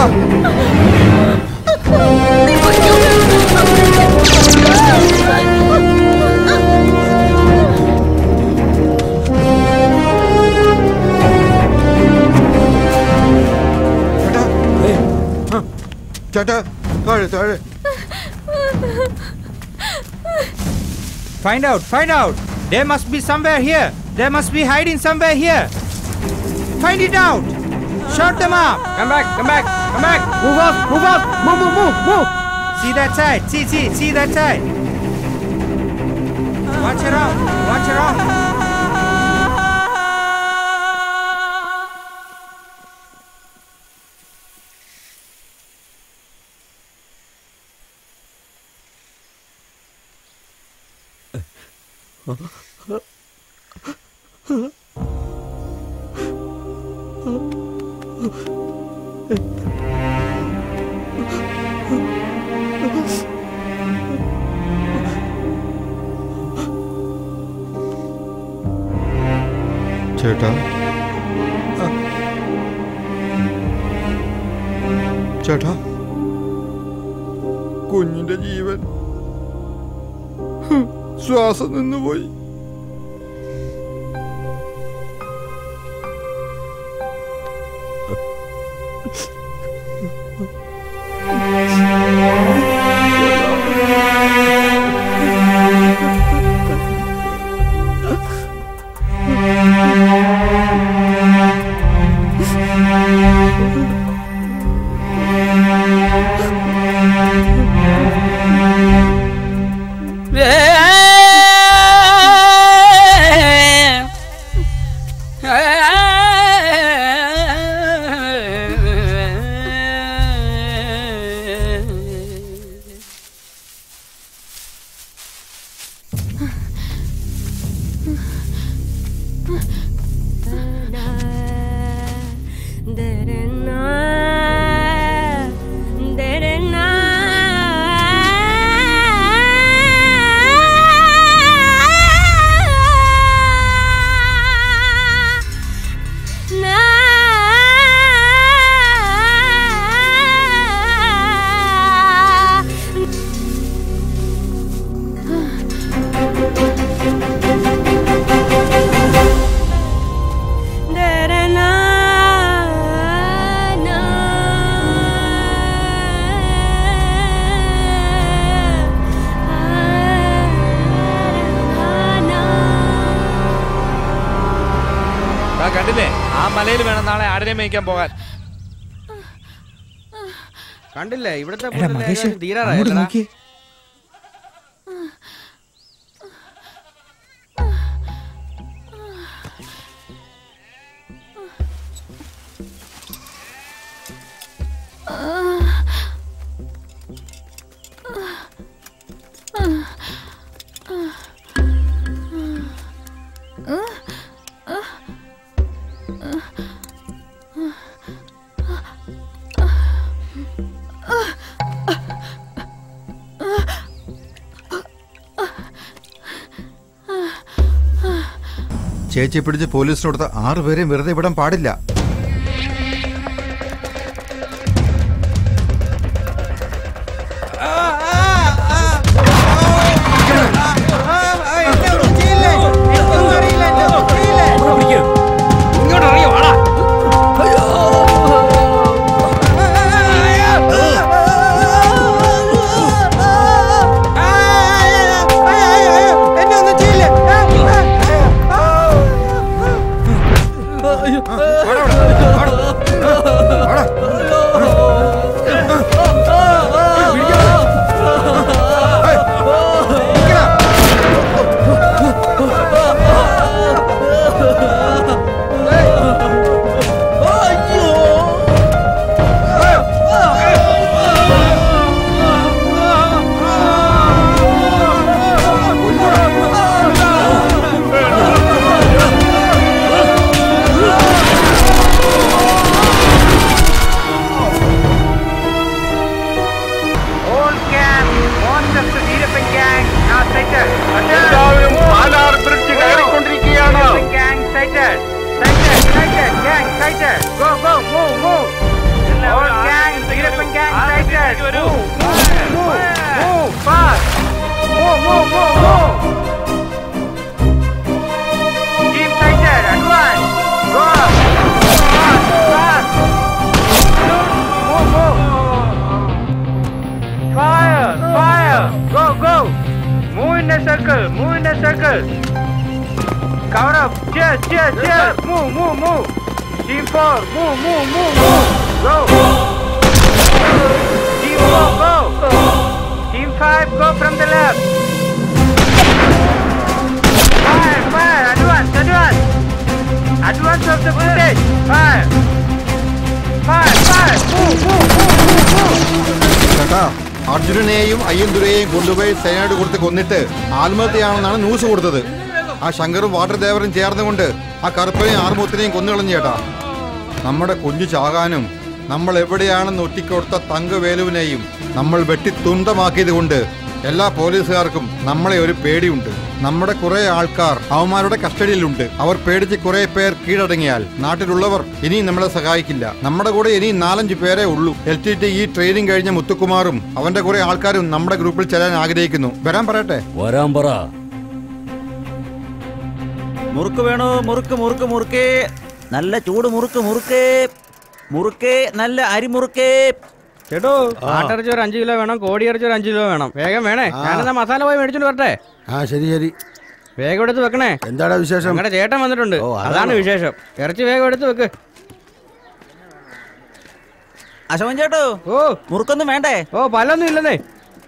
ചേട്ടാ താഴെ താഴെ Find out, find out. There must be somewhere here. They must be hiding somewhere here. Find it out. Shut them up. Come back, come back, come back. Move up, move up, move, move, move, move. See that side. See, see, see that side. Watch around, watch around. ചേട്ടാ ചേട്ടാ കുഞ്ഞിന്റെ ജീവൻ ഹ്, ശ്വാസം നിന്നുപോയി ആ കണ്ടില്ലേ ആ മലയിൽ വേണം നാളെ ആടിനെ മേയ്ക്കാൻ പോകാൻ കണ്ടില്ലേ ഇവിടുത്തെ എടാ മഹേഷ് അങ്ങോട്ട് നോക്കിയേ ചേച്ചി പിടിച്ച് പോലീസിന് കൊടുത്ത ആറുപേരെയും വെറുതെ വിടാൻ പാടില്ല ഇങ്ങോട്ട് ഇറങ്ങി വാടാ എന്നെ ഒന്നും ചെയ്യില്ലേ വാടാ ഇവിടെ. vehicles. Cover up. Cheers, cheers, cheers. Move, move, move. Team 4, move, move, move, move. Go. Team 4, go. Team 5, go from the left. Fire, fire. Advance, advance. Advance of the footage. Fire. Fire, fire. Move, move, move, move, move. ചേട്ടാ അർജുനനെയും അയ്യന്തുരയെയും കൊണ്ടുപോയി സൈനായിട്ട് കൊടുത്ത് കൊന്നിട്ട് ആത്മഹത്യയാണെന്നാണ് news കൊടുത്തത് ആ ശങ്കറും water ദേവരും ചേർന്നുകൊണ്ട് ആ കറുപ്പനെയും ആറുമുത്തിനെയും കൊന്നുകളഞ്ഞു ചേട്ടാ നമ്മുടെ കുഞ്ഞു ചാകാനും നമ്മൾ എവിടെയാണെന്ന് ഒറ്റിക്കൊടുത്ത തങ്കവേലുവിനെയും നമ്മൾ വെട്ടി തുണ്ടമാക്കിയത് കൊണ്ട് എല്ലാ പോലീസുകാർക്കും നമ്മളെ ഒരു പേടിയുണ്ട് നമ്മുടെ കുറെ ആൾക്കാർ അവന്മാരുടെ കസ്റ്റഡിയിലുണ്ട് അവർ പേടിച്ച് കുറെ പേർ കീഴടങ്ങിയാൽ നാട്ടിലുള്ളവർ ഇനിയും നമ്മളെ സഹായിക്കില്ല നമ്മുടെ കൂടെ ഇനി നാലഞ്ച് പേരേ ഉള്ളൂ L T T E training കഴിഞ്ഞ മുത്തുക്കുമാറും അവന്റെ കുറെ ആൾക്കാരും നമ്മുടെ ഗ്രൂപ്പിൽ ചേരാൻ ആഗ്രഹിക്കുന്നു വരാൻ പറയട്ടെ വരാൻ പറ മുറുക്ക് വേണോ മുറുക്ക് മുറുക്ക് മുറുക്കേ നല്ല ചൂട് മുറുക്ക് മുറുക്കേ മുറുക്കേ നല്ല അരിമുറുക്കേ ചേട്ടോ ആട്ടിറച്ചി ഒരു അഞ്ച് കിലോ വേണം കോടിയിറച്ചി ഒരു അഞ്ച് കിലോ വേണം വേഗം വേണേ ആ. ഞാനെന്നാ മസാല പോയി മേടിച്ചോണ്ട് വരട്ടെ ആ ശരി ശരി വേഗം എടുത്ത് വെക്കണേ എന്താടാ വിശേഷം ഞങ്ങളുടെ ചേട്ടൻ വന്നിട്ടുണ്ട് ഓ, അതാണോ? അതാണ് വിശേഷം ഇറച്ചി വേഗം എടുത്ത് വെക്ക് അശോകൻ ചേട്ടോ ഓ മുറുക്കൊന്നും വേണ്ടേ ഓ പല്ലൊന്നും ഇല്ലെന്നേ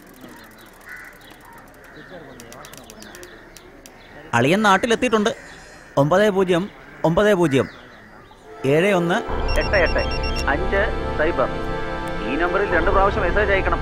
അളിയൻ നാട്ടിലെത്തിയിട്ടുണ്ട് ഒമ്പത് പൂജ്യം ഒമ്പത് പൂജ്യം ഏഴ് ഒന്ന് എട്ട് എട്ട് അഞ്ച് സൈബർ ഈ നമ്പറിൽ രണ്ട് പ്രാവശ്യം മെസ്സേജ് അയക്കണം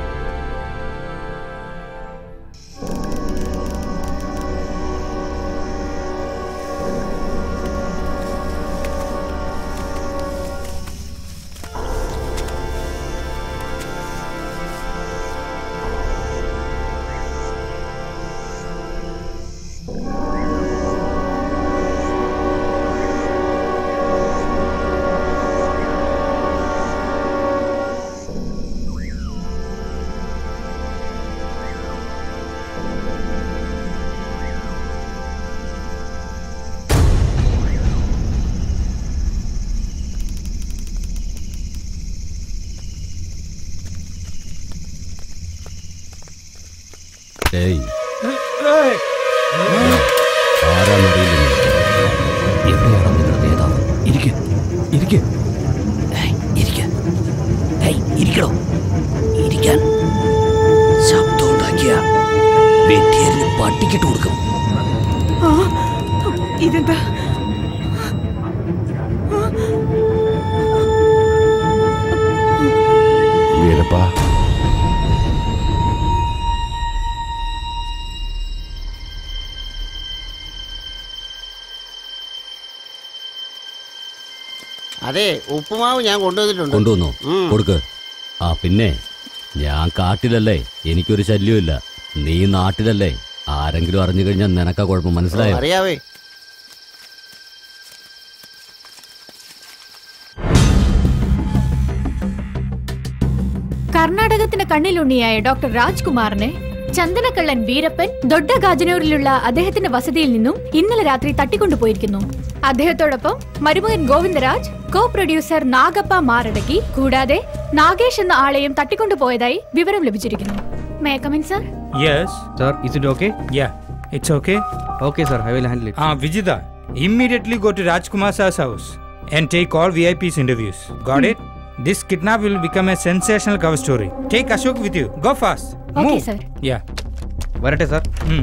ഏയ് ആരാന്നറിയില്ല എവിടെയാണ് നിങ്ങളുടെ നേതാവ് ഇരിക്ക് ഇരിക്ക് ഇരിക്കണോ ഇരിക്കാൻ ശബ്ദം ഉണ്ടാക്കിയ വെട്ടിയേരിന് പട്ടിക്കിട്ട് കൊടുക്കും ആ, ഇതെന്താ വീരപ്പാ അതെ ഉപ്പുമാവ് ഞാൻ കൊണ്ടുവന്നിട്ടുണ്ട് കൊണ്ടുവന്നു ഉം. കൊടുക്ക് ആ പിന്നെ ഞാൻ കാട്ടിലല്ലേ എനിക്കൊരു ശല്യമില്ല നീ നാട്ടിലല്ലേ ആരെങ്കിലും അറിഞ്ഞു കഴിഞ്ഞാൽ നിനക്കാ കുഴപ്പം മനസ്സിലായോ അറിയാവേ കർണാടകത്തിന്റെ കണ്ണിലുണ്ണിയായ ഡോക്ടർ രാജ്കുമാറിനെ ചന്ദനക്കള്ളൻ വീരപ്പൻ ദൊഡ്ഡഗാജനൂരിലുള്ള അദ്ദേഹത്തിന്റെ വസതിയിൽ നിന്നും ഇന്നലെ രാത്രി തട്ടിക്കൊണ്ടുപോയിരിക്കുന്നു അദ്ദേഹത്തോടൊപ്പം മരുമകൻ ഗോവിന്ദരാജ് കോ പ്രൊഡ്യൂസർ നാഗപ്പ മാറടക്കി കൂടാതെ നാഗേഷ് എന്ന ആളെയും തട്ടിക്കൊണ്ടുപോയതായി വിവരം ലഭിച്ചിരിക്കുന്നു മേ കമിൻ സർ Yes. Sir, is it okay? Yeah, it's okay. Okay, sir. I will handle it. Ah, Vijita, immediately go to Rajkumar sir's house and take all VIP's interviews. Got it? This kidnap will become a sensational cover story. Take Ashok with you. Go fast. Okay, Move. sir. Yeah. വരട്ടെ sir Hmm.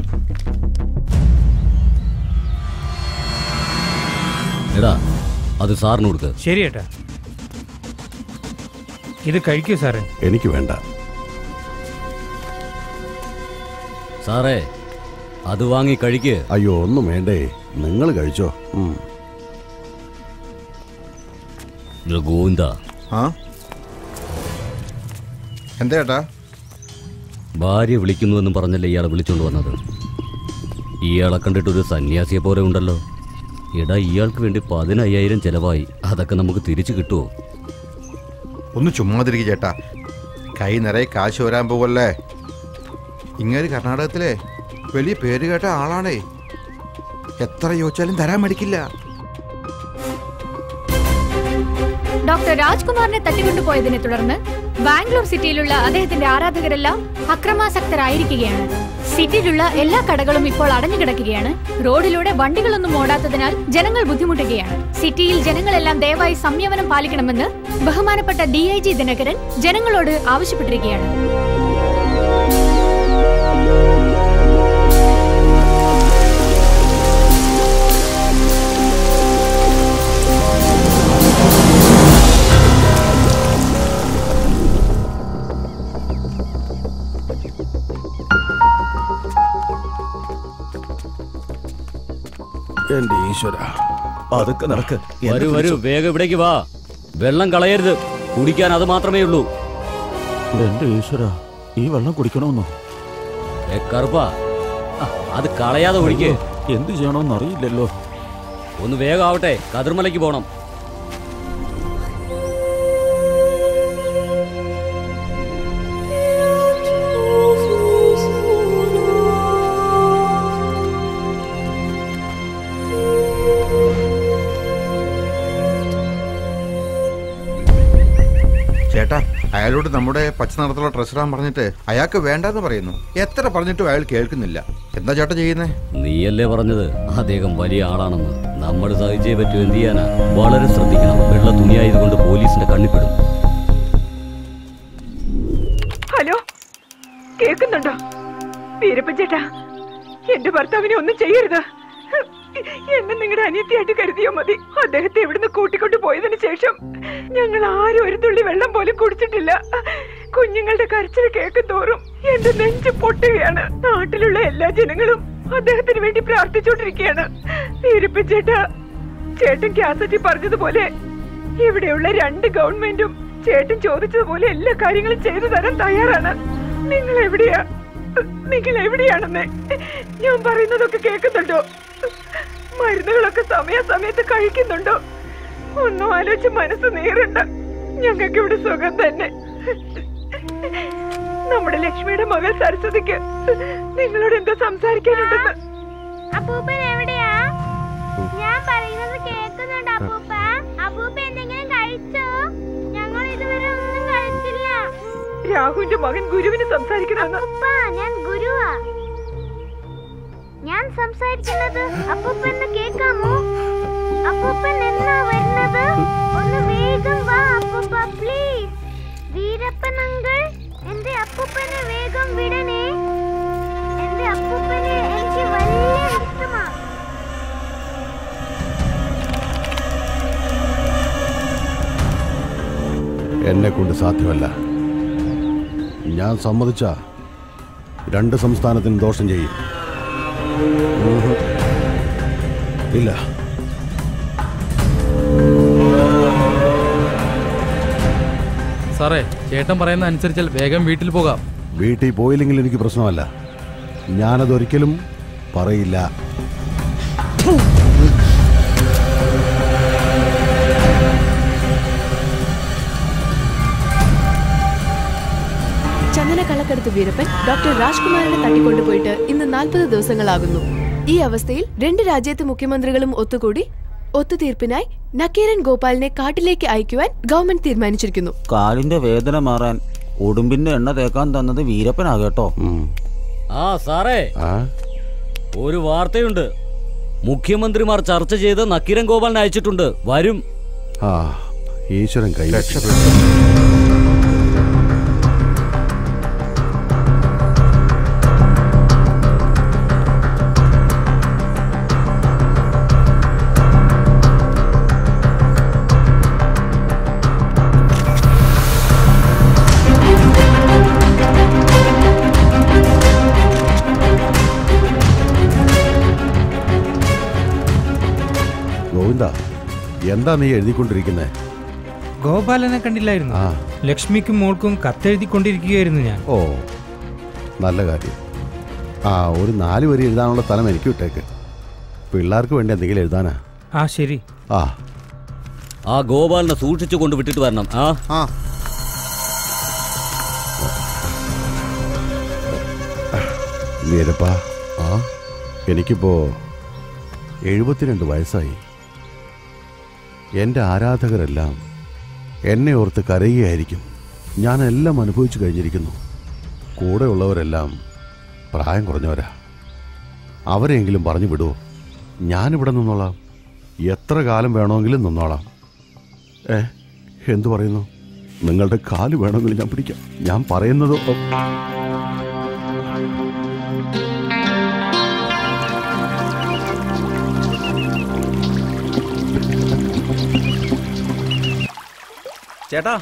എടാ അത് സാറിന് കൊടുക്ക് ശരി ഏട്ടാ ഇത് കഴിക്കൂ സാറേ എനിക്ക് വേണ്ട സാറേ അത് വാങ്ങി കഴിക്ക് അയ്യോ ഒന്നും വേണ്ടേ നിങ്ങൾ കഴിച്ചോ ഉം. ഇത് ഗോവിന്ദ ആ എന്താ ചേട്ടാ ഭാര്യ വിളിക്കുന്നുവെന്ന് പറഞ്ഞല്ലേ ഇയാളെ വിളിച്ചോണ്ട് വന്നത് ഇയാളെ കണ്ടിട്ട് ഒരു സന്യാസിയെ പോലെ ഉണ്ടല്ലോ എടാ ഇയാൾക്ക് വേണ്ടി പതിനയ്യായിരം ചെലവായി അതൊക്കെ നമുക്ക് തിരിച്ചു കിട്ടുമോ ഒന്ന് ചുമ്മാതിരിക്കും ചേട്ടാ കൈ നിറയെ കാശ് വരാൻ പോവല്ലേ ഇങ്ങനെ കർണാടകത്തിലെ വലിയ പേര് കേട്ട ആളാണേ എത്ര ചോദിച്ചാലും തരാൻ മടിക്കില്ല ഡോക്ടർ രാജ്കുമാറിനെ തട്ടിക്കൊണ്ടുപോയതിനെ തുടർന്ന് ബാംഗ്ലൂർ സിറ്റിയിലുള്ള അദ്ദേഹത്തിന്റെ ആരാധകരെല്ലാം അക്രമാസക്തരായിരിക്കുകയാണ് സിറ്റിയിലുള്ള എല്ലാ കടകളും ഇപ്പോൾ അടഞ്ഞു കിടക്കുകയാണ് റോഡിലൂടെ വണ്ടികളൊന്നും ഓടാത്തതിനാൽ ജനങ്ങൾ ബുദ്ധിമുട്ടുകയാണ് സിറ്റിയിൽ ജനങ്ങളെല്ലാം ദയവായി സംയമനം പാലിക്കണമെന്ന് ബഹുമാനപ്പെട്ട ഡി ഐ ജി ദിനകരൻ ജനങ്ങളോട് ആവശ്യപ്പെട്ടിരിക്കുകയാണ് എന്റെ ഈശ്വര അതൊക്കെ നടക്ക് വരൂ വരൂ വേഗം ഇവിടേക്ക് വാ വെള്ളം കളയരുത് കുടിക്കാൻ അത് മാത്രമേ ഉള്ളൂ എന്റെ ഈശ്വര ഈ വെള്ളം കുടിക്കണമെന്നോ ഏ കറുപ്പാ ആ, അത് കളയാതെ ഒഴിക്ക് എന്ത് ചെയ്യണമെന്ന് അറിയില്ലല്ലോ ഒന്ന് വേഗം ആവട്ടെ കതിർമലയ്ക്ക് പോണം ചേട്ടാ അയാളോട് നമ്മുടെ പച്ച നിറത്തുള്ള ഡ്രസ് ഇടാൻ പറഞ്ഞിട്ട് അയാൾക്ക് വേണ്ടെന്ന് പറയുന്നു എത്ര പറഞ്ഞിട്ടും അയാൾ കേൾക്കുന്നില്ല എന്താ ചേട്ടാ ചെയ്യുന്നേ നീയല്ലേ പറഞ്ഞത് അദ്ദേഹം വലിയ ആളാണെന്ന് നമ്മൾ സഹിച്ചേ പറ്റൂ എന്ത് ചെയ്യാനാ വളരെ ശ്രദ്ധിക്കണം വെള്ള തുണിയായതുകൊണ്ട് പോലീസിന്റെ കണ്ണിപ്പെടും ഹലോ കേൾക്കുന്നുണ്ടോ വീരപ്പൻ ചേട്ടാ എന്റെ ഭർത്താവിനെ ഒന്നും ചെയ്യരുത് എന്നെ നിങ്ങളുടെ അനിയത്തിയായിട്ട് കരുതിയോ മതി അദ്ദേഹത്തെ ഇവിടുന്ന് കൂട്ടിക്കൊണ്ടു പോയതിനു ശേഷം ഞങ്ങൾ ആരും ഒരു തുള്ളി വെള്ളം പോലും കുടിച്ചിട്ടില്ല കുഞ്ഞുങ്ങളുടെ കരച്ചിൽ കേൾക്കും തോറും എന്റെ നെഞ്ച് പൊട്ടുകയാണ് നാട്ടിലുള്ള എല്ലാ ജനങ്ങളും അദ്ദേഹത്തിന് വേണ്ടി പ്രാർത്ഥിച്ചുകൊണ്ടിരിക്കുകയാണ് വീരപ്പൻ ചേട്ടാ ചേട്ടൻ ക്യാസറ്റി പറഞ്ഞതുപോലെ ഇവിടെയുള്ള രണ്ട് ഗവൺമെന്റും ചേട്ടൻ ചോദിച്ചതുപോലെ എല്ലാ കാര്യങ്ങളും ചെയ്തു തരാൻ തയ്യാറാണ് നിങ്ങൾ എവിടെയാ നിങ്ങൾ എവിടെയാണെന്ന് ഞാൻ പറയുന്നതൊക്കെ കേൾക്കുന്നുണ്ടോ മരുന്നുകളൊക്കെ സമയാസമയത്ത് കഴിക്കുന്നുണ്ടോ ഒന്നും ആലോചിച്ച് മനസ്സ് നീറുണ്ട് ഞങ്ങൾക്ക് ഇവിടെ സുഖം തന്നെ നമ്മുടെ ലക്ഷ്മിയുടെ മകൾ സരസ്വതിക്ക് നിങ്ങളോട് എന്തോ സംസാരിക്കാനുണ്ടെന്ന് അപ്പൂപ്പൻ എവിടെയാ ഞാൻ പറയുന്നത് കേൾക്കുന്നുണ്ട് അപ്പൂപ്പ അപ്പൂപ്പ എന്തെങ്കിലും കഴിച്ചോ ഞങ്ങൾ ഇതുവരെ ഒന്നും കഴിച്ചില്ല രാഹുവിന്റെ മകൻ ഗുരുവിന് സംസാരിക്കണമെന്ന് അപ്പൂപ്പ ഞാൻ ഗുരുവാ ഞാൻ സംസാരിക്കുന്നത് അപ്പൂപ്പന് കേൾക്കാമോ അപ്പൂപ്പൻ എന്നാ വരുന്നത് ഒന്ന് വേഗം വാ അപ്പൂപ്പ പ്ലീസ് വീരപ്പൻ അങ്കിൾ എന്റെ അപ്പൂപ്പനെ വേഗം വിടണേ എന്റെ അപ്പൂപ്പനെ എനിക്ക് വലിയ ഇഷ്ടമാ എന്നെ കൊണ്ട് സാധ്യമല്ല ഞാൻ സമ്മതിച്ച രണ്ട് സംസ്ഥാനത്തിനും ദോഷം ചെയ്യും ഊഹ്. ഇല്ല സാറേ ചേട്ടൻ പറയുന്ന അനുസരിച്ചാൽ വേഗം വീട്ടിൽ പോകാം വീട്ടിൽ പോയില്ലെങ്കിൽ എനിക്ക് പ്രശ്നമല്ല ഞാനതൊരിക്കലും പറയില്ല ചന്ദന കള്ളക്കടത്ത് വീരപ്പൻ ഡോക്ടർ രാജ്കുമാറിനെ തട്ടിക്കൊണ്ടുപോയിട്ട് ഇന്ന് നാൽപ്പത് ദിവസങ്ങളാകുന്നു ഈ അവസ്ഥയിൽ രണ്ട് രാജ്യത്തെ മുഖ്യമന്ത്രികളും ഒത്തുകൂടി ഒത്തുതീർപ്പിനായി നക്കീരൻ ഗോപാലിനെ കാട്ടിലേക്ക് അയക്കുവാൻ ഗവൺമെന്റ് തീരുമാനിച്ചിരിക്കുന്നു കാലിന്റെ വേദന മാറാൻ ഉടുമ്പിന്റെ എണ്ണ തേക്കാൻ തന്നത് വീരപ്പനാകട്ടോ ആ സാറേ ഒരു വാർത്തയുണ്ട് മുഖ്യമന്ത്രിമാർ ചർച്ച ചെയ്ത് നക്കീരൻ ഗോപാലിനെ അയച്ചിട്ടുണ്ട് വരും ആ ഈശ്വരൻ കൈ ഗോവിന്ദ എന്താ നീ എഴുതിക്കൊണ്ടിരിക്കുന്നേ ഗോപാലനെ കണ്ടില്ലായിരുന്നു ആ ലക്ഷ്മിക്കും മോൾക്കും കത്തെഴുതിക്കൊണ്ടിരിക്കുകയായിരുന്നു ഞാൻ ഓ നല്ല കാര്യം ആ ഒരു നാല് വരി എഴുതാനുള്ള സ്ഥലം എനിക്ക് വിട്ടേക്ക് പിള്ളേർക്ക് വേണ്ടി എന്തെങ്കിലും എഴുതാനാ ആ ശരി ആ ആ ഗോപാലിനെ സൂക്ഷിച്ചു കൊണ്ട് വിട്ടിട്ട് വരണം ആ ആ വീരപ്പ ആ എനിക്കിപ്പോ എഴുപത്തിരണ്ട് വയസ്സായി എൻ്റെ ആരാധകരെല്ലാം എന്നെ ഓർത്ത് കരയുകയായിരിക്കും ഞാൻ എല്ലാം അനുഭവിച്ചു കഴിഞ്ഞിരിക്കുന്നു കൂടെയുള്ളവരെല്ലാം പ്രായം കുറഞ്ഞവരാ അവരെങ്കിലും പറഞ്ഞു വിടുവോ ഞാനിവിടെ നിന്നോളാം എത്ര കാലം വേണമെങ്കിലും നിന്നോളാം ഏ എന്തു പറയുന്നു നിങ്ങളുടെ കാല് വേണമെങ്കിൽ ഞാൻ പിടിക്കാം ഞാൻ പറയുന്നത് ഒ- ചേട്ടാ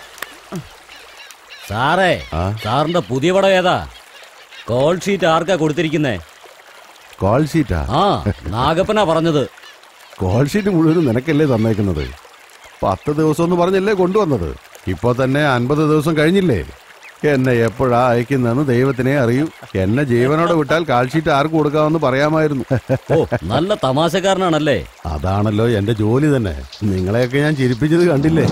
സാറേ സാറിന്റെ പുതിയ പടം ഏതാ കോൾ ഷീറ്റ് ആർക്കാ കൊടുത്തിരിക്കുന്നേ കോൾ ഷീറ്റാ ആ നാഗപ്പനാ പറഞ്ഞത് കോൾ ഷീറ്റ് മുഴുവനും നിനക്കല്ലേ തന്നേക്കുന്നത് പത്ത് ദിവസം എന്ന് പറഞ്ഞല്ലേ കൊണ്ടുവന്നത് ഇപ്പൊ തന്നെ അൻപത് ദിവസം കഴിഞ്ഞില്ലേ എന്നെ എപ്പോഴാ അയക്കുന്നതെന്ന് ദൈവത്തിനെ അറിയൂ എന്നെ ജീവനോടെ വിട്ടാൽ കാൾ ഷീറ്റ് ആർക്ക് കൊടുക്കാമെന്ന് പറയാമായിരുന്നു ഓ നല്ല തമാശക്കാരനാണല്ലേ അതാണല്ലോ എന്റെ ജോലി തന്നെ നിങ്ങളെയൊക്കെ ഞാൻ ചിരിപ്പിച്ചത് കണ്ടില്ലേ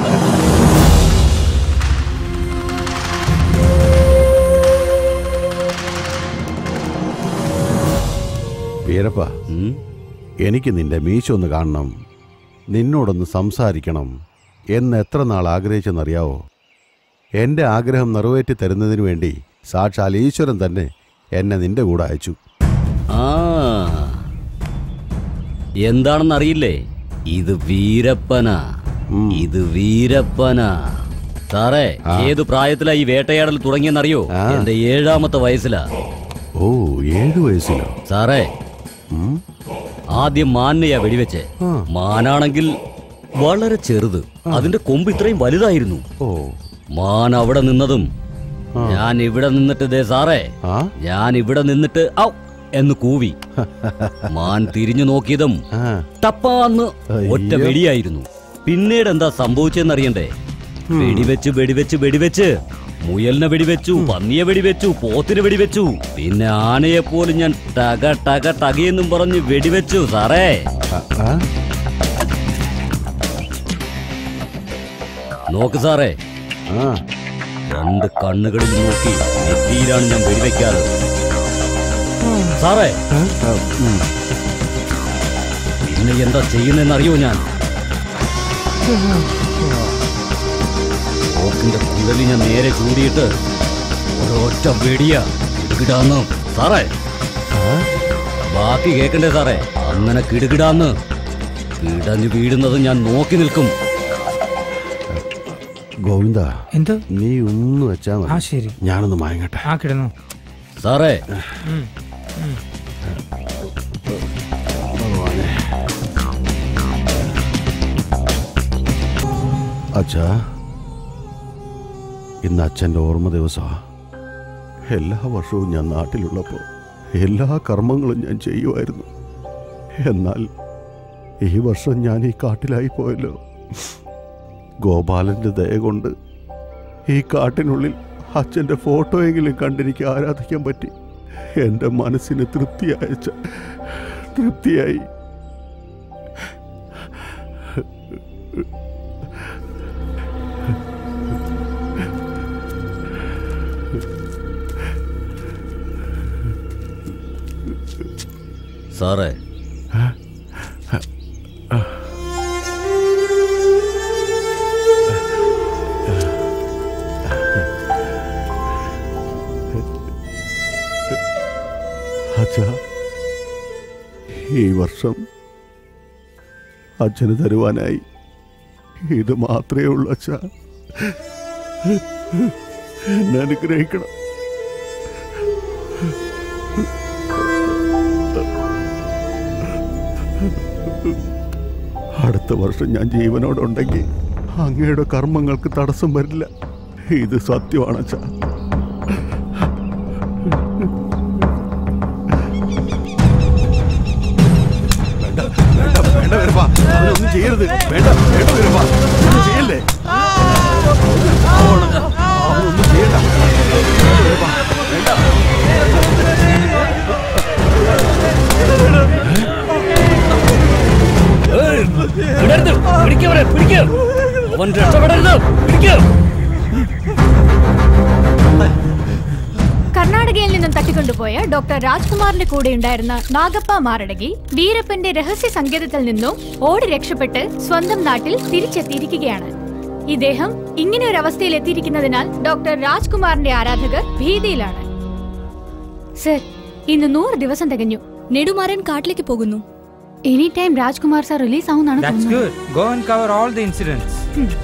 വീരപ്പ എനിക്ക് നിന്റെ മീശ ഒന്ന് കാണണം നിന്നോടൊന്ന് സംസാരിക്കണം എന്ന് എത്ര നാൾ ആഗ്രഹിച്ചെന്നറിയാവോ എന്റെ ആഗ്രഹം നിറവേറ്റി തരുന്നതിന് വേണ്ടി സാക്ഷാൽ ഈശ്വരൻ തന്നെ എന്നെ നിന്റെ കൂടെ അയച്ചു ആ എന്താണെന്നറിയില്ലേ ഇത് വീരപ്പനാ ഇത് വീരപ്പനാ സാറേ ഏത് പ്രായത്തിലാ ഈ വേട്ടയാടൽ തുടങ്ങിയെന്നറിയോ എന്റെ ഏഴാമത്തെ വയസ്സിലാ ഓ ഏഴു വയസ്സിലോ സാറേ ആദ്യം മാനിനെയാ വെടിവെച്ച് മാനാണെങ്കിൽ വളരെ ചെറുത് അതിന്റെ കൊമ്പ് ഇത്രയും വലുതായിരുന്നു ഓ മാൻ അവിടെ നിന്നതും ഞാൻ ഇവിടെ നിന്നിട്ട് ദേ സാറേ ഞാൻ ഇവിടെ നിന്നിട്ട് ഔ എന്ന് കൂവി മാൻ തിരിഞ്ഞു നോക്കിയതും ടപ്പാന്ന് ഒറ്റ അയ്യോ. വെടിയായിരുന്നു പിന്നീട് എന്താ സംഭവിച്ചെന്നറിയണ്ടേ വെടിവെച്ച് വെടിവെച്ച് വെടിവെച്ച് മുയലിനെ വെടിവെച്ചു പന്നിയെ വെടിവെച്ചു പോത്തിന് വെടിവെച്ചു പിന്നെ ആനയെ പോലും ഞാൻ ടക ടക ടകയെന്നും പറഞ്ഞ് വെടിവെച്ചു സാറേ നോക്ക് സാറേ രണ്ട് കണ്ണുകളിൽ നോക്കി നെറ്റിയിലാണ് ഞാൻ വെടിവെക്കാറ് സാറേ പിന്നെ എന്താ ചെയ്യുന്നതെന്നറിയോ ഞാൻ ഓക്കിന്റെ കുഴലി ഞാൻ നേരെ ചൂണ്ടിയിട്ട് ഒരൊറ്റ വെടിയ കിടുകിടാന്ന് സാറേ ബാക്കി കേക്കണ്ടേ സാറേ അങ്ങനെ കിടുകിടാന്ന് കിടഞ്ഞു വീഴുന്നത് ഞാൻ നോക്കി നിൽക്കും ഗോവിന്ദ എന്ത് നീ ഒന്ന് വെച്ചാ മതി ആ, ശരി. ഞാനൊന്ന് മയങ്ങട്ടെ ആ കിടന്നു സാറേ ഉം, ഉം. അച്ഛാ ഇന്ന് അച്ഛൻ്റെ ഓർമ്മ ദിവസമാ എല്ലാ വർഷവും ഞാൻ നാട്ടിലുള്ളപ്പോൾ എല്ലാ കർമ്മങ്ങളും ഞാൻ ചെയ്യുമായിരുന്നു എന്നാൽ ഈ വർഷം ഞാൻ ഈ കാട്ടിലായി പോയല്ലോ ഗോപാലന്റെ ദയ കൊണ്ട് ഈ കാട്ടിനുള്ളിൽ അച്ഛൻ്റെ ഫോട്ടോയെങ്കിലും കണ്ടെനിക്ക് ആരാധിക്കാൻ പറ്റി എൻ്റെ മനസ്സിന് തൃപ്തിയായ തൃപ്തിയായി സാറേ അച്ഛാ ഈ വർഷം അച്ഛന് തരുവാനായി ഇത് മാത്രമേ ഉള്ളൂ അച്ഛാ എന്നെ അനുഗ്രഹിക്കണം അടുത്ത വർഷം ഞാൻ ജീവനോടുണ്ടെങ്കിൽ അങ്ങയുടെ കർമ്മങ്ങൾക്ക് തടസ്സം വരില്ല ഇത് സത്യമാണ് അച്ഛാ വേണ്ട വരുമ്പ അവനൊന്നും ചെയ്യരുത് വേണ്ട വേണ്ട വരുമ്പ ഒന്നും ചെയ്യല്ലേ അവനൊന്നും ചെയ്യണ്ട വേണ്ട വരുമ്പ, വേണ്ട വിടരുത് പിടിക്കവരെ പിടിക്കൂ അവൻ രക്ഷപ്പെടരുത് പിടിക്കൂ കർണാടകയിൽ നിന്നും തട്ടിക്കൊണ്ടുപോയ ഡോക്ടർ രാജ്കുമാറിന്റെ കൂടെ ഉണ്ടായിരുന്ന നാഗപ്പ മാരടകി വീരപ്പന്റെ രഹസ്യ സങ്കേതത്തിൽ നിന്നും ഓടി രക്ഷപ്പെട്ട് സ്വന്തം നാട്ടിൽ തിരിച്ചെത്തിയിരിക്കുകയാണ് ഇദ്ദേഹം ഇങ്ങനെ ഒരു അവസ്ഥയിൽ എത്തിയിരിക്കുന്നതിനാൽ ഡോക്ടർ രാജ്കുമാറിന്റെ ആരാധകർ ഭീതിയിലാണ് സർ ഇന്ന് നൂറ് ദിവസം തികഞ്ഞു നെടുമാറൻ കാട്ടിലേക്ക് പോകുന്നു any time Rajkumar sir release ആവുന്നാണ് That's തോന്നുന്നത് good. Go and cover all the incidents.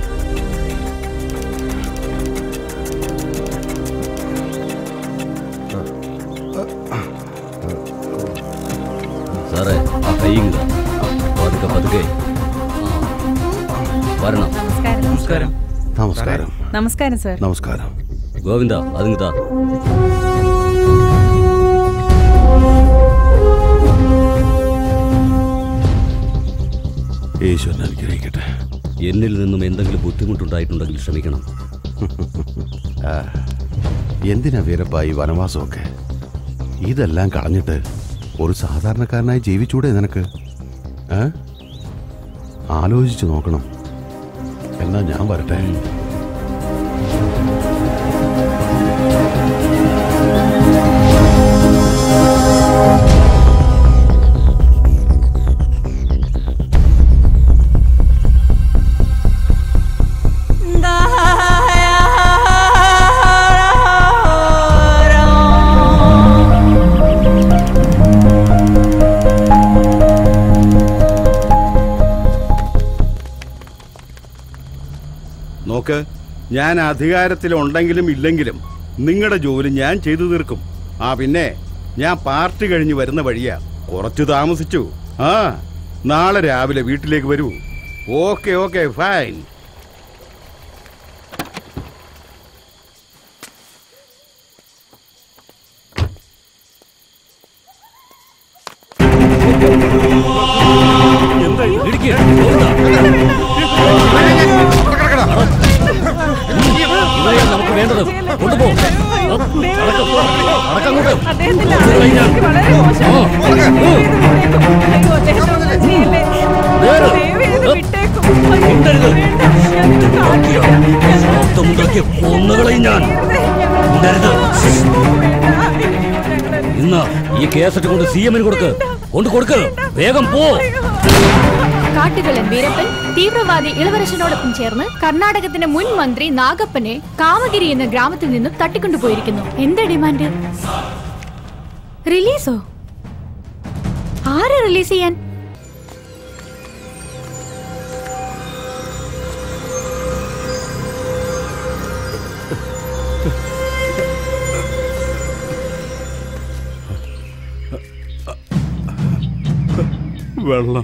സാറേ ആ കൈയും പതുക്കെ പതുക്കെ ആ. വരണം നമസ്കാരം നമസ്കാരം നമസ്കാരം സർ നമസ്കാരം ഗോവിന്ദ അതിങ്ങ് താ ഈശ്വരൻ അനുഗ്രഹിക്കട്ടെ എന്നിൽ നിന്നും എന്തെങ്കിലും ബുദ്ധിമുട്ടുണ്ടായിട്ടുണ്ടെങ്കിൽ ക്ഷമിക്കണം ആ, എന്തിനാ വീരപ്പ ഈ വനവാസമൊക്കെ ഇതെല്ലാം കളഞ്ഞിട്ട് ഒരു സാധാരണക്കാരനായി ജീവിച്ചൂടെ നിനക്ക് ഏ? ആലോചിച്ചു നോക്കണം എന്നാ ഞാൻ വരട്ടെ നോക്ക് ഞാൻ അധികാരത്തിലുണ്ടെങ്കിലും ഇല്ലെങ്കിലും നിങ്ങളുടെ ജോലി ഞാൻ ചെയ്തു തീർക്കും ആ പിന്നെ ഞാൻ പാർട്ടി കഴിഞ്ഞ് വരുന്ന വഴിയാ കുറച്ചു താമസിച്ചു ആ നാളെ രാവിലെ വീട്ടിലേക്ക് വരൂ ഓക്കെ ഓക്കെ ഫൈൻ ഇവരെയാണ് നമുക്ക് വേണ്ടത് കൊണ്ടുപോ കൊന്നുകളയും ഞാൻ മിണ്ടരുത്. ഇന്ന് ഈ കേസറ്റ് കൊണ്ട് സി എമ്മിന് കൊടുക്ക് കൊണ്ട് കൊടുക്ക് വേഗം പോ കാട്ടുകളൻ വീരപ്പൻ തീവ്രവാദി ഇളവരശനോടൊപ്പം ചേർന്ന് കർണാടകത്തിന്റെ മുൻ മന്ത്രി നാഗപ്പനെ കാമഗിരി എന്ന ഗ്രാമത്തിൽ നിന്നും തട്ടിക്കൊണ്ടുപോയിരിക്കുന്നു എന്താ ഡിമാൻഡ് റിലീസോ ആരെ റിലീസ് ചെയ്യാൻ വെള്ളം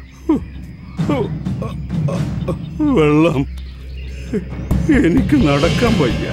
വെള്ളം എനിക്ക് നടക്കാൻ വയ്യ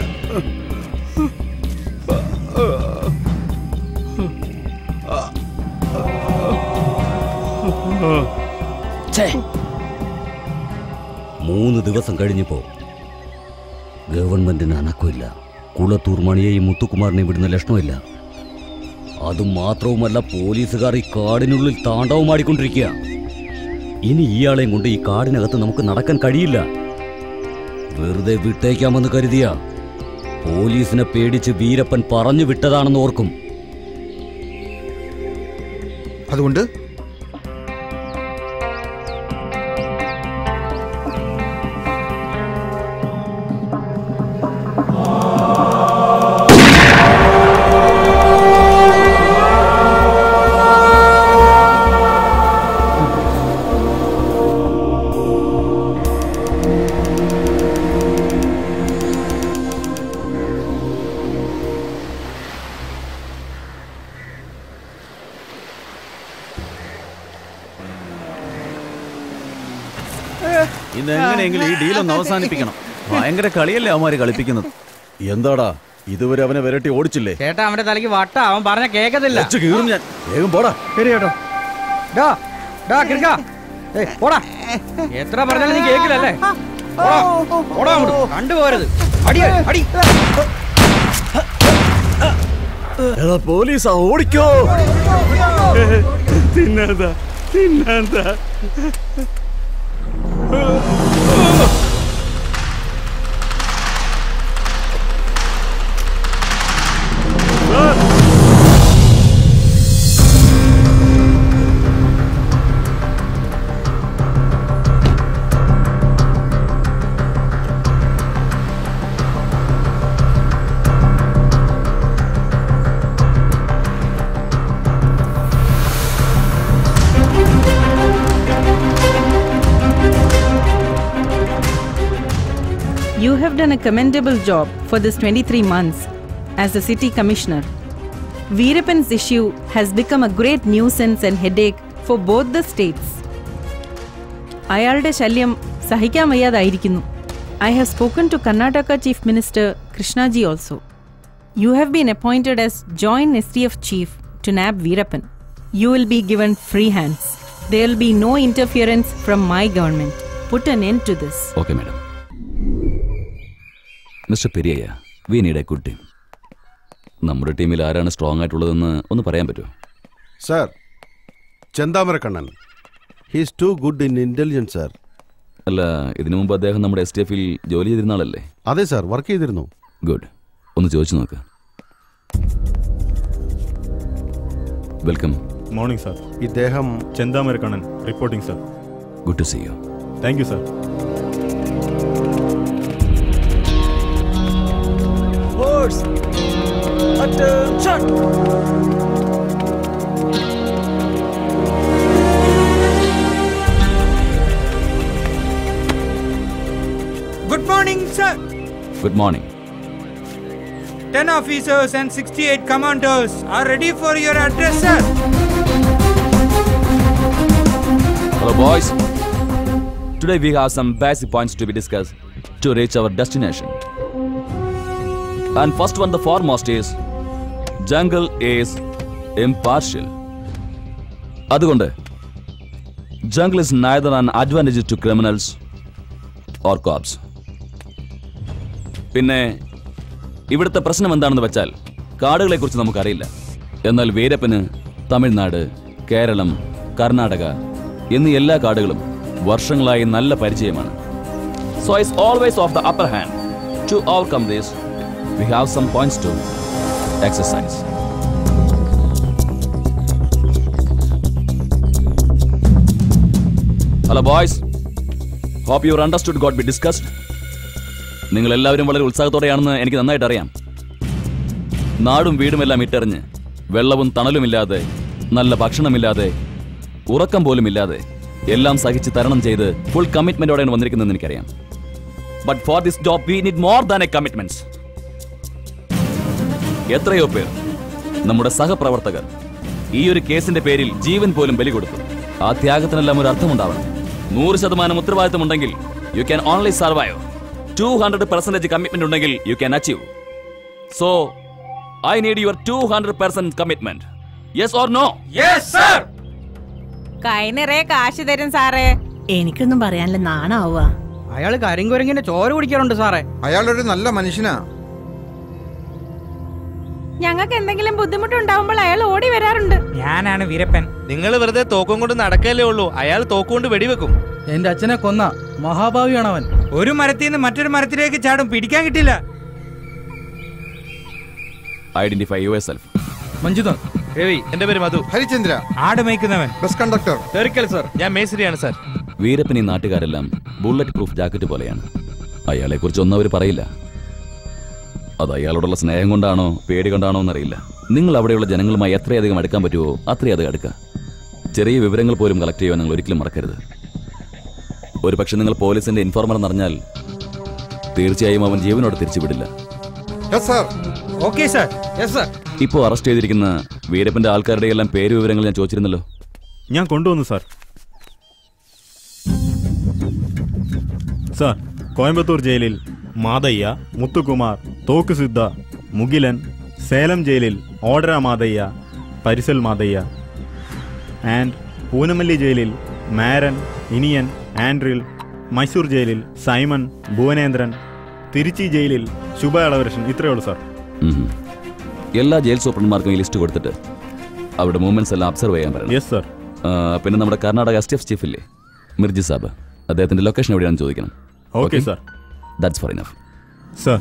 മൂന്ന് ദിവസം കഴിഞ്ഞപ്പോ ഗവൺമെന്റിന് അനക്കമില്ല കുളത്തൂർ മണിയെയും മുത്തുകുമാറിനെയും വിടുന്ന ലക്ഷണമില്ല അതും മാത്രവുമല്ല പോലീസുകാർ ഈ കാടിനുള്ളിൽ താണ്ഡവമാടിക്കൊണ്ടിരിക്കുക ഇനി ഇയാളെയും കൊണ്ട് ഈ കാടിനകത്ത് നമുക്ക് നടക്കാൻ കഴിയില്ല വെറുതെ വിട്ടേക്കാമെന്ന് കരുതിയ പോലീസിനെ പേടിച്ച് വീരപ്പൻ പറഞ്ഞു വിട്ടതാണെന്ന് ഓർക്കും അതുകൊണ്ട് ഇന്ന് എങ്ങനെയെങ്കിലും ഈ ഡീൽ ഒന്ന് അവസാനിപ്പിക്കണം ഭയങ്കര കളിയല്ലേ അവന്മാര് കളിപ്പിക്കുന്നത് എന്താടാ ഇതുവരെ അവനെ വിരട്ടി ഓടിച്ചില്ലേ ചേട്ടാ അവന്റെ തലയ്ക്ക് വട്ട അവൻ പറഞ്ഞ കേക്കത്തില്ല വെച്ച് കീറും ഞാൻ വേഗം പോടാ ശരി കേട്ടോ ഡാ ഡാ കിറുക്കാ ഏയ് പോടാ എത്ര പറഞ്ഞാലും നീ കേക്കില്ലല്ലേ പോടാ പോടാ അങ്ങോട്ട് കണ്ടുപോരുത് അടി അടി എടാ പോലീസാ ഓടിക്കോ തിന്നാതാ തിന്നാതാ You have done a commendable job for this 23 months as the city commissioner. Veerappan's issue has become a great nuisance and headache for both the states. അയാളുടെ ശല്യം സഹിക്കാൻ വയ്യാതായിരിക്കുന്നു I have spoken to Karnataka chief minister Krishnaji also you have been appointed as joint S T F chief to nab Veerappan you will be given free hands there will be no interference from my government put an end to this okay madam mister Periya we need a good team നമ്മുടെ ടീമിൽ ആരാണ് strong ആയിട്ടുള്ളതെന്ന് ഒന്ന് പറയാൻ പറ്റുമോ sir Chenthamarakkannan he's too good in intelligence sir അല്ല ഇതിനു മുമ്പ് അദ്ദേഹം നമ്മുടെ എസ് ടി എഫിൽ ജോലി ചെയ്തിരുന്ന ആളല്ലേ അതെ സാർ വർക്ക് ചെയ്തിരുന്നു ഗുഡ് ഒന്ന് ചോദിച്ചു നോക്ക് വെൽക്കം മോർണിംഗ് സാർ ഇദ്ദേഹം Chenthamarakkannan reporting sir good to see you thank you sir Horse. Attention. Good morning, sir. Good morning 10 officers and 68 commanders are ready for your address, sir. Hello, boys. Today we have some basic points to be discussed to reach our destination. And first one, the foremost is jungle is impartial. അതുകൊണ്ട് jungle is neither an advantage to criminals or cops. പിന്നെ ഇവിടുത്തെ പ്രശ്നം എന്താണെന്ന് വെച്ചാൽ കാടുകളെക്കുറിച്ച് നമുക്കറിയില്ല എന്നാൽ വീരപ്പന് തമിഴ്നാട് കേരളം കർണാടക എന്നീ എല്ലാ കാടുകളും വർഷങ്ങളായി നല്ല പരിചയമാണ് so is always of the upper hand to overcome this we have some points to exercise hello boys hope your understood got be discussed നിങ്ങൾ എല്ലാവരും വളരെ ഉത്സാഹത്തോടെയാണെന്ന് എനിക്ക് നന്നായിട്ട് അറിയാം നാടും വീടുമെല്ലാം ഇട്ടെറിഞ്ഞ് വെള്ളവും തണലുമില്ലാതെ നല്ല ഭക്ഷണമില്ലാതെ ഉറക്കം പോലും ഇല്ലാതെ എല്ലാം സഹിച്ച് തരണം ചെയ്ത് ഫുൾ കമ്മിറ്റ്മെന്റോടെയാണ് വന്നിരിക്കുന്നതെന്ന് എനിക്കറിയാം but for this job we need more than a commitments എത്രയോ പേർ നമ്മുടെ സഹപ്രവർത്തകർ ഈ ഒരു കേസിന്റെ പേരിൽ ജീവൻ പോലും ബലി കൊടുത്തു ആ ത്യാഗത്തിനെല്ലാം ഒരു അർത്ഥമുണ്ടാവണം നൂറ് ശതമാനം ഉത്തരവാദിത്തമുണ്ടെങ്കിൽ you can only survive two hundred percentage commitment ഉണ്ടെങ്കിൽ you can achieve so I need your two hundred percent commitment yes or no yes sir കൈ നിറയെ കാശ് തരും സാറേ എനിക്കൊന്നും പറയാനില്ല നാണാവുക അയാൾ കരിങ്കുരങ്ങിന്റെ ചോര കുടിക്കാറുണ്ട് സാറേ അയാളൊരു നല്ല മനുഷ്യനാ ഞങ്ങൾക്ക് എന്തെങ്കിലും ബുദ്ധിമുട്ടുണ്ടാവുമ്പോൾ അയാൾ ഓടി വരാറുണ്ട് ഞാനാണ് വീരപ്പൻ നിങ്ങൾ വെറുതെ തോക്കും കൊണ്ട് നടക്കല്ലേ ഉള്ളൂ അയാൾ തോക്കുകൊണ്ട് വെടിവെക്കും എന്റെ അച്ഛനെ കൊന്ന മഹാഭാവിയാണ് അവൻ ഒരു മരത്തിൽ നിന്ന് മറ്റൊരു മരത്തിലേക്ക് ചാടും പിടിക്കാൻ കിട്ടില്ല identify yourself Manjuthan Ravi എന്റെ പേര് മധു ഹരിചന്ദ്ര ആട് മേയ്ക്കുന്നവൻ ബസ് കണ്ടക്ടർ തെറിക്കൽ സർ ഞാൻ മേസ്രിയാണ് സർ വീരപ്പൻ ഈ നാട്ടുകാരെല്ലാം ബുള്ളറ്റ് പ്രൂഫ് ജാക്കറ്റ് പോലെയാണ് അയാളെ കുറിച്ച് ഒന്നും അവർ പറയില്ല അത് അയാളോടുള്ള സ്നേഹം കൊണ്ടാണോ പേടി കൊണ്ടാണോ എന്നറിയില്ല നിങ്ങൾ അവിടെയുള്ള ജനങ്ങളുമായി എത്രയധികം അടുക്കാൻ പറ്റുമോ അത്രയധികം അടുക്കുക ചെറിയ വിവരങ്ങൾ പോലും കളക്ട് ചെയ്യുവാൻ നിങ്ങൾ ഒരിക്കലും മറക്കരുത് ഒരു പക്ഷെ നിങ്ങൾ പോലീസിന്റെ ഇൻഫോർമർ എന്നറിഞ്ഞാൽ തീർച്ചയായും അവൻ ജീവനോട് തിരിച്ചുവിടില്ല ഓക്കെ സർ യെസ് സർ ഇപ്പോൾ അറസ്റ്റ് ചെയ്തിരിക്കുന്ന വീരപ്പന്റെ ആൾക്കാരുടെ എല്ലാം പേര് വിവരങ്ങൾ ഞാൻ ചോദിച്ചിരുന്നല്ലോ ഞാൻ കൊണ്ടുവന്നു സാർ സാർ കോയമ്പത്തൂർ ജയിലിൽ മാതയ്യ മുത്തുകുമാർ തോക്ക് സിദ്ധ മുകിലൻ സേലം ജയിലിൽ ഓടര മാതയ്യ പരിസൽ മാതയ്യ ആൻഡ് പൂനമല്ലി ജയിലിൽ മാരൻ ഇനിയൻ ആൻഡ്രിൽ മൈസൂർ ജയിലിൽ സൈമൺ ഭുവനേന്ദ്രൻ തിരുച്ചി ജയിലിൽ ശുഭ അളവരഷൻ ഇത്രയേ ഉള്ളൂ സാർ ഉം. എല്ലാ ജയിൽ സൂപ്രണ്ട്മാർക്കും ഈ ലിസ്റ്റ് കൊടുത്തിട്ട് അവരുടെ മൂവ്മെന്റ്സ് എല്ലാം അബ്സർവ് ചെയ്യാൻ പറയണം യെസ് സർ പിന്നെ നമ്മുടെ Karnataka S T F chief ഇല്ലേ മിർജി സാബ് അദ്ദേഹത്തിന്റെ ലൊക്കേഷൻ എവിടെയാണെന്ന് ചോദിക്കണം Okay, sir. That's for enough sir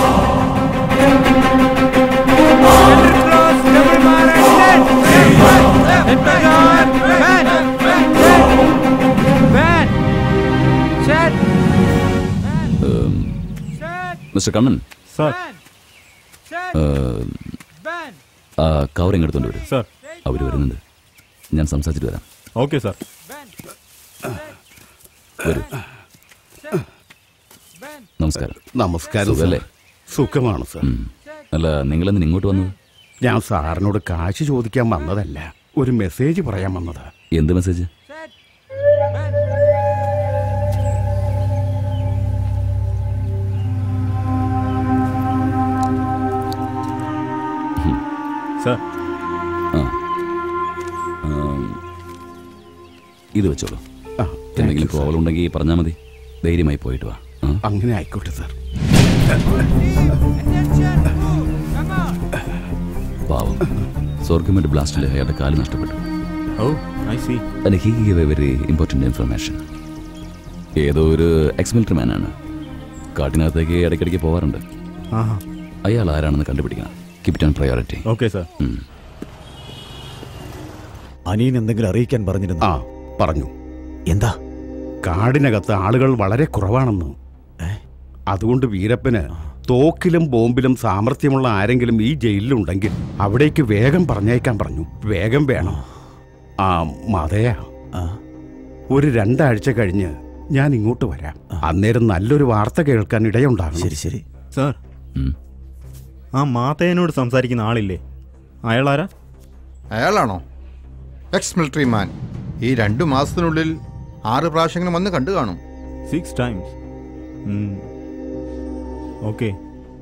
mister Kannan sir ആ കവറിങ് എടുത്തോണ്ട് വരും സർ അവർ വരുന്നുണ്ട് ഞാൻ സംസാരിച്ചിട്ട് വരാം ഓക്കെ സാർ വരൂ നമസ്കാരം നമസ്കാരം സുഖല്ലേ? സാർ. സുഖമാണ് സാർ അല്ല നിങ്ങളെന്തിന് ഇങ്ങോട്ട് വന്നത് ഞാൻ സാറിനോട് കാശ് ചോദിക്കാൻ വന്നതല്ല ഒരു മെസ്സേജ് പറയാൻ വന്നതാ എന്ത് മെസ്സേജ് സാർ ആ ആം, ഇത് വെച്ചോളൂ എന്തെങ്കിലും പ്രോബ്ലം ഉണ്ടെങ്കിൽ പറഞ്ഞാൽ മതി ധൈര്യമായി പോയിട്ട് വാ ആ? അങ്ങനെ ആയിക്കോട്ടെ സാർ പാവം സ്വർഗമെന്റ് ബ്ലാസ്റ്റിൽ അയാളുടെ കാല് നഷ്ടപ്പെട്ടു oh I see And he gave a very important information. ഏതോ ഒരു എക്സ് മിലിറ്ററി മാനാണ് കാട്ടിനകത്തേക്ക് ഇടയ്ക്കിടയ്ക്ക് പോവാറുണ്ട് ആഹാ അയാൾ ആരാണെന്ന് കണ്ടുപിടിക്കണം keep it on priority okay sir അനിയൻ എന്തെങ്കിലും അറിയിക്കാൻ പറഞ്ഞിരുന്നു ആ പറഞ്ഞു എന്താ കാടിനകത്ത് ആളുകൾ വളരെ കുറവാണെന്ന് അതുകൊണ്ട് വീരപ്പന് തോക്കിലും ബോംബിലും സാമർഥ്യമുള്ള ആരെങ്കിലും ഈ ജയിലിലുണ്ടെങ്കിൽ അവിടേക്ക് വേഗം പറഞ്ഞയക്കാൻ പറഞ്ഞു വേഗം വേണം ആ മതയാ ഒരു രണ്ടാഴ്ച കഴിഞ്ഞ് ഞാൻ ഇങ്ങോട്ട് വരാം അന്നേരം നല്ലൊരു വാർത്ത കേൾക്കാൻ ഇടയുണ്ടാകും ശരി ശരി സാർ ആ മാതയനോട് സംസാരിക്കുന്ന ആളില്ലേ അയാളാരാ അയാളാണോ എക്സ് മിലിറ്ററി മാൻ ഈ രണ്ടു മാസത്തിനുള്ളിൽ ആറ് പ്രാവശ്യങ്ങളും വന്ന് കണ്ടു കാണും സിക്സ് ടൈംസ് ഓക്കെ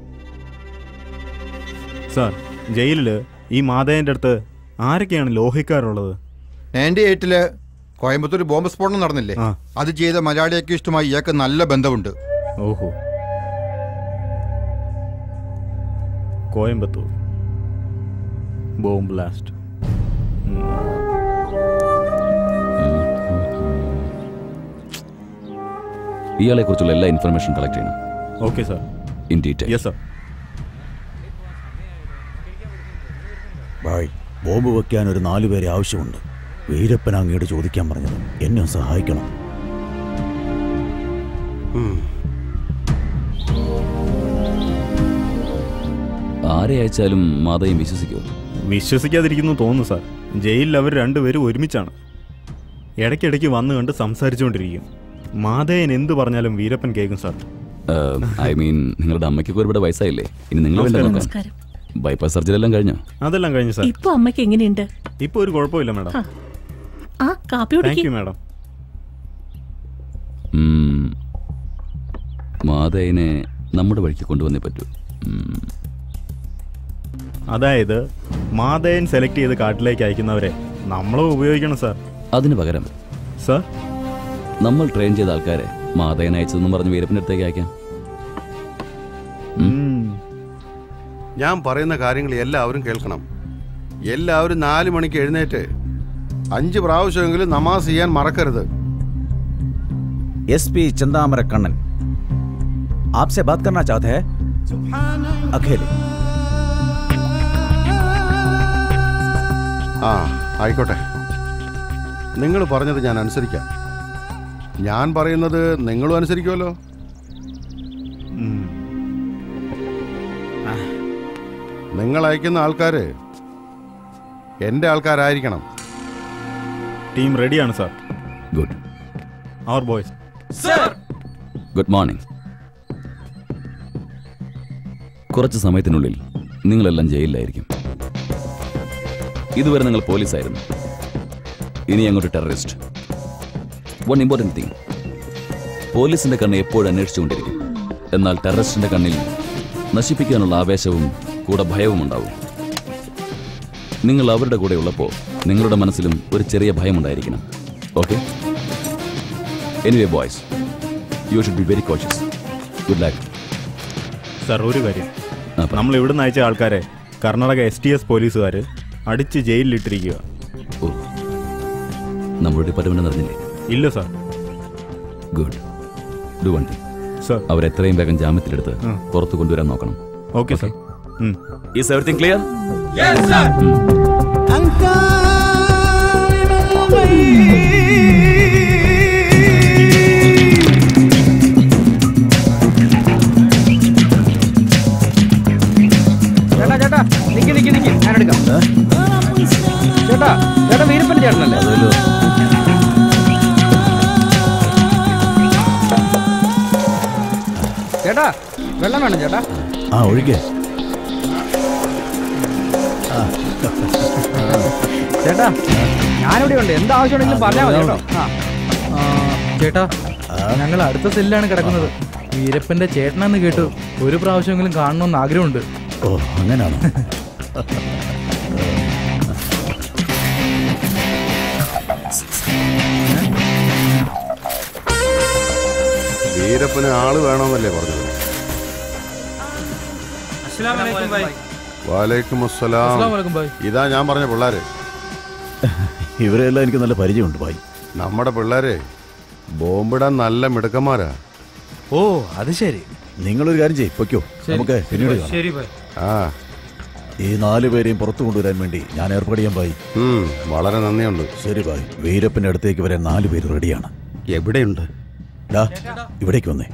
സാർ ജയിലിൽ ഈ മാതയൻ്റെ അടുത്ത് ആരൊക്കെയാണ് ലോഹിക്കാരുള്ളത് നയൻറ്റി എയ്റ്റില് കോയമ്പത്തൂർ ബോംബ് സ്ഫോടനം നടന്നില്ലേ ആ. അത് ചെയ്ത മലയാളി അക്യൂസ്റ്റുമായി ഇയാൾക്ക് നല്ല ബന്ധമുണ്ട് ഓഹോ കോയമ്പത്തൂർ ബോംബ് ബ്ലാസ്റ്റ് ഇയാളെ കുറിച്ചുള്ള എല്ലാ ഇൻഫർമേഷൻ കളക്ട് ചെയ്യണം okay sir in detail yes sir ബായ് ബോംബ് വെക്കാൻ ഒരു നാലുപേരെ ആവശ്യമുണ്ട് വീരപ്പൻ അങ്ങയോട് ചോദിക്കാൻ പറഞ്ഞത് എന്നെ ഒന്ന് സഹായിക്കണം ആരെ അയച്ചാലും മാതയും വിശ്വസിക്കുമോ വിശ്വസിക്കാതിരിക്കുന്നു തോന്നുന്നു സാർ ജയിലിൽ അവർ രണ്ടുപേരും ഒരുമിച്ചാണ് ഇടയ്ക്കിടയ്ക്ക് വന്നു കണ്ട് സംസാരിച്ചുകൊണ്ടിരിക്കും മാതയൻ എന്ത് പറഞ്ഞാലും വീരപ്പൻ കേൾക്കും സാർ ഐ മീൻ നിങ്ങളുടെ അമ്മയ്ക്കൊക്കെ ഒരുപാട് വയസ്സായില്ലേ ഇനി നിങ്ങൾ വേണ്ട നോക്കാൻ നമസ്കാരം. ബൈപ്പാസ് സർജറി എല്ലാം കഴിഞ്ഞോ അതെല്ലാം കഴിഞ്ഞു സാർ ഇപ്പൊ അമ്മയ്ക്ക് എങ്ങനെയുണ്ട് ഇപ്പൊ ഒരു കുഴപ്പമില്ല മാഡം ആ. ആ കാപ്പി താങ്ക് കുടിക്ക് യു മാഡം ഉം. മാതയിനെ നമ്മുടെ വഴിക്ക് കൊണ്ടുവന്നേ പറ്റൂ ഉം. അതായത് മാതയൻ സെലക്ട് ചെയ്ത് കാട്ടിലേക്ക് അയക്കുന്നവരെ നമ്മളും ഉപയോഗിക്കണം സാർ അതിന് പകരം സാർ നമ്മൾ ട്രെയിൻ ചെയ്ത ആൾക്കാരെ മാതയൻ അയച്ചതെന്നും പറഞ്ഞ് വീരപ്പൻ്റെ അടുത്തേക്ക് അയക്കാം ഞാൻ പറയുന്ന കാര്യങ്ങൾ എല്ലാവരും കേൾക്കണം എല്ലാവരും നാല് മണിക്ക് എഴുന്നേറ്റ് അഞ്ച് പ്രാവശ്യമെങ്കിലും നമാസ് ചെയ്യാൻ മറക്കരുത് एस पी चंदामर कन्नन आपसे बात करना चाहते हैं अकेले ആ ആയിക്കോട്ടെ നിങ്ങൾ പറഞ്ഞത് ഞാൻ അനുസരിക്കാം ഞാൻ പറയുന്നത് നിങ്ങളും അനുസരിക്കുമല്ലോ നിങ്ങൾ അയക്കുന്ന ആൾക്കാര് എൻ്റെ ആൾക്കാരായിരിക്കണം ടീം റെഡിയാണ് സാർ ഗുഡ് അവർ ബോയ്സ് ഗുഡ് മോർണിംഗ് കുറച്ച് സമയത്തിനുള്ളിൽ നിങ്ങളെല്ലാം ജയിലിലായിരിക്കും ഇതുവരെ നിങ്ങൾ പോലീസായിരുന്നു ഇനി അങ്ങോട്ട് ടെററിസ്റ്റ് വൺ ഇമ്പോർട്ടൻറ്റ് തിങ് പോലീസിന്റെ കണ്ണ് എപ്പോഴും അന്വേഷിച്ചുകൊണ്ടിരിക്കും എന്നാൽ ടെററിസ്റ്റിന്റെ കണ്ണിൽ നശിപ്പിക്കാനുള്ള ആവേശവും കൂടെ ഭയവും ഉണ്ടാവും നിങ്ങൾ അവരുടെ കൂടെ ഉള്ളപ്പോൾ നിങ്ങളുടെ മനസ്സിലും ഒരു ചെറിയ ഭയമുണ്ടായിരിക്കണം okay anyway boys you should be very cautious good luck sir ഒരു കാര്യം നമ്മൾ ഇവിടുന്ന് അയച്ച ആൾക്കാരെ കർണാടക എസ് ടി എസ് പോലീസുകാർ അടിച്ച് ജയിലിലിട്ടിരിക്കുക ഓ നമ്മുടെ ഡിപ്പാർട്ട്മെന്റ് നടന്നില്ലേ ഇല്ല sir good do one thing sir അവരെത്രയും വേഗം ജാമ്യത്തിലെടുത്ത് ഉം. പുറത്ത് കൊണ്ടുവരാൻ നോക്കണം okay sir is everything clear ചേട്ടാ ചേട്ടാ നിക്ക് നിക്ക് നിക്ക് ഞാൻ എടുക്കാം ചേട്ടാ ചേട്ടാ വീരപ്പൻ ചേട്ടനല്ലേ ചേട്ടാ വെള്ളം വേണം ചേട്ടാ ആ ഒഴിക്കേ ചേട്ടാ ഞാനിവിടെ ഉണ്ട് എന്ത് ആവശ്യമുണ്ടെങ്കിലും പറഞ്ഞാൽ മതി കേട്ടോ ആ ആ, ചേട്ടാ ഞങ്ങൾ അടുത്ത സെല്ലാണ് കിടക്കുന്നത് വീരപ്പന്റെ ചേട്ടനാന്ന് കേട്ടു ഒരു പ്രാവശ്യമെങ്കിലും കാണണമെന്ന് ആഗ്രഹമുണ്ട് ഓ അങ്ങനെയാണോ വീരപ്പന് ആള് വേണമെന്നല്ലേ പറഞ്ഞത് വാലേക്കും അസ്സലാം അസ്സലാമു അലൈക്കും ഭായ്. ഇതാ ഞാൻ പറഞ്ഞ പിള്ളേര് ഇവരെല്ലാം എനിക്ക് നല്ല പരിചയമുണ്ട് ഭായി നമ്മുടെ പിള്ളേരെ ബോംബിടാൻ നല്ല മിടുക്കന്മാരാ ഓ അത് ശരി നിങ്ങളൊരു കാര്യം ചെയ്യ് പൊയ്ക്കോ നമുക്ക് പിന്നീട് കാണാം. ശരി ഭായ് ആ ഈ നാല് പേരെയും പുറത്തു കൊണ്ടുവരാൻ വേണ്ടി ഞാൻ ഏർപ്പാട് ചെയ്യാൻ ഭായി വളരെ നന്ദിയുണ്ട് ശരി ഭായി വീരപ്പന്റെ അടുത്തേക്ക് വരാൻ നാല് പേര് റെഡിയാണ് എവിടെയുണ്ട് ഡാ ഇവിടേക്ക് വന്നേ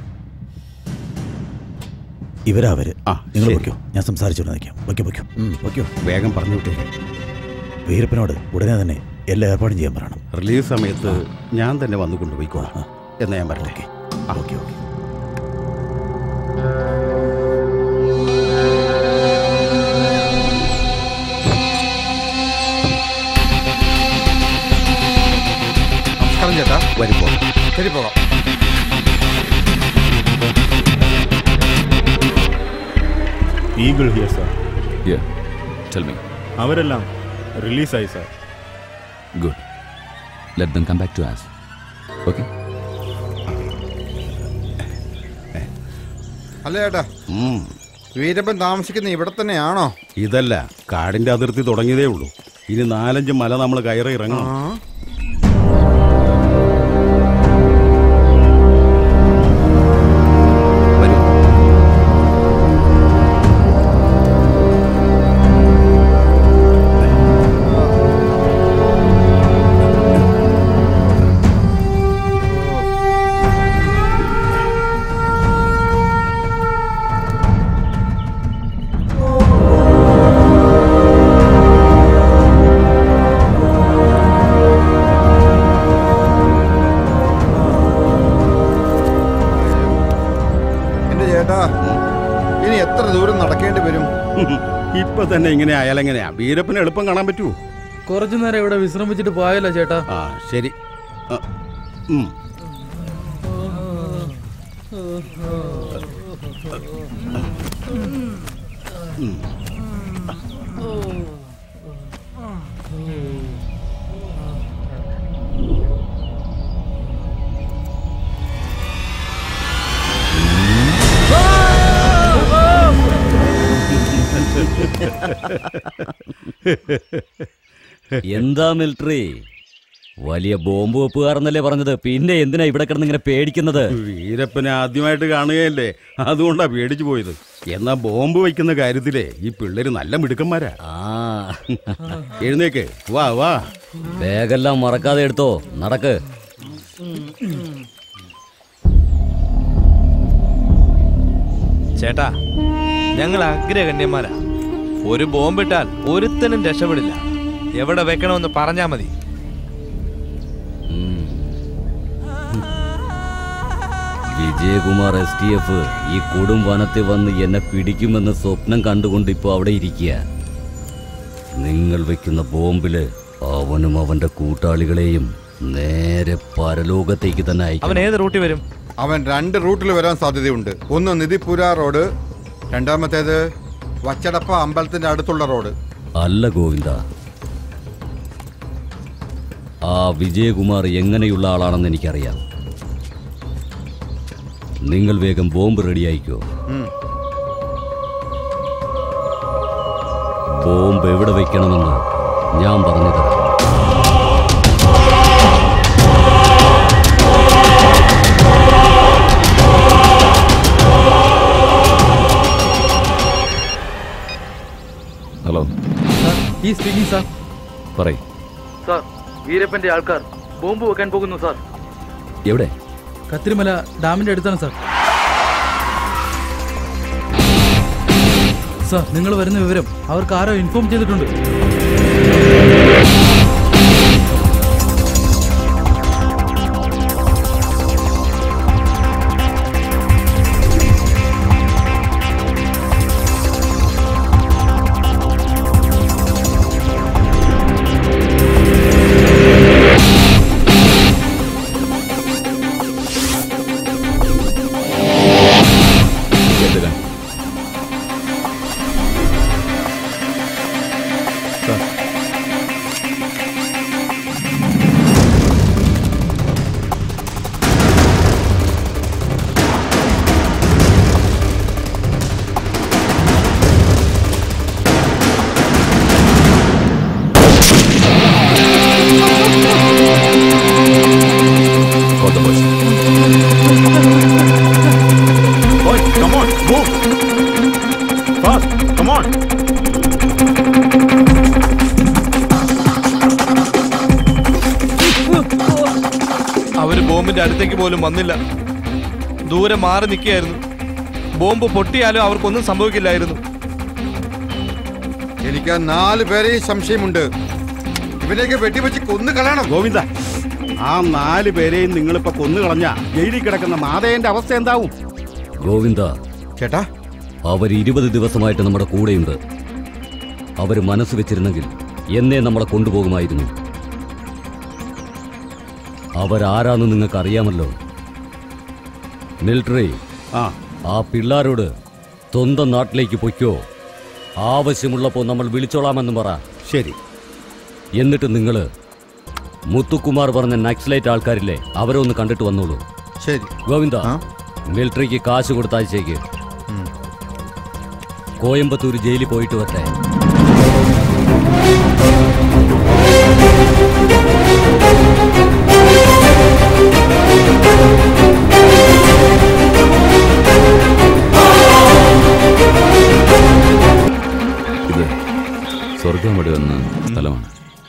ഇവരാ അവര് ആ നിങ്ങൾ ശരി. വയ്ക്കോ ഞാൻ സംസാരിച്ചോണ്ട് നിൽക്കാം വയ്ക്കോ വയ്ക്കോ വയ്ക്കോ വേഗം പറഞ്ഞു വിട്ടേ വീരപ്പനോട് ഉടനെ തന്നെ എല്ലാ ഏർപ്പാടും ചെയ്യാൻ പറയണം റിലീസ് സമയത്ത് ഞാൻ തന്നെ വന്നു കൊണ്ടുപോയിക്കോളാം എന്നാ ഞാൻ പറഞ്ഞേ ഓക്കെ ഓക്കെ നമസ്കാരം ചേട്ടാ വരുമ്പോ ശരി പോകാം eagle here sir tell me അവരെല്ലാം റിലീസായി sir good let them come back to us okay അല്ല ചേട്ടാ വീരപ്പൻ താമസിക്കുന്ന ഇവിടെ തന്നെയാണോ ഇതല്ല കാടിന്റെ അതിർത്തി തുടങ്ങിയതേ ഉള്ളൂ ഇനി നാലഞ്ച് മല നമ്മൾ കയറി ഇറങ്ങണം എന്റെ ചേട്ടാ ഇനി എത്ര ദൂരം നടക്കേണ്ടി വരും ഇപ്പൊ തന്നെ ഇങ്ങനെ ആയാലെങ്ങനെയാ വീരപ്പന് എളുപ്പം കാണാൻ പറ്റൂ കുറച്ചു നേരം ഇവിടെ വിശ്രമിച്ചിട്ട് പോയല്ലോ ചേട്ടാ ആ ശരി ആ, ഉം. ഉം. എന്താ മിലിറ്ററി വലിയ ബോംബ് വെപ്പുകാരെന്നല്ലേ പറഞ്ഞത് പിന്നെ എന്തിനാ ഇവിടെ കിടന്ന് ഇങ്ങനെ പേടിക്കുന്നത് വീരപ്പനെ ആദ്യമായിട്ട് കാണുകയല്ലേ അതുകൊണ്ടാ പേടിച്ചു പോയത് എന്നാ ബോംബ് വയ്ക്കുന്ന കാര്യത്തിലേ ഈ പിള്ളേര് നല്ല മിടുക്കന്മാരാ എഴുന്നേക്ക് വാ വാ ബാഗെല്ലാം മറക്കാതെ എടുത്തോ നടക്ക് ചേട്ടാ ഞങ്ങൾ അഗ്രഗണ്യന്മാരാ ഒരു ബോംബിട്ടാൽ ഒരുത്തനും രക്ഷപ്പെടില്ല എവിടെ വെക്കണമെന്ന് പറഞ്ഞാ മതി വിജയകുമാർ എസ് ടി എഫ് ഈ കൊടും വനത്തിൽ വന്ന് എന്നെ പിടിക്കുമെന്ന് സ്വപ്നം കണ്ടുകൊണ്ട് ഇപ്പോൾ അവിടെ ഇരിക്കുക നിങ്ങൾ വെക്കുന്ന ബോംബില് അവനും അവന്റെ കൂട്ടാളികളെയും നേരെ പരലോകത്തേക്ക് തന്നെ അയക്കും അവൻ ഏത് റൂട്ടിൽ വരും അവൻ രണ്ട് റൂട്ടിൽ വരാൻ സാധ്യതയുണ്ട് ഒന്ന് നിധിപുര റോഡ് രണ്ടാമത്തേത് വച്ചടപ്പ അമ്പലത്തിന്റെ അടുത്തുള്ള റോഡ് അല്ല ഗോവിന്ദ ആ വിജയകുമാർ എങ്ങനെയുള്ള ആളാണെന്ന് എനിക്കറിയാം നിങ്ങൾ വേഗം ബോംബ് റെഡിയായിക്കോ ഉം. ബോംബ് എവിടെ വെക്കണമെന്ന് ഞാൻ പറഞ്ഞു തരാം ഹലോ ഈ സ്പീക്കിംഗ് സാർ പറയ് സാർ വീരപ്പന്റെ ആൾക്കാർ ബോംബ് വെക്കാൻ പോകുന്നു സാർ എവിടെ കത്തിരിമല ഡാമിന്റെ അടുത്താണ് സാർ സാർ നിങ്ങൾ വരുന്ന വിവരം അവർക്ക് ആരോ ഇൻഫോം ചെയ്തിട്ടുണ്ട് Fast, come on. അവര് ബോംബിന്റെ അടുത്തേക്ക് പോലും വന്നില്ല ദൂരെ മാറി നിൽക്കുകയായിരുന്നു ബോംബ് പൊട്ടിയാലും അവർക്കൊന്നും സംഭവിക്കില്ലായിരുന്നു എനിക്ക് ആ നാല് പേരെയും സംശയമുണ്ട് ഇവനെയൊക്കെ വെട്ടിവെച്ച് കൊന്നു കളയണം ഗോവിന്ദ ആ നാല് പേരെയും നിങ്ങളിപ്പോ കൊന്നു കളഞ്ഞ ജയിലിൽ കിടക്കുന്ന മാതേന്റെ അവസ്ഥ എന്താവും ഗോവിന്ദ ചേട്ടാ അവർ ഇരുപത് ദിവസമായിട്ട് നമ്മുടെ കൂടെയുണ്ട് അവർ മനസ്സ് വെച്ചിരുന്നെങ്കിൽ എന്നെ നമ്മളെ കൊണ്ടുപോകുമായിരുന്നു അവരാരാന്ന് നിങ്ങൾക്ക് അറിയാമല്ലോ മിലിറ്ററി ആ ആ പിള്ളാരോട് സ്വന്തം നാട്ടിലേക്ക് പൊയ്ക്കോ ആവശ്യമുള്ളപ്പോൾ നമ്മൾ വിളിച്ചോളാമെന്ന് പറ ശരി എന്നിട്ട് നിങ്ങൾ മുത്തുകുമാർ പറഞ്ഞ നക്സലൈറ്റ് ആൾക്കാരില്ലേ അവരെ ഒന്ന് കണ്ടിട്ട് വന്നോളൂ ശരി ഗോവിന്ദ മിലിറ്ററിക്ക് കാശ് കൊടുത്തയച്ചേക്ക് കോയമ്പത്തൂർ ജയിലിൽ പോയിട്ട് വരട്ടെ ഇത് സ്വർഗമടി വന്ന സ്ഥലമാണ്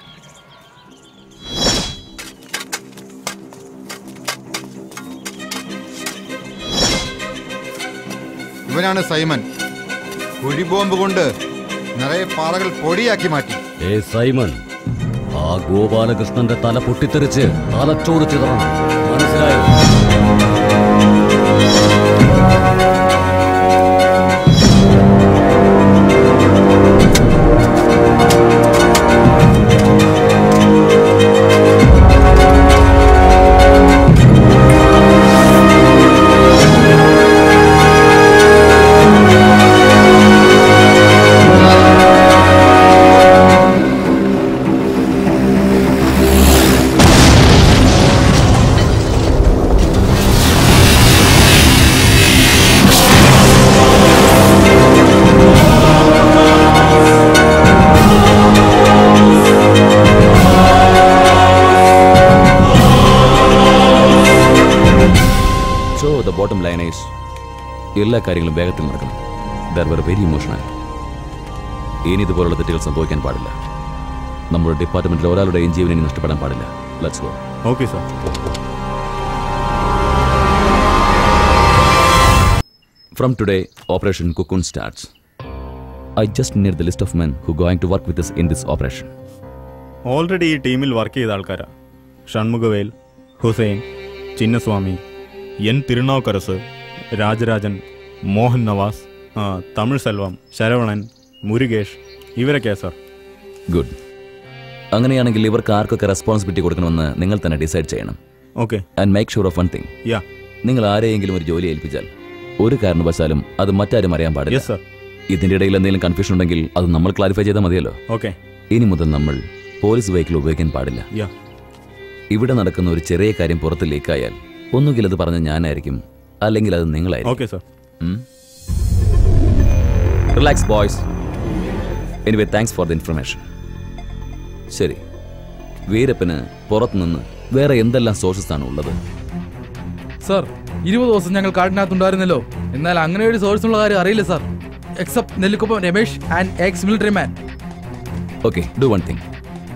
ഇവനാണ് സൈമൻ കുഴിബോംബ് കൊണ്ട് നിറയെ പാറകൾ പൊടിയാക്കി മാറ്റി ഏ സൈമൺ ആ ഗോപാലകൃഷ്ണന്റെ തല പൊട്ടിത്തെറിച്ച് തലച്ചോറ് ചിതറണം മനസ്സിലായോ so the bottom line is എല്ലാ കാര്യങ്ങളും വേഗത്തിൽ നടക്കണം ദർ വർ വെരി ഇമോഷണൽ ഇനി ഇതുപോലുള്ള തെറ്റുകൾ സംഭവിക്കാൻ പാടില്ല നമ്മുടെ ഡിപ്പാർട്ട്മെന്റിൽ ഒരാളുടെയും ജീവൻ ഇനി നഷ്ടപ്പെടാൻ പാടില്ല let's go okay sir From today, Operation Cocoon starts. I just need the list of men who are going to work with us in this operation. ഓൾറെഡി ഈ ടീമിൽ വർക്ക് ചെയ്ത ആൾക്കാരാ ഷൺമുഖവേൽ ഹുസൈൻ ചിന്നസ്വാമി എൻ തിരുനാവുക്കരസ് രാജരാജൻ മോഹൻ നവാസ് ആ, തമിഴ് സെൽവം ശരവണൻ മുരുകേഷ് ഇവരൊക്കെയാ സാർ ഗുഡ് അങ്ങനെയാണെങ്കിൽ ഇവർക്ക് ആർക്കൊക്കെ റെസ്പോൺസിബിലിറ്റി കൊടുക്കണമെന്ന് നിങ്ങൾ തന്നെ ഡിസൈഡ് ചെയ്യണം okay and make sure of one thing yeah നിങ്ങൾ ആരെയെങ്കിലും ഒരു ജോലി ഏൽപ്പിച്ചാൽ ഒരു കാരണവശാലും അത് മറ്റാരും അറിയാൻ പാടില്ല Yes, sir. ഇതിന്റെ ഇടയിൽ എന്തെങ്കിലും കൺഫ്യൂഷൻ ഉണ്ടെങ്കിൽ അത് നമ്മൾ ക്ലാരിഫൈ ചെയ്താൽ മതിയല്ലോ ഓക്കെ ഇനി മുതൽ നമ്മൾ പോലീസ് വെഹിക്കിൾ ഉപയോഗിക്കാൻ പാടില്ല യാ ഇവിടെ നടക്കുന്ന ഒരു ചെറിയ കാര്യം പുറത്ത് ലീക്കായാൽ ഒന്നുകിൽ അത് പറഞ്ഞ ഞാനായിരിക്കും അല്ലെങ്കിൽ അത് നിങ്ങളായിരിക്കും okay sir relax boys anyway thanks for the information ശരി വീരപ്പന് പുറത്തുനിന്ന് വേറെ എന്തെല്ലാം സോഴ്സസ് ആണ് ഉള്ളത് സർ ഇരുപത് ദിവസം ഞങ്ങൾ കാട്ടിനകത്തുണ്ടായിരുന്നല്ലോ എന്നാൽ അങ്ങനെ ഒരു സോഴ്സ് ഉള്ള കാര്യം അറിയില്ല sir except Nellikuppam Ramesh and ex military man okay do one thing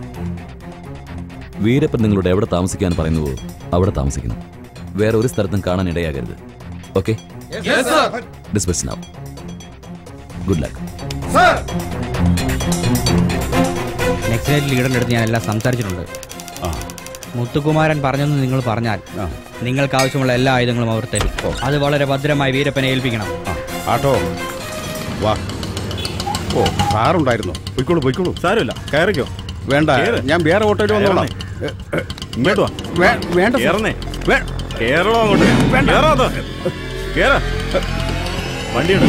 Veerappan നിങ്ങളോട് എവിടെ താമസിക്കാൻ പറയുന്നുവോ അവിടെ താമസിക്കണം വേറെ ഒരു സ്ഥലത്തും കാണാൻ ഇടയാകരുത് okay disperse now good luck Naxalite ലീഡറിന്റെ അടുത്ത് ഞാൻ എല്ലാം സംസാരിച്ചിട്ടുണ്ട് മുത്തുകുമാരൻ പറഞ്ഞെന്ന് നിങ്ങൾ പറഞ്ഞാൽ നിങ്ങൾക്ക് ആവശ്യമുള്ള എല്ലാ ആയുധങ്ങളും അവർ തരും അത് വളരെ ഭദ്രമായി വീരപ്പനെ ഏൽപ്പിക്കണം ആട്ടോ വാ ഓ സാറുണ്ടായിരുന്നു പൊയ്ക്കോളൂ പൊയ്ക്കോളൂ സാരമില്ല കയറിക്കോ വേണ്ട കേറ്. ഞാൻ വേറെ ഓട്ടോയിൽ വന്നോളാം ഇങ്ങോട്ട് വാ വേ- വേണ്ട സാർ. കേറണേ വേ- കേരളോ അങ്ങോട്ട് കേറാതെ കേറ വണ്ടിയുണ്ട്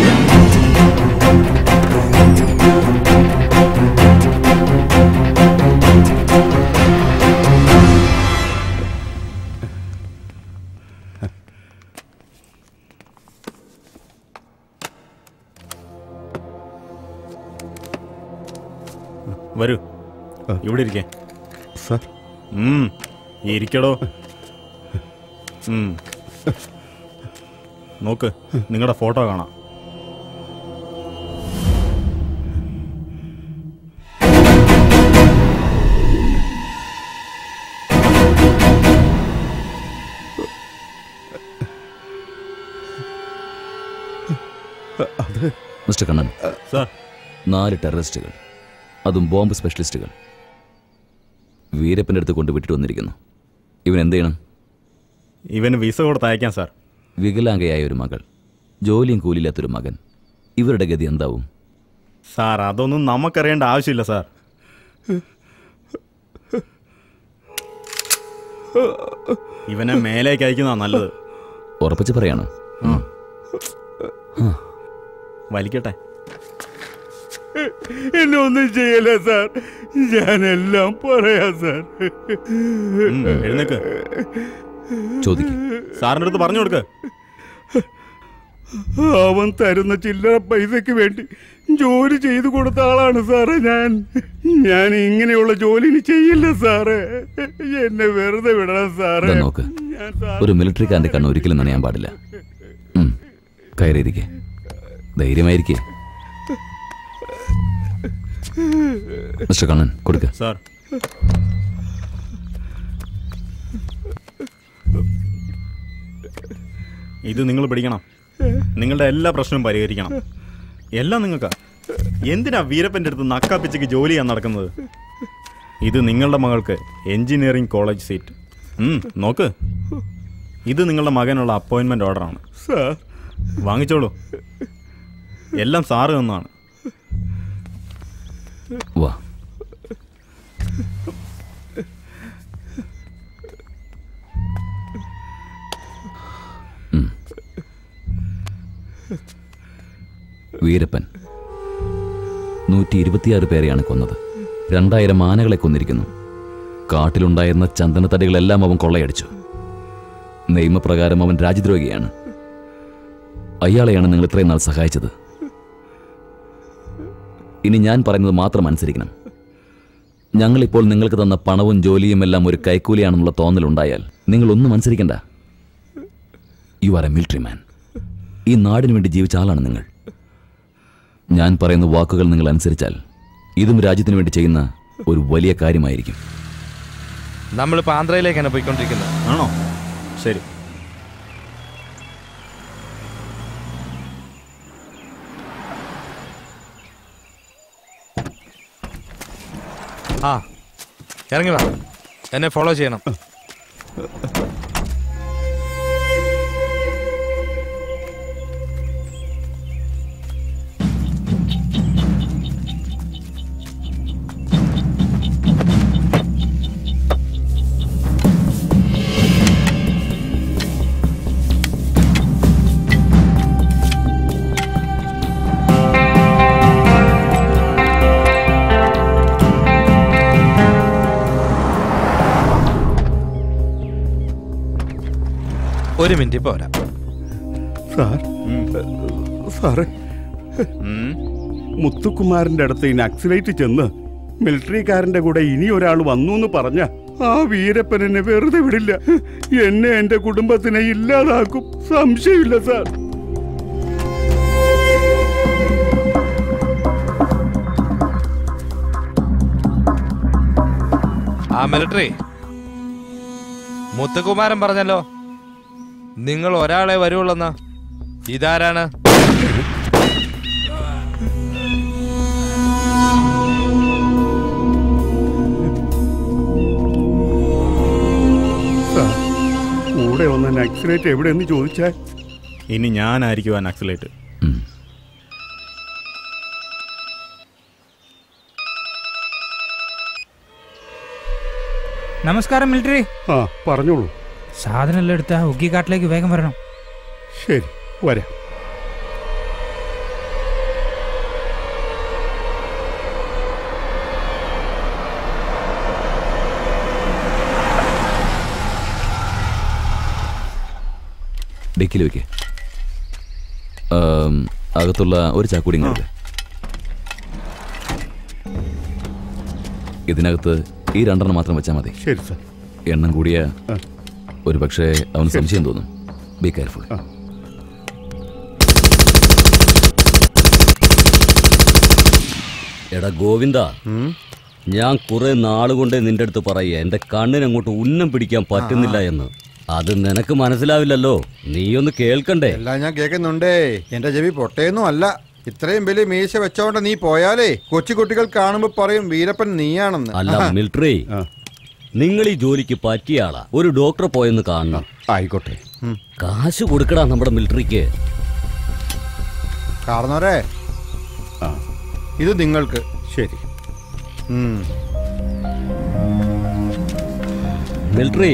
വരൂ ഇവിടെ ഇരിക്കേ സാർ ഉം, ഇരിക്കടോ ഉം. നോക്ക് നിങ്ങളുടെ ഫോട്ടോ കാണാം അത് മിസ്റ്റർ കണ്ണൻ സാർ നാല് ടെററിസ്റ്റുകൾ അതും ബോംബ് സ്പെഷ്യലിസ്റ്റുകൾ വീരപ്പൻ്റെ അടുത്ത് കൊണ്ട് വിട്ടിട്ട് വന്നിരിക്കുന്നു ഇവൻ എന്ത് ചെയ്യണം ഇവന് വിസ കൊടുത്ത് അയക്കാം സാർ വികലാംഗയായ ഒരു മകൾ ജോലിയും കൂലിയില്ലാത്തൊരു മകൻ ഇവരുടെ ഗതി എന്താവും സാർ അതൊന്നും നമുക്കറിയേണ്ട ആവശ്യമില്ല സാർ ഇവനെ മേലേക്ക് അയക്കുന്നതാ നല്ലത് ഉറപ്പിച്ച് പറയാണ് വലിക്കട്ടെ എന്നെ ഒന്നും ചെയ്യല സാർ ഞാനെല്ലാം പറയാം സാർ ഉം, എഴുന്നേക്ക് ചോദിക്കും സാറിൻ്റെ അടുത്ത് പറഞ്ഞു കൊടുക്ക് അവൻ തരുന്ന ചില്ലറ പൈസക്ക് വേണ്ടി ജോലി ചെയ്തു കൊടുത്ത ആളാണ് സാറേ ഞാൻ ഞാൻ ഇങ്ങനെയുള്ള ജോലി ഇനി ചെയ്യില്ല സാറേ എന്നെ വെറുതെ വിടണം സാറേ ഇതാ നോക്ക് ഒരു മിലിറ്ററിക്കാരൻ്റെ കണ്ണ് ഒരിക്കലും നനയാൻ പാടില്ല ഉം, കയറിയിരിക്കെ ധൈര്യമായിരിക്കേ മിസ്റ്റർ കണ്ണൻ കൊടുക്ക സാർ ഇത് നിങ്ങൾ പിടിക്കണം നിങ്ങളുടെ എല്ലാ പ്രശ്നവും പരിഹരിക്കണം എല്ലാം നിങ്ങൾക്കാ എന്തിനാ വീരപ്പൻ്റെ അടുത്ത് നക്കാപ്പിച്ചയ്ക്ക് ജോലി ചെയ്യാൻ നടക്കുന്നത് ഇത് നിങ്ങളുടെ മകൾക്ക് എഞ്ചിനീയറിംഗ് കോളേജ് സീറ്റ് ഉം, നോക്ക് ഇത് നിങ്ങളുടെ മകനുള്ള അപ്പോയിൻമെന്റ് ഓർഡറാണ് സാർ വാങ്ങിച്ചോളൂ എല്ലാം സാറ് തന്നാണ് വാ ഉം. വീരപ്പൻ നൂറ്റി ഇരുപത്തിയാറ് പേരെയാണ് കൊന്നത് രണ്ടായിരം ആനകളെ കൊന്നിരിക്കുന്നു കാട്ടിലുണ്ടായിരുന്ന ചന്ദനത്തടികളെല്ലാം അവൻ കൊള്ളയടിച്ചു നിയമപ്രകാരം അവൻ രാജ്യദ്രോഹിയാണ് അയാളെയാണ് നിങ്ങൾ ഇത്രയും നാൾ സഹായിച്ചത് ഇനി ഞാൻ പറയുന്നത് മാത്രം അനുസരിക്കണം ഞങ്ങളിപ്പോൾ നിങ്ങൾക്ക് തന്ന പണവും ജോലിയും എല്ലാം ഒരു കൈക്കൂലിയാണെന്നുള്ള തോന്നലുണ്ടായാൽ നിങ്ങൾ ഒന്നും അനുസരിക്കണ്ട you are a military man ഈ നാടിനു വേണ്ടി ജീവിച്ച ആളാണ് നിങ്ങൾ ഞാൻ പറയുന്ന വാക്കുകൾ നിങ്ങൾ അനുസരിച്ചാൽ ഇതും രാജ്യത്തിന് വേണ്ടി ചെയ്യുന്ന ഒരു വലിയ കാര്യമായിരിക്കും നമ്മളിപ്പോൾ ആന്ധ്രയിലേക്കാണ് പോയിക്കൊണ്ടിരിക്കുന്നത് ആണോ ശരി ആ ഇറങ്ങി വാ എന്നെ ഫോളോ ചെയ്യണം ഒരു മിനിറ്റ് ഇപ്പോൾ വരാം സാർ സാറേ മുത്തുകുമാരന്റെ അടുത്ത് ഈ നക്സലൈറ്റ് ചെന്ന് മിലിറ്ററിക്കാരന്റെ കൂടെ ഇനി ഒരാൾ വന്നു എന്ന് പറഞ്ഞ ആ വീരപ്പൻ എന്നെ വെറുതെ വിടില്ല എന്നെ എന്റെ കുടുംബത്തിനെ ഇല്ലാതാക്കും സംശയമില്ല സാർ ആ മിലിറ്ററി മുത്തുകുമാരൻ പറഞ്ഞല്ലോ നിങ്ങൾ ഒരാളെ വരുവുള്ളെന്ന് ഇതാരാണ് സാർ കൂടെ വന്ന നക്സലൈറ്റ് എവിടെയെന്ന് ചോദിച്ചാൽ ഇനി ഞാനായിരിക്കും ആ നക്സലേറ്റ് നമസ്കാരം മിലിറ്ററി ആ പറഞ്ഞോളൂ സാധനമെല്ലാം എടുത്ത ഉഗ്ഗിക്കാട്ടിലേക്ക് വേഗം വരണം ശരി വരാം ഡിക്കിൽ വെക്കേ അകത്തുള്ള ഒരു ചാക്കൂടി ഇങ്ങോട്ട് ഇതിനകത്ത് ഈ രണ്ടെണ്ണം മാത്രം വെച്ചാൽ മതി ശരി സാർ എണ്ണം കൂടിയ ഒരു പക്ഷേ അവന് സംശയം തോന്നും ബി കെയർഫുൾ എടാ ഗോവിന്ദ ഞാൻ കുറെ നാളുകൊണ്ടേ നിന്റെ അടുത്ത് പറയുക എന്റെ കണ്ണിന് അങ്ങോട്ട് ഉന്നം പിടിക്കാൻ പറ്റുന്നില്ല എന്ന് അത് നിനക്ക് മനസ്സിലാവില്ലല്ലോ നീയൊന്ന് കേൾക്കണ്ടേ എല്ലാം ഞാൻ കേൾക്കുന്നുണ്ടേ എന്റെ ചെവി പൊട്ടയൊന്നും അല്ല ഇത്രയും വലിയ മീശ വെച്ചോണ്ട് നീ പോയാലേ കൊച്ചു കുട്ടികൾ കാണുമ്പോ പറയും വീരപ്പൻ നീയാണെന്ന് അല്ല മിലിറ്ററി നിങ്ങൾ ഈ ജോലിക്ക് പറ്റിയ ആളാ ഒരു ഡോക്ടറെ പോയെന്ന് കാണണം ആയിക്കോട്ടെ കാശ് കൊടുക്കടാ നമ്മുടെ മിലിറ്ററിക്ക് കാരണവരെ ഇത് നിങ്ങൾക്ക് ശരി മിലിറ്ററി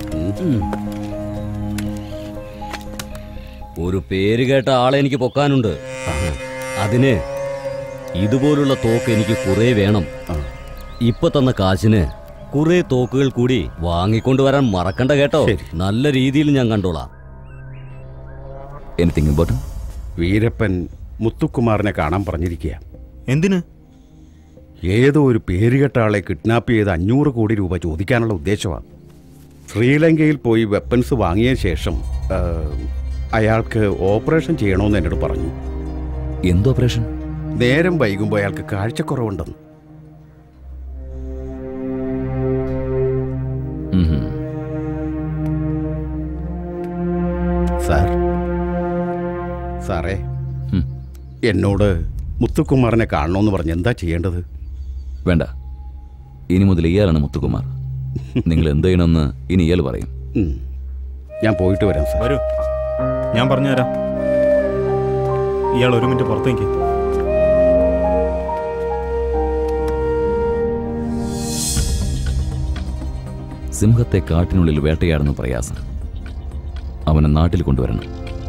ഒരു പേര് കേട്ട ആളെ എനിക്ക് പൊക്കാനുണ്ട് അതിന് ഇതുപോലുള്ള തോക്ക് എനിക്ക് കുറെ വേണം ഇപ്പൊ തന്ന കാശിന് കുറെ തോക്കുകൾ കൂടി വാങ്ങിക്കൊണ്ടുവരാൻ മറക്കണ്ട കേട്ടോ നല്ല രീതിയിൽ ഞാൻ കണ്ടോളാം എനിത്തിങ് ഇമ്പോർട്ടൻ വീരപ്പൻ മുത്തുക്കുമാറിനെ കാണാൻ പറഞ്ഞിരിക്കുക എന്തിന് ഏതോ ഒരു പേരുകെട്ട ആളെ കിഡ്നാപ്പ് ചെയ്ത് അഞ്ഞൂറ് കോടി രൂപ ചോദിക്കാനുള്ള ഉദ്ദേശമാണ് ശ്രീലങ്കയിൽ പോയി വെപ്പൻസ് വാങ്ങിയ ശേഷം ആ, അയാൾക്ക് ഓപ്പറേഷൻ ചെയ്യണമെന്ന് എന്നോട് പറഞ്ഞു എന്ത് ഓപ്പറേഷൻ നേരം വൈകുമ്പോൾ അയാൾക്ക് കാഴ്ചക്കുറവുണ്ടെന്ന് സാർ സാറേ എന്നോട് മുത്തുക്കുമാറിനെ കാണണമെന്ന് പറഞ്ഞ് എന്താ ചെയ്യേണ്ടത് വേണ്ട ഇനി മുതൽ ഇയാളാണ് മുത്തുകുമാർ നിങ്ങൾ എന്ത് ചെയ്യണമെന്ന് ഇനി ഇയാൾ പറയും ഞാൻ പോയിട്ട് വരാം സാർ വരൂ ഞാൻ പറഞ്ഞുതരാം ഇയാൾ ഒരു മിനിറ്റ് പുറത്തേക്ക് സിംഹത്തെ കാട്ടിനുള്ളിൽ വേട്ടയാടുന്ന പ്രയാസം അവനെ നാട്ടിൽ കൊണ്ടുവരണം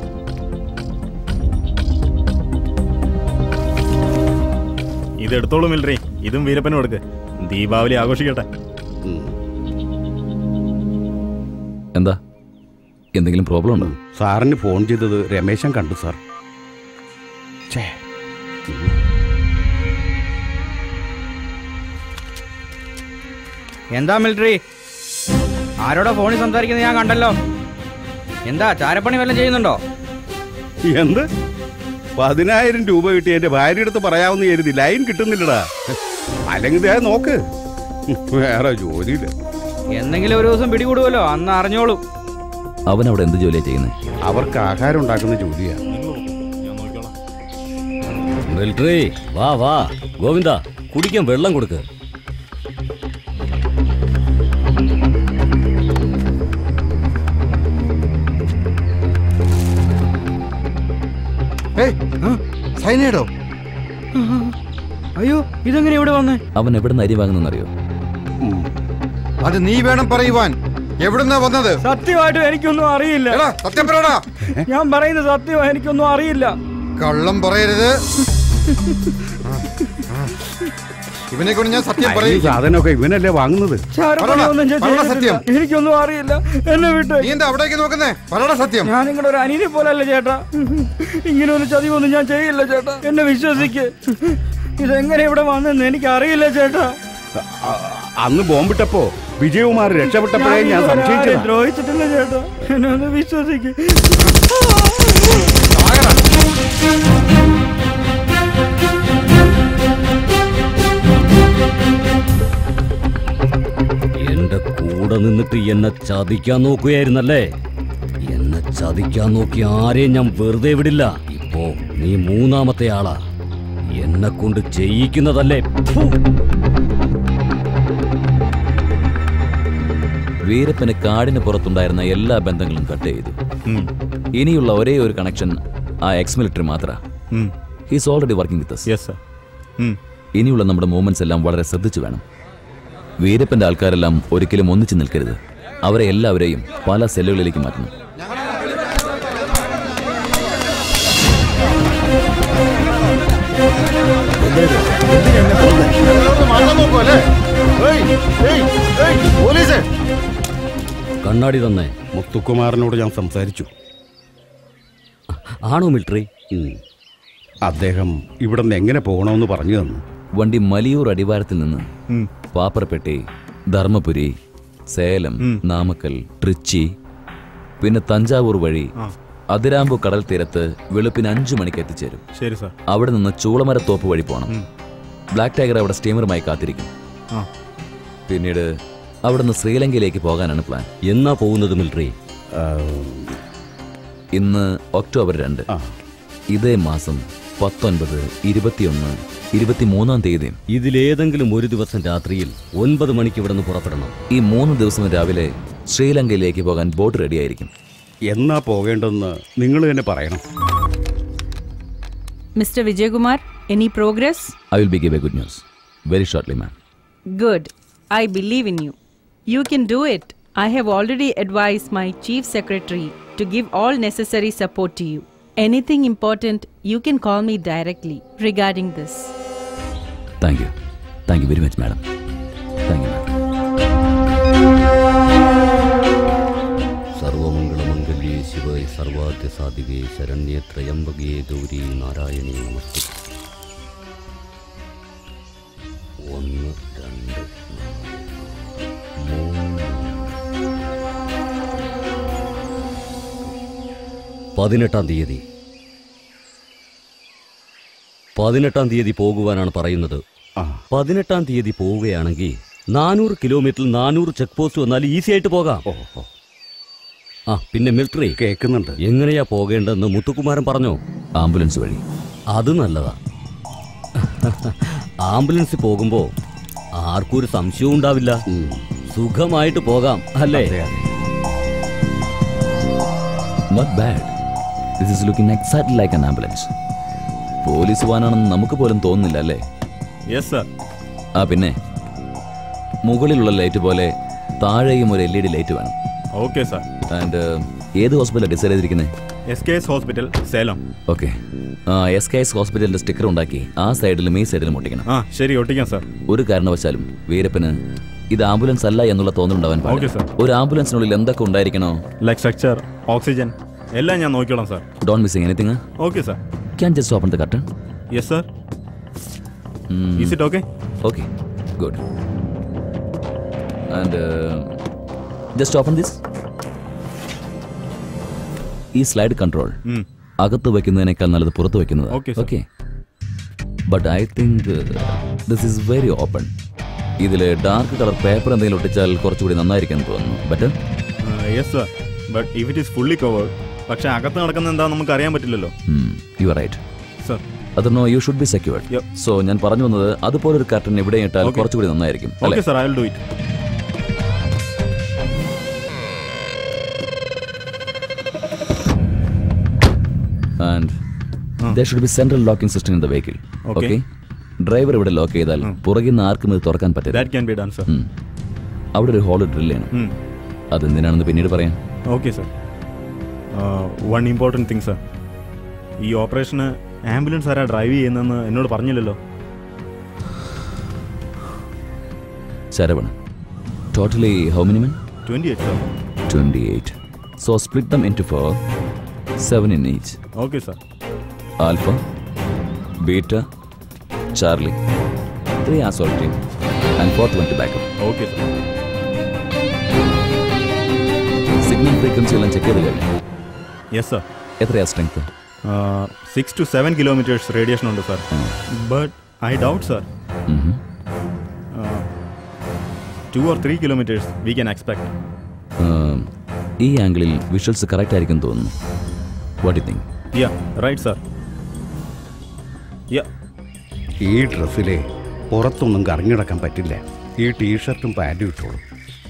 ഇത് എടുത്തോളൂ മിലിറ്ററി ഇതും വീരപ്പനും കൊടുക്ക് ദീപാവലി ആഘോഷിക്കട്ടെ എന്താ എന്തെങ്കിലും പ്രോബ്ലം ഉണ്ടോ സാറിന് ഫോൺ ചെയ്തത് രമേശൻ കണ്ടു സാർ ഛേ എന്താ മിലിറ്ററി ആരോടാ ഫോണിൽ സംസാരിക്കുന്നത് ഞാൻ കണ്ടല്ലോ എന്താ ചാരപ്പണി വല്ലതും ചെയ്യുന്നുണ്ടോ എന്ത് പതിനായിരം രൂപ കിട്ടി എന്റെ ഭാര്യ അടുത്ത് പറയാവുന്ന കരുതി ലൈൻ കിട്ടുന്നില്ലടാ അല്ലെങ്കിൽ ദേ നോക്ക് വേറെ ജോലിയില്ല എന്തെങ്കിലും ഒരു ദിവസം പിടികൂടുമല്ലോ അന്ന് അറിഞ്ഞോളൂ അവൻ അവിടെ എന്ത് ജോലിയാ ചെയ്യുന്നത് അവർക്ക് ആഹാരം ഉണ്ടാക്കുന്ന ജോലിയാ മിലിറ്ററി വാ വാ ഗോവിന്ദ കുടിക്കാൻ വെള്ളം കൊടുക്ക് സൈനേടോ അയ്യോ ഇതെങ്ങനെ ഇവിടെ വന്നേ അവൻ എവിടെ നിന്ന് അരി വാങ്ങുന്നറിയോ അത് നീ വേണം പറയുവാൻ എവിടുന്നാ വന്നത് സത്യമായിട്ടും എനിക്കൊന്നും അറിയില്ല സത്യം പറയടാ ഞാൻ പറയുന്നത് സത്യമാ എനിക്കൊന്നും അറിയില്ല കള്ളം പറയരുത് ഇവനെ കൊണ്ട് ഞാൻ സത്യം ഈ പറയും സാധനമൊക്കെ ഇവനല്ലേ വാങ്ങുന്നത് ചാരപ്പണി ഒന്നും ഞാൻ പറയടാ ചെയ്തിട്ടില്ല. സത്യം എനിക്കൊന്നും അറിയില്ല എന്നെ വിട്ട് നീ എന്താ അവിടേക്ക് നോക്കുന്നേ പറയടാ സത്യം ഞാൻ നിങ്ങളുടെ ഒരു അനിയനെ പോലല്ല ചേട്ടാ ഇങ്ങനെ ഒരു ചതിവൊന്നും ഞാൻ ചെയ്യില്ല ചേട്ടാ എന്നെ വിശ്വസിക്ക് ഇതെങ്ങനെ ഇവിടെ വന്നെന്ന് എനിക്ക് അറിയില്ല ചേട്ടാ അന്ന് ബോംബിട്ടപ്പോ വിജയകുമാർ രക്ഷപ്പെട്ടപ്പോഴേ ഞാൻ ഇതുവരെ ആരെയും സംശയിച്ചതാ ദ്രോഹിച്ചിട്ടില്ല ചേട്ടാ എന്നെ ഒന്ന് വിശ്വസിക്ക് എന്റെ കൂടെ നിന്നിട്ട് എന്നെ ചതിക്കാൻ നോക്കുകയായിരുന്നല്ലേ എന്നെ ചതിക്കാൻ നോക്കി ആരെയും ഞാൻ വെറുതെ വിടില്ല ഇപ്പോ നീ മൂന്നാമത്തെ ആളാ എന്നെ കൊണ്ട് ചെയ്യിക്കുന്നതല്ലേ ഫു. വീരപ്പന് കാടിന് പുറത്തുണ്ടായിരുന്ന എല്ലാ ബന്ധങ്ങളും കട്ട് ചെയ്തു ഇനിയുള്ള ഒരേ ഒരു കണക്ഷൻ ആ എക്സ് മിലിറ്ററി മാത്ര he's already working with yes ഇനിയുള്ള നമ്മുടെ മൂവ്മെന്റ്സ് എല്ലാം വളരെ ശ്രദ്ധിച്ചു വേണം വീരപ്പന്റെ ആൾക്കാരെല്ലാം ഒരിക്കലും ഒന്നിച്ചു നിൽക്കരുത് അവരെ എല്ലാവരെയും പല സെല്ലുകളിലേക്ക് മാറ്റണം കണ്ണാടി തന്നെ മുത്തുക്കുമാറിനോട് ഞാൻ സംസാരിച്ചു ആണോ മിലിറ്ററി അദ്ദേഹം ഇവിടെ നിന്ന് എങ്ങനെ പോകണമെന്ന് പറഞ്ഞു തന്നു വണ്ടി മലിയൂർ അടിവാരത്തിൽ നിന്ന് പാപ്പർപെട്ടി ധർമ്മപുരി സേലം നാമക്കൽ ട്രിച്ചി പിന്നെ തഞ്ചാവൂർ വഴി അതിരാമ്പു കടൽ തീരത്ത് വെളുപ്പിന് അഞ്ചു മണിക്ക് എത്തിച്ചേരും ശരി സാർ അവിടെ നിന്ന് ചൂളമരത്തോപ്പ് വഴി പോകണം ബ്ലാക്ക് ടൈഗർ അവിടെ സ്റ്റീമറുമായി കാത്തിരിക്കും ആ. പിന്നീട് അവിടെ നിന്ന് ശ്രീലങ്കയിലേക്ക് പോകാനാണ് പ്ലാൻ എന്നാ പോകുന്നത് മിലിറ്ററി ഇന്ന് ഒക്ടോബർ രണ്ട് ഇതേ മാസം പത്തൊൻപത് ഇരുപത്തിയൊന്ന് ഇരുപത്തിമൂന്നാം തീയതി ഇതിലേതെങ്കിലും ഒരു ദിവസം രാത്രിയിൽ ഒൻപത് മണിക്ക് ഇവിടെ നിന്ന് പുറപ്പെടണം ഈ മൂന്ന് ദിവസം രാവിലെ ശ്രീലങ്കയിലേക്ക് പോകാൻ ബോട്ട് റെഡിയായിരിക്കും എന്നാ പോകേണ്ടതെന്ന് നിങ്ങൾ തന്നെ പറയണം Mr. Vijaykumar, any progress? I will be give a good news very shortly ma'am Good. I believe in you. You can do it. I have already advised my chief secretary to give all necessary support to you. Anything important, you can call me directly regarding this. Thank you thank you very much madam thank you സർവമംഗളമംഗല്യേ ശിവേ സർവാദ്യ സാധികേ ശരണ്യേ ത്രയംബകേ ഗൗരി നാരായണീ നമസ്തേ ഒന്ന് രണ്ട് മൂന്ന് പതിനെട്ടാം തീയതി പതിനെട്ടാം തീയതി പോകുവാനാണ് പറയുന്നത് പതിനെട്ടാം തീയതി പോവുകയാണെങ്കിൽ നാനൂറ് കിലോമീറ്ററിൽ നാനൂറ് ചെക്ക് പോസ്റ്റ് വന്നാൽ ഈസി ആയിട്ട് പോകാം ആ പിന്നെ മിലിറ്ററി കേൾക്കുന്നുണ്ട് എങ്ങനെയാ പോകേണ്ടതെന്ന് മുത്തുകുമാരൻ പറഞ്ഞോ ആംബുലൻസ് വഴി അത് നല്ലതാ ആംബുലൻസിൽ പോകുമ്പോ ആർക്കും ഒരു സംശയവും ഉണ്ടാവില്ല സുഖമായിട്ട് പോകാം അല്ലേ not bad this is looking exactly like an ambulance police വാനാണെന്ന് നമുക്ക് പോലും തോന്നുന്നില്ല അല്ലേ യെസ് സർ ആ പിന്നെ മുകളിലുള്ള ലൈറ്റ് പോലെ താഴെയും ഒരു എൽ ഇ ഡി ലൈറ്റ് വേണം ഓക്കെ സർ ആൻഡ് ഏത് ഹോസ്പിറ്റലാണ് ഡിസൈഡ് ചെയ്തിരിക്കുന്നത് S K S hospital Salem okay ആ എസ് കെ എസ് ഹോസ്പിറ്റലിന്റെ സ്റ്റിക്കർ ഉണ്ടാക്കി ആ സൈഡിലും ഈ സൈഡിലും ഒട്ടിക്കണം ആ ശരി ഒട്ടിക്കാം സർ ഒരു കാരണവശാലും വീരപ്പന് ഇത് ആംബുലൻസ് അല്ല എന്നുള്ള തോന്നലുണ്ടാവാൻ Okay, പാടില്ല sir. ഒരു ആംബുലൻസിനുള്ളിൽ എന്തൊക്കെ ഉണ്ടായിരിക്കണോ ലൈക് സ്ട്രക്ചർ ഓക്സിജൻ എല്ലാം ഞാൻ നോക്കിക്കോളാം sir don't missing anything okay sir can just open the curtain yes sir Is it okay? Okay, good. And uh, just open this. ഈ സ്ലൈഡ് കൺട്രോൾ ഉം. അകത്ത് വെക്കുന്നതിനേക്കാൾ നല്ലത് പുറത്ത് വെക്കുന്നത് Okay, sir. Okay but I think this is very open ഇതിൽ dark colour paper എന്തെങ്കിലും ഒട്ടിച്ചാൽ കുറച്ചുകൂടി നന്നായിരിക്കും തോന്നുന്നു but yes sir but if it is fully covered പക്ഷെ അകത്ത് നടക്കുന്ന എന്താ നമുക്ക് അറിയാൻ പറ്റില്ലല്ലോ യു ആർ റൈറ്റ് സർ അതൊന്നോ you should be secured so ഞാൻ പറഞ്ഞു വന്നത് അതുപോലൊരു കർട്ടൻ ഇവിടെ ഇട്ടാൽ Okay. കുറച്ചുകൂടി നന്നായിരിക്കും okay sir I will do it and there should be central locking system in the vehicle Okay. Okay driver ഇവിടെ ലോക്ക് ചെയ്താൽ പുറകിൽ നിന്ന് ആർക്കും ഇത് തുറക്കാൻ പറ്റില്ല that can be done sir ഉം. അവിടെ ഒരു ഹോൾ ഡ്രിൽ ചെയ്യണം ഉം. അതെന്തിനാണെന്ന് പിന്നീട് പറയാം okay sir one important thing sir ഈ ഓപ്പറേഷന് ആംബുലൻസ് ആരാ ഡ്രൈവ് ചെയ്യുന്നതെന്ന് എന്നോട് പറഞ്ഞില്ലല്ലോ Saravan totally how many men twenty eight sir twenty eight so split them into four seven in each okay sir alpha beta charlie three assault team and fourth one to backup okay sir signal frequency എല്ലാം check ചെയ്ത് കഴിഞ്ഞു yes sir എത്രയാ strength six two seven kilometres radiation ഉണ്ട് sir but I doubt sir two or three kilometres we can expect ഈ ആംഗിളിൽ visuals correct ആയിരിക്കും തോന്നുന്നു what you think yeah right sir yeah ഈ ഡ്രസ്സിലെ പുറത്തൊന്നും കറങ്ങിടക്കാൻ പറ്റില്ല ഈ ടീഷർട്ടും പാൻറ്റും ഇട്ടോളൂ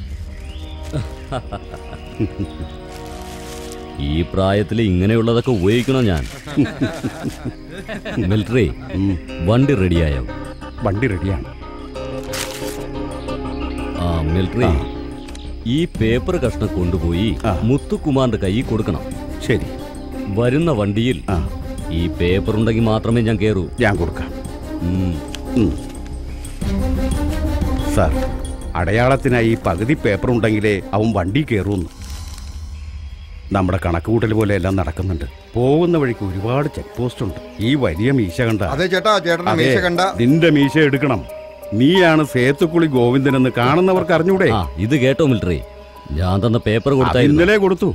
ഈ പ്രായത്തിൽ ഇങ്ങനെയുള്ളതൊക്കെ ഉപയോഗിക്കണോ ഞാൻ മിലിറ്ററി വണ്ടി റെഡിയായോ വണ്ടി റെഡിയാണ് ആ മിലിറ്ററി ഈ പേപ്പർ കഷ്ണം കൊണ്ടുപോയി മുത്തുകുമാറിന്റെ കൈ കൊടുക്കണം ശരി വരുന്ന വണ്ടിയിൽ ഈ പേപ്പർ ഉണ്ടെങ്കിൽ മാത്രമേ ഞാൻ കയറൂ ഞാൻ കൊടുക്കാം സാർ അടയാളത്തിനായി പകുതി പേപ്പർ ഉണ്ടെങ്കിലേ അവൻ വണ്ടി കയറുമെന്ന് നമ്മുടെ കണക്കുകൂട്ടൽ പോലെ എല്ലാം നടക്കുന്നുണ്ട് പോകുന്ന വഴിക്ക് ഒരുപാട് ചെക്ക് പോസ്റ്റ് ഉണ്ട് ഈ വലിയ മീശ കണ്ട അതെ ചേട്ടാ ചേട്ടന്റെ അതെ, മീശ കണ്ട നിന്റെ മീശ എടുക്കണം നീയാണ് സേത്തുക്കുളി ഗോവിന്ദനെന്ന് കാണുന്നവർക്ക് അറിഞ്ഞൂടെ ഇത് കേട്ടോ മിലിറ്ററി ഞാൻ തന്ന പേപ്പർ അത് കൊടുത്തായിരുന്നു ഇന്നലെ കൊടുത്തു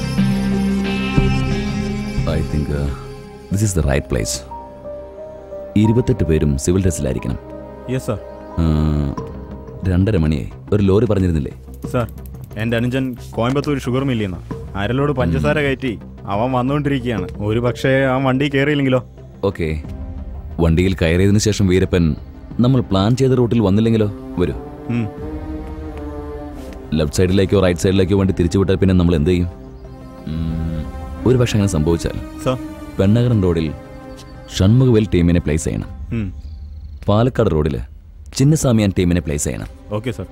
I think uh, this is the right place. ഇരുപത്തെട്ട് പേരും സിവിൽ ഡ്രസ്സിലായിരിക്കണം യെസ് സാർ ഉം, രണ്ടര മണിയായി ഒരു ലോറി പറഞ്ഞിരുന്നില്ലേ സാർ എൻ്റെ അനുജൻ കോയമ്പത്തൂർ ഷുഗർ മില്ലിൽ അരലോട് പഞ്ചസാര കയറ്റി അവൻ വന്നുകൊണ്ടിരിക്കുകയാണ് ഒരു പക്ഷേ അവൻ വണ്ടി കയറിയില്ലെങ്കിലോ ഓക്കെ വണ്ടിയിൽ കയറിയതിനു ശേഷം വീരപ്പൻ നമ്മൾ പ്ലാൻ ചെയ്ത റൂട്ടിൽ വന്നില്ലെങ്കിലോ വരൂ ഉം. ലെഫ്റ്റ് സൈഡിലേക്കോ റൈറ്റ് സൈഡിലേക്കോ വണ്ടി തിരിച്ചുവിട്ടാൽ പിന്നെ നമ്മൾ എന്ത് ചെയ്യും ഉം, ഒരു പക്ഷെ അങ്ങനെ സംഭവിച്ചാൽ സാർ പെണ്ണകരം റോഡിൽ ഷൺമുഖവേൽ ടീമിനെ പ്ലേസ് ചെയ്യണം ഉം. പാലക്കാട് റോഡിൽ ചിന്നസ്വാമിയാൻ ടീമിനെ പ്ലേസ് ചെയ്യണം ഓക്കെ സാർ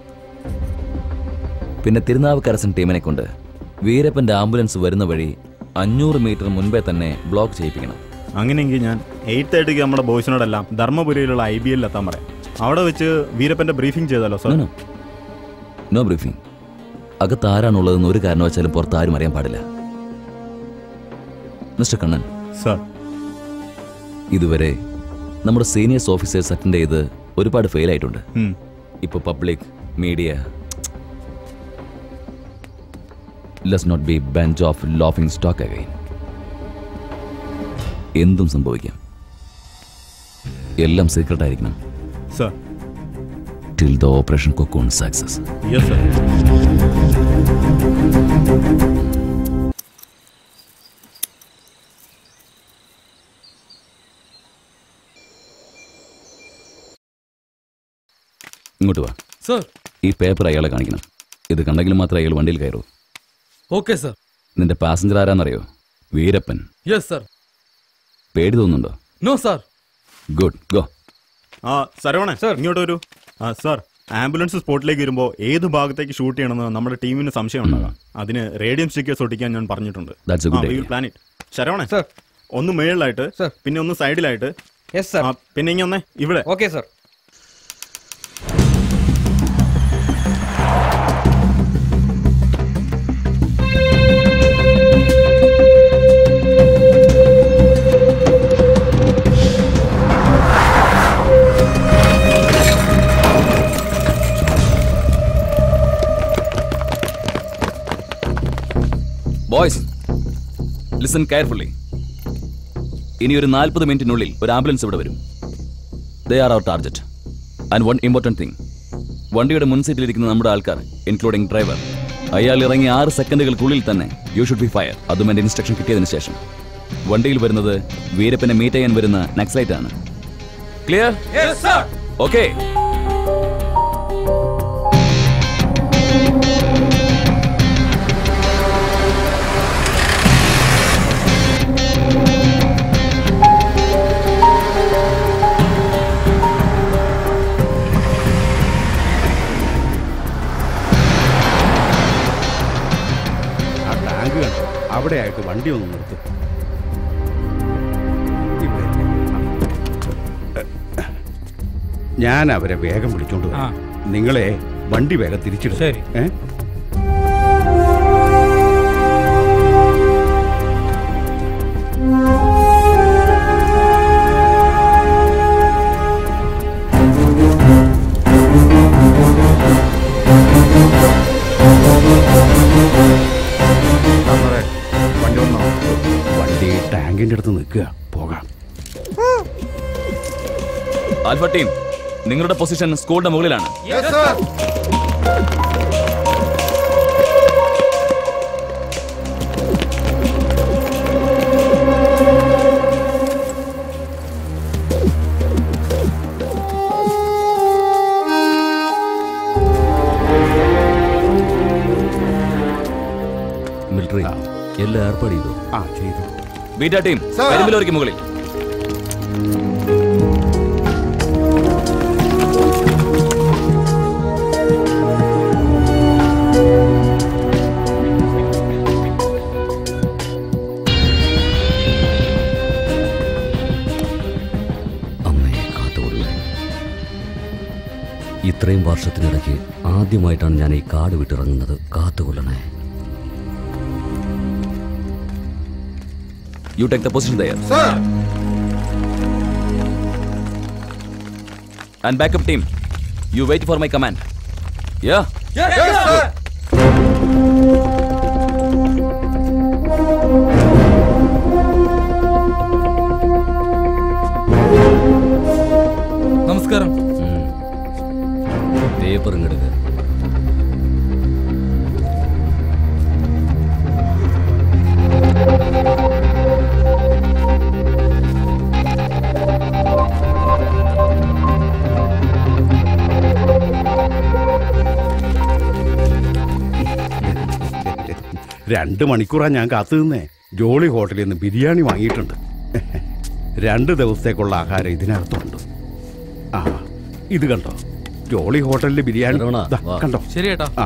പിന്നെ തിരുനാവുക്കരസൻ ടീമിനെ കൊണ്ട് വീരപ്പന്റെ ആംബുലൻസ് വരുന്ന വഴി അഞ്ഞൂറ് മീറ്റർ മുൻപേ തന്നെ ബ്ലോക്ക് ചെയ്യിപ്പിക്കണം അങ്ങനെയെങ്കിൽ ഞാൻ എയ്റ്റ് തേർട്ടിക്ക് നമ്മുടെ ബോയ്സിനോടെല്ലാം ധർമ്മപുരിയിലുള്ള ഐ ബി എല്ലിൽ എത്താൻ പറയാം അവിടെ വെച്ച് വീരപ്പന്റെ ബ്രീഫിംഗ് ചെയ്താലോ സാർ നോ ബ്രീഫിംഗ് അകത്ത് ആരാണുള്ളതെന്ന് ഒരു കാരണവശാലും പുറത്ത് ആരും അറിയാൻ പാടില്ല മിസ്റ്റർ കണ്ണൻ സാർ ഇതുവരെ നമ്മുടെ സീനിയേഴ്സ് ഓഫീസേഴ്സ് അറ്റൻഡ് ചെയ്ത് ഒരുപാട് ഫെയിൽ ആയിട്ടുണ്ട് ഉം. ഇപ്പോൾ public media let's not be bunch of laughing stock again എന്തും സംഭവിക്കാം എല്ലാം സീക്രട്ട് ആയിരിക്കണം sir till the operation cocoon success yes sir ഇങ്ങോട്ട് വാ സർ ഈ പേപ്പർ അയാളെ കാണിക്കണം ഇത് കണ്ടെങ്കിൽ മാത്രമേ അയാൾ വണ്ടിയിൽ കയറൂ ഓക്കെ സർ നിന്റെ പാസഞ്ചർ ആരാന്നറിയോ വീരപ്പൻ യെസ് സർ പേടി തോന്നുന്നുണ്ടോ നോ സർ ഗുഡ് ഗോ ആ സരവണേ സാർ ഇങ്ങോട്ട് വരൂ ആ സാർ ആംബുലൻസ് സ്പോട്ടിലേക്ക് വരുമ്പോൾ ഏത് ഭാഗത്തേക്ക് ഷൂട്ട് ചെയ്യണമെന്ന് നമ്മുടെ ടീമിന് സംശയം ഉണ്ടാകാം അതിന് റേഡിയം സ്റ്റിക്കേഴ്സ് ഒട്ടിക്കാൻ ഞാൻ പറഞ്ഞിട്ടുണ്ട് That's a good idea. Plan it ശരവണേ സാർ ഒന്ന് മേളിലായിട്ട് പിന്നെ ഒന്ന് സൈഡിലായിട്ട് പിന്നെ ഇങ്ങനെ ഒന്നേ ഇവിടെ okay sir boys listen carefully ഇനി ഒരു നാൽപ്പത് മിനിറ്റിനുള്ളിൽ ഒരു ആംബുലൻസ് ഇവിടെ വരും they are our target and one important thing വണ്ടിയുടെ മുൻ സീറ്റിലിരിക്കുന്ന നമ്മുടെ ആൾക്കാർ ഇൻക്ലൂഡിംഗ് ഡ്രൈവർ അയാൾ ഇറങ്ങി ആറ് സെക്കൻഡുകൾക്കുള്ളിൽ തന്നെ യു ഷുഡ് ബി ഫയർ അതും എൻ്റെ ഇൻസ്ട്രക്ഷൻ കിട്ടിയതിന് ശേഷം വണ്ടിയിൽ വരുന്നത് വീരപ്പനെ മീറ്റ് ചെയ്യാൻ വരുന്ന നക്സലൈറ്റ് ആണ് ക്ലിയർ ഓക്കെ ആ ടാങ്ക് കണ്ടോ അവിടെ ആയിട്ട് വണ്ടി ഒന്ന് നിർത്തും ഞാൻ അവരെ വേഗം വിളിച്ചോണ്ട് വരാം. നിങ്ങളെ വണ്ടി വേഗം തിരിച്ചിടും ഏ വണ്ടി വന്നോ വണ്ടി ടാങ്കിന്റെ അടുത്ത് നിൽക്കുക പോകാം ആൽഫ ടീം നിങ്ങളുടെ പൊസിഷൻ സ്കൂളിന്റെ മുകളിലാണ് യെസ് സർ മിലിറ്ററി എല്ലാം ഏർപ്പാട് ചെയ്തു ആ ചെയ്തു ബീറ്റ ടീം Sir. കരിമ്പിലോറിക്ക് മുകളിൽ അമ്മയെ കാത്തുകൊള്ളേ ഇത്രയും വർഷത്തിനിടയ്ക്ക് ആദ്യമായിട്ടാണ് ഞാൻ ഈ കാട് വിട്ടിറങ്ങുന്നത് കാത്തുകൊള്ളണേ you take the position there sir and backup team you wait for my command yeah yes sir Yes, രണ്ട് മണിക്കൂറാ ഞാൻ കാത്തു നിന്നേ ജോളി ഹോട്ടലിൽ നിന്ന് ബിരിയാണി വാങ്ങിയിട്ടുണ്ട് രണ്ട് ദിവസത്തേക്കുള്ള ആഹാരം ഇതിനകത്തുണ്ട് ആ ഇത് കണ്ടോ ജോളി ഹോട്ടലിലെ ബിരിയാണി ദാ, കണ്ടോ ശരി ഏട്ടാ ആ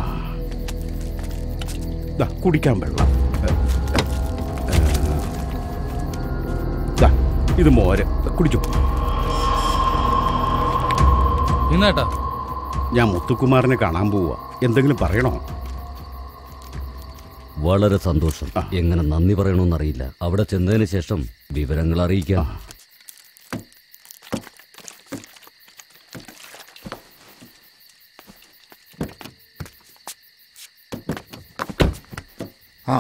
ദാ, കുടിക്കാൻ വെള്ളം ദാ, ഇത് മോര് കുടിച്ചു ഇന്നേട്ടാ ഞാൻ മുത്തുക്കുമാറിനെ കാണാൻ പോവാ എന്തെങ്കിലും പറയണോ വളരെ സന്തോഷം എങ്ങനെ നന്ദി പറയണമെന്നറിയില്ല അവിടെ ചെന്നതിന് ശേഷം വിവരങ്ങൾ അറിയിക്കാം ആ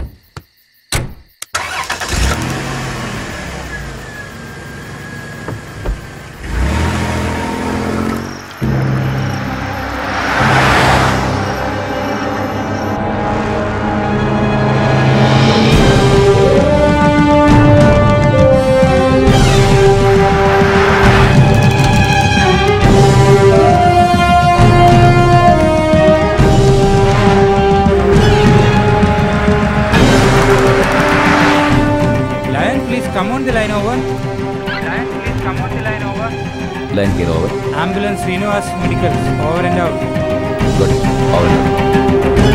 Lion, please come on the line over. Lion, please come on the line over. Line clear over Ambulance Srinivas Medicals, over and out. Good over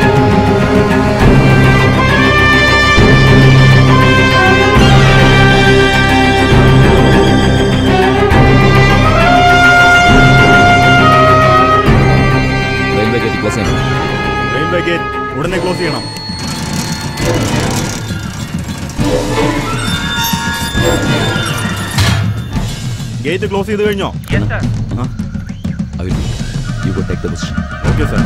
railway gate close ചെയ്യണം റെയിൽവേ ഗേറ്റ് ഉടനെ ക്ലോസ് ചെയ്യണം gate close ചെയ്ത് കഴിഞ്ഞോ I will you go take the position okay sir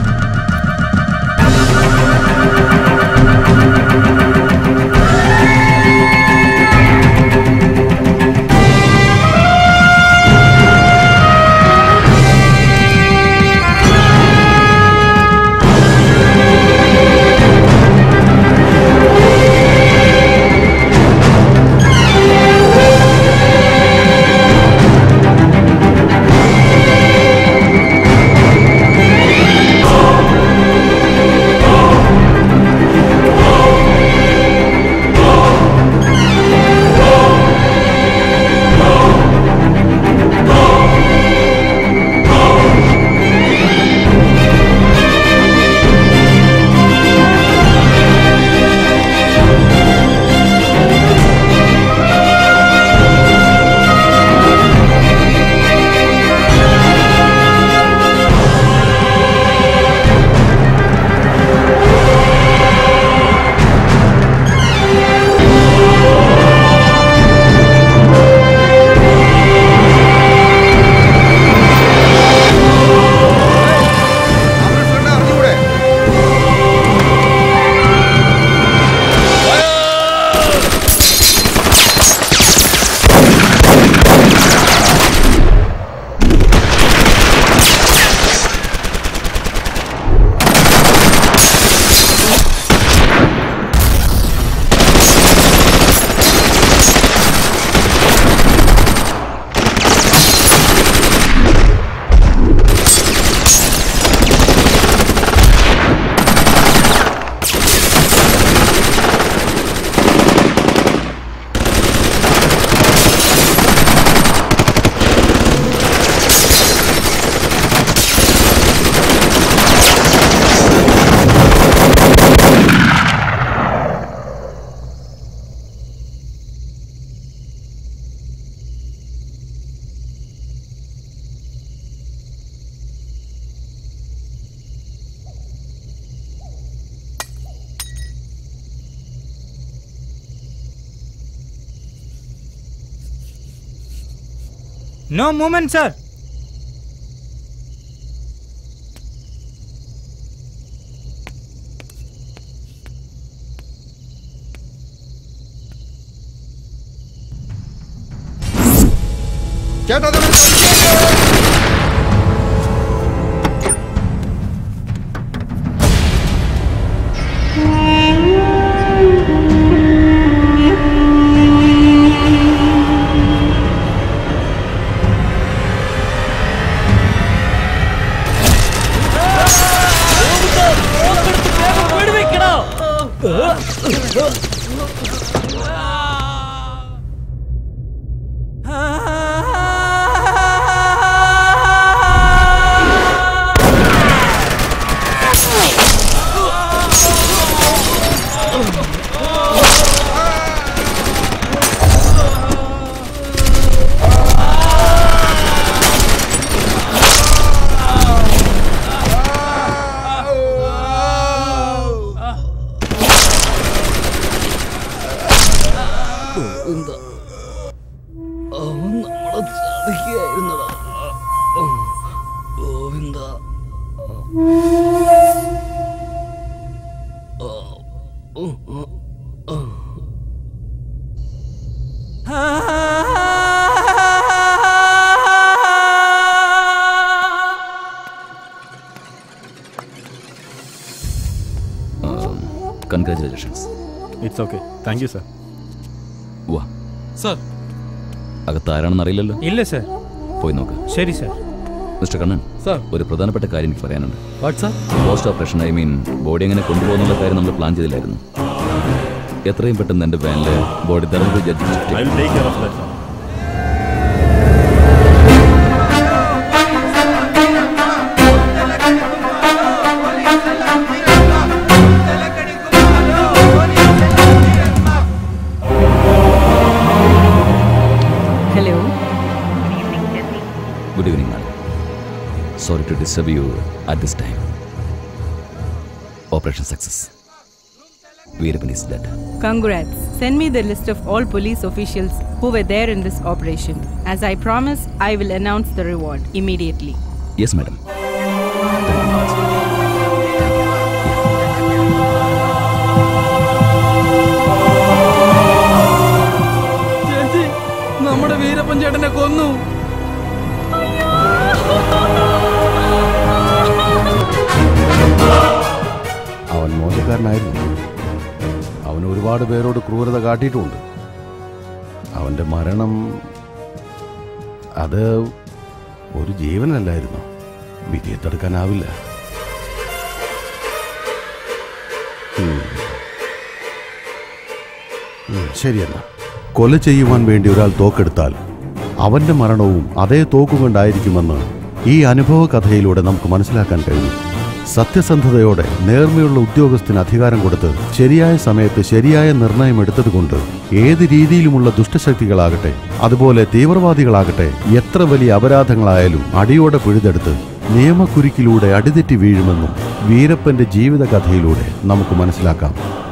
No movement, sir. ചേട്ടാ അതവിടെ കളിക്കരുത്. എന്താ അവൻ നമ്മളെ ചതിക്കുകയായിരുന്നടാ Govinda congratulations it's okay thank you sir വാ സർ അകത്ത് ആരാണെന്ന് അറിയില്ലല്ലോ ഇല്ല സർ പോയി നോക്ക് ശരി സർ മിസ്റ്റർ കണ്ണൻ സർ ഒരു പ്രധാനപ്പെട്ട കാര്യം എനിക്ക് പറയാനുണ്ട് what's a post operation I mean body എങ്ങനെ കൊണ്ടുപോകുന്നുള്ള കാര്യം നമ്മൾ പ്ലാൻ ചെയ്തില്ലായിരുന്നു എത്രയും പെട്ടെന്ന് എൻ്റെ വാനിൽ body Dharmapuri judge shift I will take care of that sir Hello. Good evening madam sorry to disturb you at this time operation success Veerappan is dead Congrats. Send me the list of all police officials who were there in this operation. As I promised, I will announce the reward immediately. Yes madam ചേച്ചി നമ്മുടെ വീരപ്പൻ ചേട്ടനെ കൊന്നു അവൻ മോശക്കാരനായിരുന്നു അവൻ ഒരുപാട് പേരോട് ക്രൂരത കാട്ടിയിട്ടുമുണ്ട് അവന്റെ മരണം അത് ഒരു ജീവനല്ലായിരുന്നു വിധിയെ തടുക്കാനാവില്ല ഉം. ഉം, ശരിയെന്നാ കൊല ചെയ്യുവാൻ വേണ്ടി ഒരാൾ തോക്കെടുത്താൽ അവന്റെ മരണവും അതേ തോക്കുകൊണ്ടായിരിക്കുമെന്ന് ഈ അനുഭവ കഥയിലൂടെ നമുക്ക് മനസ്സിലാക്കാൻ കഴിയും സത്യസന്ധതയോടെ നേർമയുള്ള ഉദ്യോഗസ്ഥന് അധികാരം കൊടുത്ത് ശരിയായ സമയത്ത് ശരിയായ നിർണയം എടുത്തതുകൊണ്ട് ഏത് രീതിയിലുമുള്ള ദുഷ്ടശക്തികളാകട്ടെ അതുപോലെ തീവ്രവാദികളാകട്ടെ എത്ര വലിയ അപരാധങ്ങളായാലും അടിയോടെ പിഴുതെടുത്ത് നിയമക്കുരുക്കിലൂടെ അടിതെറ്റി വീഴുമെന്നും വീരപ്പന്റെ ജീവിതകഥയിലൂടെ നമുക്ക് മനസ്സിലാക്കാം